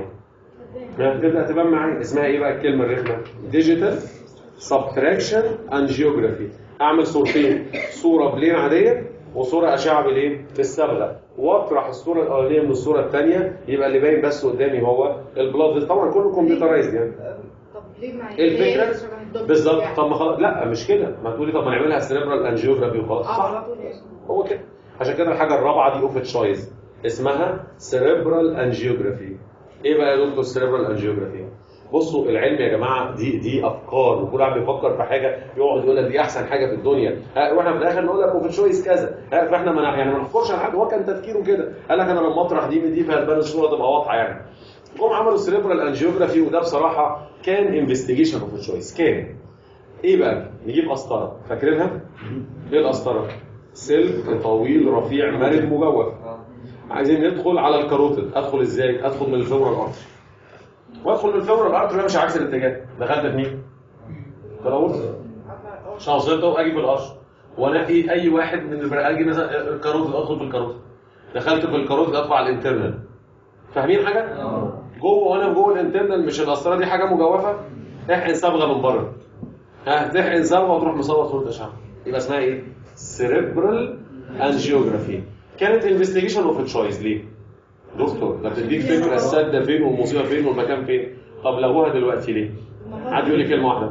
تبدا تبان معايا اسمها ايه بقى الكلمه الرخمه ديجيتال سبتراكشن انجيوجرافي اعمل صورتين صوره بلين عاديه وصوره اشعه بالايه بالصبغه واطرح الصوره الاولانيه من الصوره الثانيه يبقى اللي باين بس قدامي هو البلاد فيزل طبعا كله كمبيوترايزد يعني طب ليه ما ايه الفكره ليه شبه الدكتور بالظبط يعني؟ طب ما خلاص لا مش كده ما تقولي طب ما نعملها سيريبرال انجيوجرافي وخلاص اه صح على طول يعني. هو كده عشان كده الحاجه الرابعه دي اوف تشويز اسمها سيريبرال انجيوجرافي ايه بقى يا دكتور سيريبرال انجيوجرافي بصوا العلم يا جماعه دي دي افكار وكل واحد بيفكر في حاجه يقعد يقول لك دي احسن حاجه في الدنيا ها واحنا في الاخر نقول لك اوف تشويز كذا ها فاحنا ما يعني ما نحكرش على حد هو كان تفكيره كده قال لك انا لما اطرح دي من دي فهتبان الصوره تبقى واضحه يعني جم عملوا السيريبرال انجيوجرافي وده بصراحه كان انفستيجيشن اوف تشويس كان ايه بقى نجيب قسطره فاكرينها ايه القسطره سلك طويل رفيع مرن مجوف عايزين ندخل على الكاروتيد ادخل ازاي ادخل من الفورال ارتري وادخل من الفورال ارتري مش عكس الاتجاه دخلت في مين في الاورطه عشان اوصلته اجي في القش وانقي اي واحد من البر- اجي مثلا الكاروتيد ادخل في الكاروتيد دخلت في الكاروتيد ادخل على الانترنال فاهمين حاجه جوه وانا جوه الانترنال مش القسطره دي حاجه مجوفه احقن صبغه من بره ها تحقن صبغه وتروح مصور صوره اشعه يبقى اسمها ايه سيريبرال انجيوجرافي كانت انفستيجيشن اوف تشويس ليه دكتور ده بتديك فكره السد فين والمصيبه فين والمكان فين طب لغوها دلوقتي ليه حد يقول لي كلمه واحده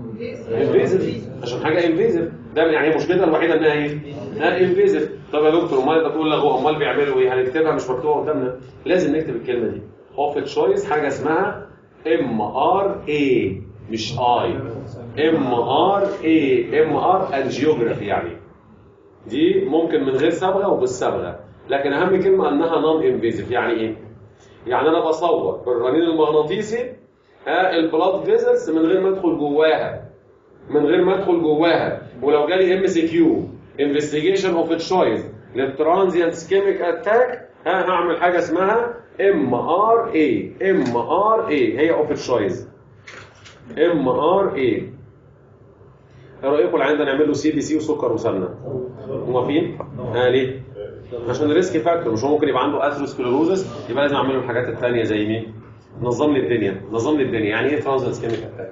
انفيزيف عشان حاجه انفيزيف ده يعني هي مشكلتها الوحيده انها ايه؟ انها انفيزيف طب يا دكتور امال انت تقول لغوها امال بيعملوا ايه؟ هنكتبها مش مكتوبه قدامنا لازم نكتب الكلمه دي اوف تشويس حاجه اسمها ام ار اي مش اي ام ار اي ام ار انجيوجرافي يعني دي ممكن من غير صبغه وبالصبغه لكن اهم كلمه انها نون انفيزيف يعني ايه؟ يعني انا بصور بالرنين المغناطيسي ها البلاد فيزلز من غير ما ادخل جواها من غير ما ادخل جواها ولو جالي ام سي كيو انفستيجيشن اوف تشويس للترانزيانت سكيميك اتاك ها هعمل حاجه اسمها ام ار اي ام ار اي هي اوف تشويس ام ار اي ايه رايكم العيان ده نعمل له سي بي سي وسكر وسمنه موافقين؟ اه ليه؟ عشان الريسك فاكتور مش هو ممكن يبقى عنده اثيروسكليروزس يبقى لازم اعمل له الحاجات الثانيه زي مين؟ نظم لي الدنيا نظم لي الدنيا يعني ايه ترانزيت سكيميك اتاك؟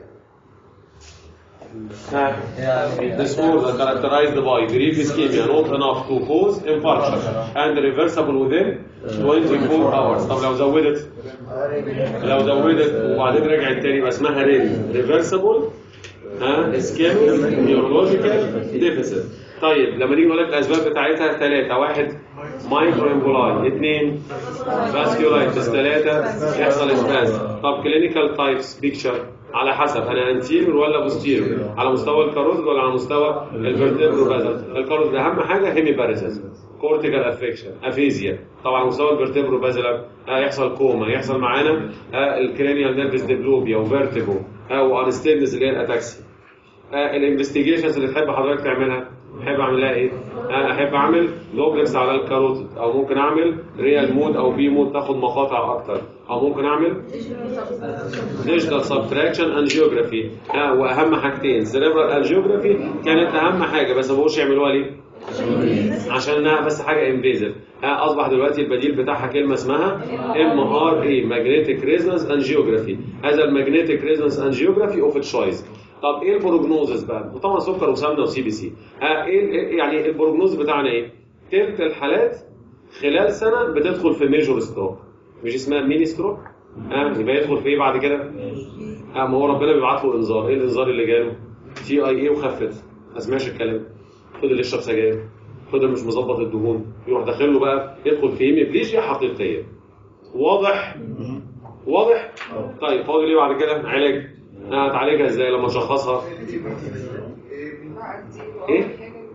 disorder characterized by brief ischemia not enough to cause infarction and reversible within 24 hours طب لو زودت لو زودت وبعدين رجعت تاني يبقى اسمها رين reversible ها ischemic neurological deficit طيب لما نيجي نقول لك الاسباب بتاعتها ثلاثه واحد مايكرو امبولاي اثنين فاسكيولايتس ثلاثه يحصل اسباز طب كلينيكال تايبس بيكتشر على حسب انا انتيريور ولا بوستيريور على مستوى الكاروتيد ولا على مستوى الفرتبرو بازل الكاروتيد اهم حاجه هيميباريسيس كورتيكال افكشن افيزيا طبعا على مستوى الفرتبرو بازل يحصل كوما يحصل معانا الكرينيال نيرفس ديبلوبيا وفيرتيجو وانستيدنس اللي هي الاتاكسي الانفستيجيشنز اللي تحب حضرتك تعملها احب اعمل لها ايه؟ انا احب اعمل دوبلكس على الكاروتيد او ممكن اعمل ريال مود او بي مود تاخد مقاطع اكتر او ممكن اعمل ديجيتال سبتراكشن انجيوجرافي ها واهم حاجتين سيريبرال انجيوجرافي كانت اهم حاجه بس ما بقوش يعملوها ليه؟ عشان انها بس حاجه انفيزيف ها اصبح دلوقتي البديل بتاعها كلمه اسمها ام ار اي ماجنتيك ريزونانس انجيوجرافي هذا الماجنتيك ريزونانس انجيوجرافي اوف تشويس طب ايه البروجنوزس بقى؟ وطبعا سكر وسمنه وسي بي سي ها ايه إيه- يعني البروجنوز بتاعنا ايه؟ تلت الحالات خلال سنه بتدخل في ميجور ستروك مش اسمها ميني ستروك ها يبقى يدخل في ايه بعد كده؟ ها ما هو ربنا بيبعت له انذار ايه الانذار اللي جاله؟ تي اي اي وخفت ما سمعش الكلام فضل يشرب سجاير فضل مش مظبط الدهون يروح داخل له بقى يدخل في هيميبليجيا حقيقيه واضح واضح طيب فاضل ايه بعد كده علاج آه، هتعالجها ازاي لما تشخصها ايه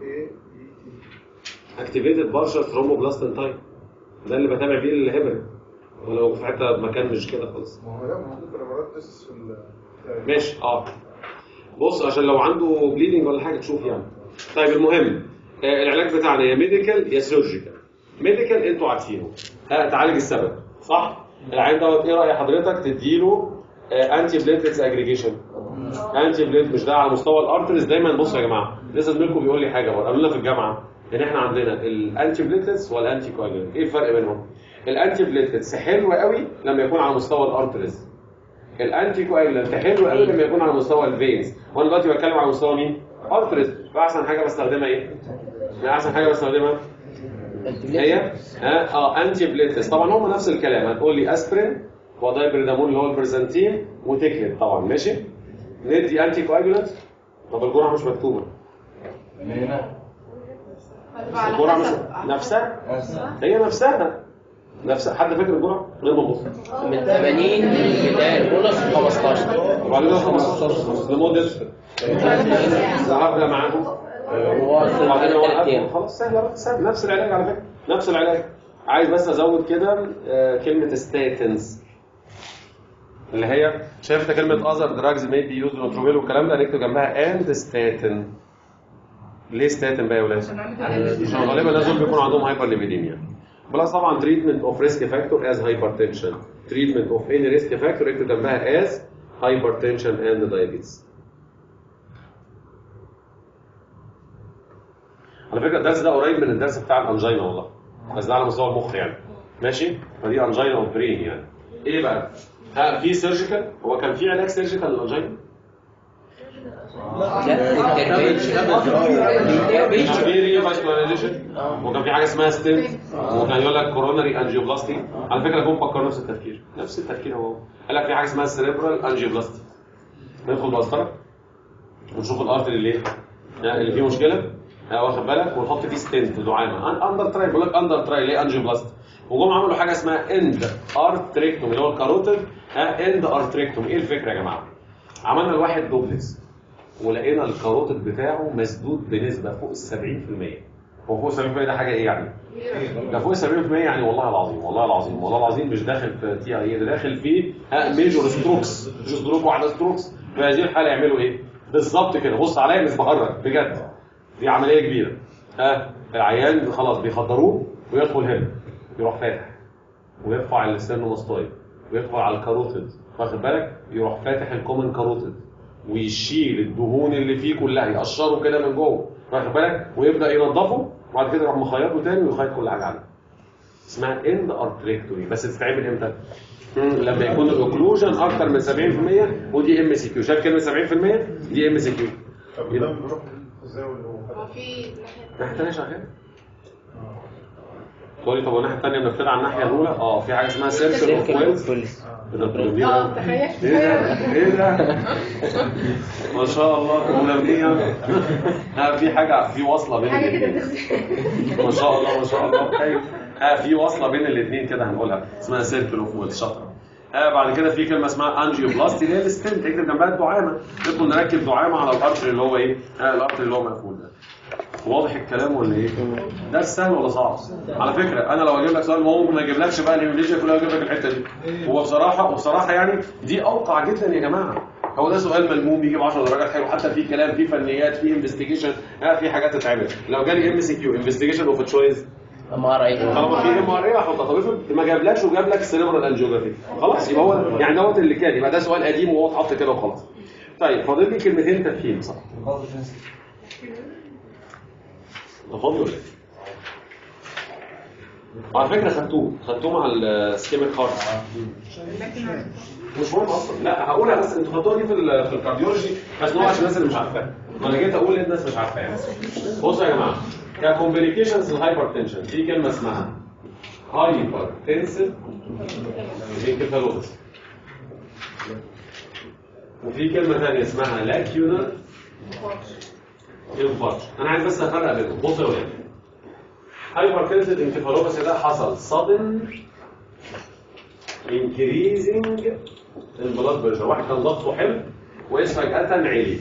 اكتيفيتد بارشل ثرومبوبلاستين تايب ده اللي بتابع بيه الهبل ولو في حته مكان مش كده خالص ما هو لا موجود بريبارات اسس في ال ماشي اه بص عشان لو عنده بليدنج ولا حاجه تشوف يعني طيب المهم آه العلاج بتاعنا يا ميديكال يا سيرجيكال ميديكال انتوا عارفينه ها تعالج السبب صح العين دوت ايه راي حضرتك تديله انتي بليتلتس اجريجيشن انتي بليت مش ده على مستوى الارترز دايما بصوا يا جماعه لسه زميلكم بيقول لي حاجه برضه قالوا لنا في الجامعه ان احنا عندنا الانتي بليتلتس والانتي كواجولانت ايه الفرق بينهم الانتي بليتلتس حلو قوي لما يكون على مستوى الارترز الانتي كواجولانت حلو قوي لما يكون على مستوى الفينز وانا دلوقتي بتكلم على مستوى مين ارترز فاحسن حاجه بستخدمها ايه احسن حاجه بستخدمها هي اه, آه انتي بليتلس طبعا هم نفس الكلام هتقول لي اسبرين ودايبريدامول اللي هو البرزنتين وتكلت طبعا ماشي ندي انتي كواجولانت طب الجرعه مش مكتوبه الجرعه مش نفسها هي نفسها نفسها حد فاكر الجرعه غير ما نبص من 80 للبداية بونص 15 وبعدين 15 لمده وهبدا معاكم وبعدين اوقف خلاص سهله بقى سهل نفس العلاج على فكره نفس العلاج عايز بس ازود كده آه، كلمه ستاتنز اللي هي شايف كلمه اذر دراجز مي بي يوز نوتروبيل والكلام ده نكتب جنبها اند ستاتن ليه ستاتن بقى يا ولاد؟ عشان غالبا الناس دول بيكون عندهم هايبر ليبيديميا بلس طبعا تريتمنت اوف ريسك فاكتور از هايبرتنشن تريتمنت اوف اني ريسك فاكتور اكتب جنبها از هايبرتنشن اند دايابيتس على فكره الدرس ده قريب من الدرس بتاع الانجينا والله بس ده على مستوى المخ يعني ماشي فدي انجينا اوف برين يعني ايه بقى ها في سيرجيكال هو كان في علاج سيرجيكال للانجينا في ريفاسكولاريزيشن وكان في حاجه اسمها ستنت وكان يقول لك كوروناري انجيوبلاستي على فكره جم فكروا نفس التفكير نفس التفكير هو قال لك في حاجه اسمها سيريبرال انجيوبلاستي ندخل بقسطره ونشوف الارتري اللي ايه يعني اللي فيه مشكله ها، واخد بالك ونحط فيه ستنت دعامه اندر تراي بيقول لك اندر تراي ليه انجيوبلاستي وجم عملوا حاجه اسمها اند ارتريكتوم اللي هو الكاروتيد ها اند ارتريكتوم ايه الفكره يا جماعه عملنا الواحد دوبلكس ولقينا الكاروتيد بتاعه مسدود بنسبه فوق ال 70% هو فوق ال 70% ده حاجه ايه يعني؟ ده فوق ال 70% يعني والله العظيم والله العظيم والله العظيم مش داخل في تي اي ده داخل في ميجور ستروكس مش ستروك واحده ستروكس في هذه الحاله يعملوا ايه؟ بالظبط كده بص عليا مش بهرج بجد دي عمليه كبيره ها العيان خلاص بيخدروه ويدخل هنا يروح فاتح ويرفع الستيرنوماستويد ويدخل على الكاروتيد واخد بالك يروح فاتح الكومن كاروتيد ويشيل الدهون اللي فيه كلها يقشره كده من جوه واخد بالك ويبدا ينضفه وبعد كده يروح مخيطه تاني ويخيط كل حاجه عليه اسمها اند ارتريكتوري بس تتعمل امتى؟ مم، لما يكون الاوكلوجن اكتر من 70% ودي ام سي كيو شايف كلمه 70% دي ام سي كيو طب ده بيروح ازاي ولا هو هو في ناحية الناحيه الثانيه شغال تقول لي طب والناحيه الثانيه بنبتدي على الناحيه الاولى اه في حاجه اسمها سيركل اوف ويلز اه تخيل ايه ده؟ ايه ده؟ ما شاء الله ملمية ها في حاجة في وصلة بين حاجة كده الاثنين ما شاء الله ما شاء الله أيوة. ها في وصلة بين الاثنين كده هنقولها اسمها سيركل اوف ويلز شاطرة ها بعد كده في كلمة اسمها انجيوبلاستي اللي هي الستنت تكتب جنبها الدعامة ندخل نركب دعامة على الارتري اللي هو ايه؟ ها الارتري اللي هو مقفول ده واضح الكلام ولا ايه؟ ده سهل ولا صعب؟ على فكره انا لو اجيب لك سؤال ما هو ممكن ما اجيبلكش بقى الهيموليجيا كلها اجيب لك الحته دي هو بصراحه وبصراحه يعني دي اوقع جدا يا جماعه هو ده سؤال ملموم بيجيب 10 درجات حلو حتى في كلام في فنيات في انفستيجيشن ها في حاجات تتعمل لو جالي ام سي كيو انفستيجيشن اوف تشويز ام ار اي طالما في ام ار اي احطها طب افرض ما جابلكش وجاب لك سيريبرال انجيوجرافي خلاص يبقى هو يعني دوت اللي كان يبقى ده سؤال قديم وهو اتحط كده وخلاص طيب فاضل لي كلمتين تفهيم صح تفضل على فكره خدتوه خدتوه مع السكيميك هارت مش مهم اصلا لا هقولها بس انتوا خدتوها دي في ال- في الكارديولوجي بس نوع عشان الناس اللي مش عارفاها ما انا جيت اقول للناس مش عارفاها يعني بصوا يا جماعه ككومبليكيشنز الهايبر تنشن في كلمه اسمها هايبر تنسيف انكفالوباثي وفي كلمه ثانيه اسمها لاكيونر انفاركت انا عايز بس افرق بينهم بصوا يا ولاد هايبر تنسيف انكفالوباثي ده حصل sudden increasing البلاد بريشر واحد كان ضغطه حلو وإس فجأة عالي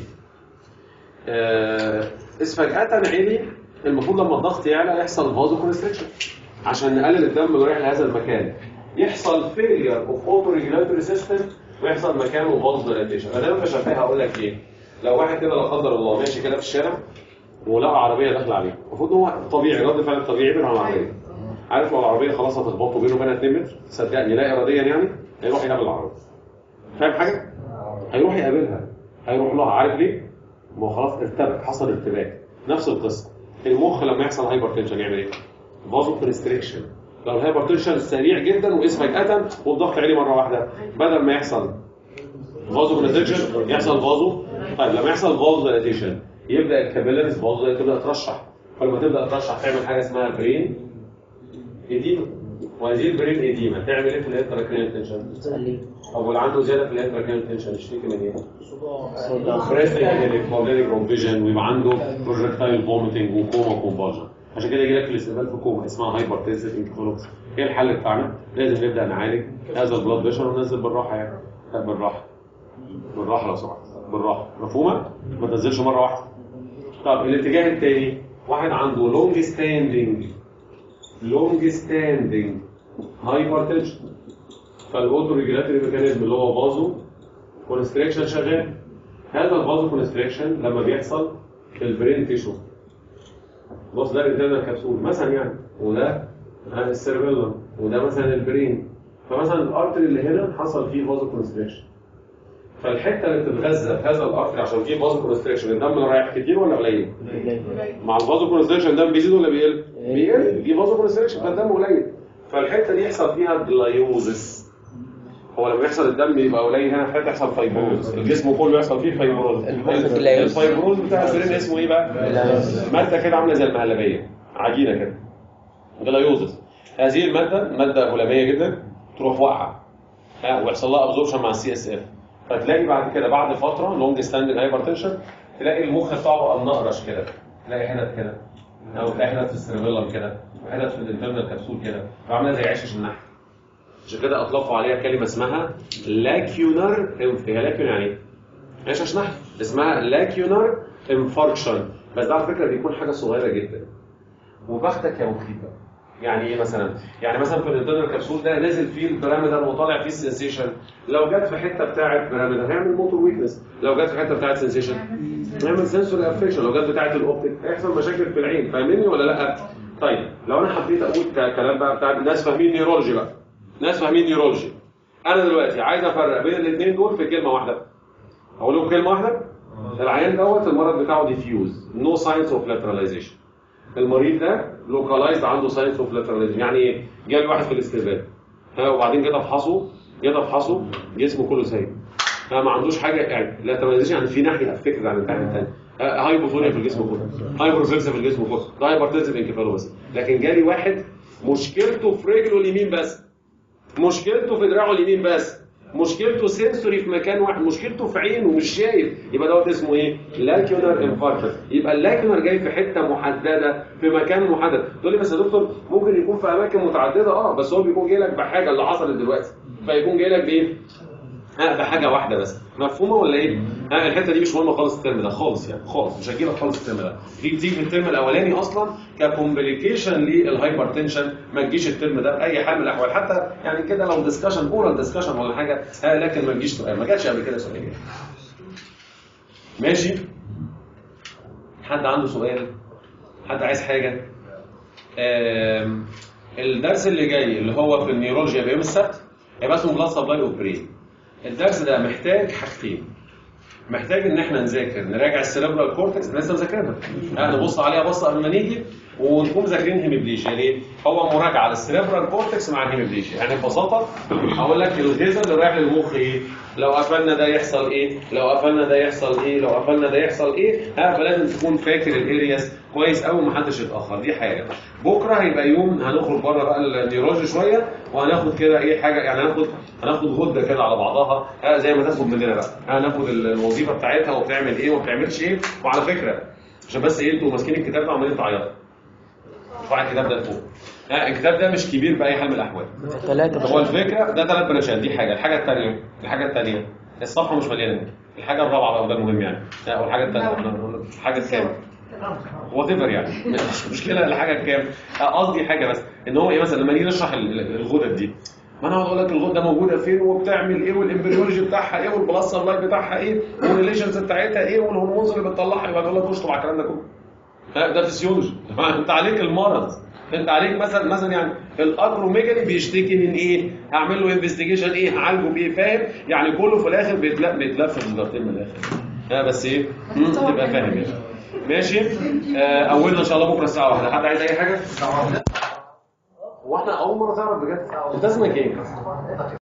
آه، إس فجأة عالي المفروض لما الضغط يعلى يحصل فازو كونستريكشن عشان نقلل الدم اللي رايح لهذا المكان يحصل فيلير اوف اوتو ريجولاتوري سيستم ويحصل مكانه فاز دايليتيشن انا دايما بشبهها اقول لك ايه لو واحد كده لا قدر الله ماشي كده في الشارع ولقى عربيه داخله عليه المفروض هو طبيعي رد فعل طبيعي يبعد عن العربيه عارف لو العربيه خلاص هتخبطه بينه وبينها 2 متر صدقني لا اراديا يعني هيروح يقابل العربيه فاهم حاجه؟ هيروح يقابلها هيروح لها عارف ليه؟ ما هو خلاص ارتبك حصل ارتباك نفس القصه المخ لما يحصل هايبر تنشن يعمل ايه؟ فازو كونستريكشن لو الهايبر تنشن سريع جدا وقيس فجأة والضغط عالي مره واحده بدل ما يحصل فازو كونستريكشن يحصل فازو طيب لما يحصل فازو دايليتيشن يبدا الكابيلاريز فازو تبدا ترشح فلما تبدا ترشح تعمل حاجه اسمها برين ايديما وهذه البرين ايديما تعمل ايه في الانتراكرينال تنشن؟ طب واللي عنده زياده في الانتراكرينال تنشن يشتكي من ايه؟ بريستنج بروبلم فيجن ويبقى عنده بروجكتايل فوميتنج وكوما كونفرجن عشان كده يجي لك في الاستقبال في كوما اسمها هايبر تنسيف انكفالوبس ايه الحل بتاعنا؟ لازم نبدا نعالج هذا البلاد بريشر وننزل بالراحه يعني لا، بالراحه بالراحه لو سمحت بالراحه مفهومه؟ ما تنزلش مره واحده طب الاتجاه الثاني واحد عنده لونج ستاندنج لونج ستاندنج هايبر تنشن فالاوتو ريجولاتوري ميكانيزم اللي هو فازو كونستريكشن شغال هذا الفازو كونستريكشن لما بيحصل في البرين تيشو بص ده الانترنال كبسول مثلا يعني وده السيربيلم وده مثلا البرين فمثلا الارتري اللي هنا حصل فيه فازو كونستريكشن فالحته اللي بتتغذى في هذا الارتري عشان فيه فازو كونستريكشن الدم اللي رايح كتير ولا قليل؟ مع الفازو كونستريكشن الدم بيزيد ولا بيقل؟ بيقل في فازو كونستريكشن فالدم قليل فالحته دي يحصل فيها جلايوزس هو لما يحصل الدم يبقى قليل هنا في حته يحصل فايبروز الجسم كله يحصل فيه فايبروز الجلايوز. الفايبروز بتاع البرين اسمه ايه بقى؟ ماده كده عامله زي المهلبيه عجينه كده جلايوزس هذه الماده ماده هلاميه جدا تروح واقعه ها، ويحصل لها ابزوربشن مع السي اس اف فتلاقي بعد كده بعد فتره لونج ستاندنج هايبر تنشن تلاقي المخ بتاعه بقى منقرش كده تلاقي هنا كده او تلاقي هنا في السيربيلم كده وهنا في الانترنال كبسول كده عامله زي عشش النحل عشان كده اطلقوا عليها كلمه اسمها لاكيونر هي لاكيونر يعني ايه؟ عشش نحل اسمها لاكيونر انفاركشن بس ده على فكره بيكون حاجه صغيره جدا وبختك يا مخيفه يعني ايه مثلا؟ يعني مثلا في الانترنال كبسول ده نازل فيه البيراميدال وطالع فيه السنسيشن لو جت في حته بتاعه بيراميدال هيعمل موتور ويكنس لو جت في حته بتاعه سنسيشن هيعمل سنسوري افكشن لو جت بتاعه الاوبتيك هيحصل مشاكل في العين فاهمني ولا لا؟ طيب لو انا حبيت اقول ك- كلام بقى بتاع ناس فاهمين نيورولوجي بقى ناس فاهمين نيورولوجي انا دلوقتي عايز افرق بين الاثنين دول في كلمه واحده اقول لهم كلمه واحده العيان دوت المرض بتاعه ديفيوز نو ساينس اوف لاتراليزيشن المريض ده لوكالايزد عنده ساينس اوف لاتراليزيشن يعني ايه جالي واحد في الاستقبال ها وبعدين جيت افحصه جيت افحصه جسمه كله سايب ها ما عندوش حاجه يعني لاتراليزيشن يعني في ناحيه افكت عن الناحيه الثانيه هايبوفونيا في الجسم كله هايبروفلكسا في الجسم كله ده هايبرتنسيف انكفالوباثي لكن جالي واحد مشكلته في رجله اليمين بس مشكلته في دراعه اليمين بس مشكلته سنسوري في مكان واحد مشكلته في عينه مش شايف يبقى دوت اسمه ايه لاكيونر انفاركشن يبقى اللاكيونر جاي في حته محدده في مكان محدد تقول لي بس يا دكتور ممكن يكون في اماكن متعدده اه بس هو بيكون جاي لك بحاجه اللي حصلت دلوقتي فيكون جاي لك بايه ها بحاجه واحده بس مفهومه ولا ايه؟ ها الحته دي مش مهمه خالص الترم ده خالص يعني خالص مش هتجيبك خالص الترم ده دي بتيجي في الترم الاولاني اصلا ككومبليكيشن للهايبر تنشن ما تجيش الترم ده باي حال من الاحوال حتى يعني كده لو ديسكشن اورال ديسكشن ولا حاجه ها لكن ما تجيش سؤال ما جاتش قبل كده سؤال يعني. ماشي حد عنده سؤال حد عايز حاجه آم، الدرس اللي جاي اللي هو في النيورولوجيا يبقى يوم السبت هيبقى اسمه بلاد سبلاي اوبرين الدرس ده محتاج حاجتين محتاج ان احنا نذاكر نراجع السيربرال كورتكس لسه مذاكرينها يعني نبص عليها بصه قبل ما نيجي ونكون مذاكرين هيميبليجيا ليه؟ هو مراجعه للسيربرال كورتكس مع الهيميبليجيا يعني ببساطه هقول لك الغذاء اللي رايح للمخ ايه؟ لو قفلنا ده يحصل ايه؟ لو قفلنا ده يحصل ايه؟ لو قفلنا ده يحصل ايه؟ ها فلازم تكون فاكر الارياس كويس قوي محدش يتاخر دي حاجه بكره هيبقى يوم هنخرج بره بقى النيورولوجي شويه وهناخد كده ايه حاجه يعني هناخد هناخد غده كده على بعضها ها زي ما تاخد مننا بقى هناخد الوظيفه بتاعتها وبتعمل ايه وما بتعملش ايه وعلى فكره عشان بس ايه انتوا ماسكين الكتاب ده وعمالين تعيطوا ارفع الكتاب ده فوق ها الكتاب ده مش كبير باي حال من الاحوال ثلاثة هو الفكره ده ثلاث برانشات دي حاجه الحاجه الثانيه الحاجه الثانيه الصفحه مش مليانه الحاجه الرابعه بقى وده المهم يعني لا والحاجه الثالثه الحاجه الكام وات ايفر يعني مش مشكله الحاجه الكام آه، قصدي حاجه بس ان هو ايه مثلا لما نيجي نشرح ال- ال- الغدد دي ما انا هقعد اقول لك الغده موجوده فين وبتعمل ايه والامبريولوجي بتاعها ايه والبلس سبلاي بتاعها ايه والريليشنز بتاعتها ايه والهرمونز اللي بتطلعها يبقى اقول لك اشطب على الكلام ده كله ها، ده فسيولوجي انت عليك المرض انت عليك مثلا مثلا يعني الاكروميجالي بيشتكي من ايه هعمل له انفستيجيشن ايه هعالجه بايه فاهم يعني كله في الاخر بيتلف بيتلف في الجرتين من الاخر ها بس ايه مم، تبقى فاهم يعني ماشي آه، اولنا ان شاء الله بكره الساعه 1 حد عايز اي حاجه هو احنا اول مره تعرف بجد انت اسمك ايه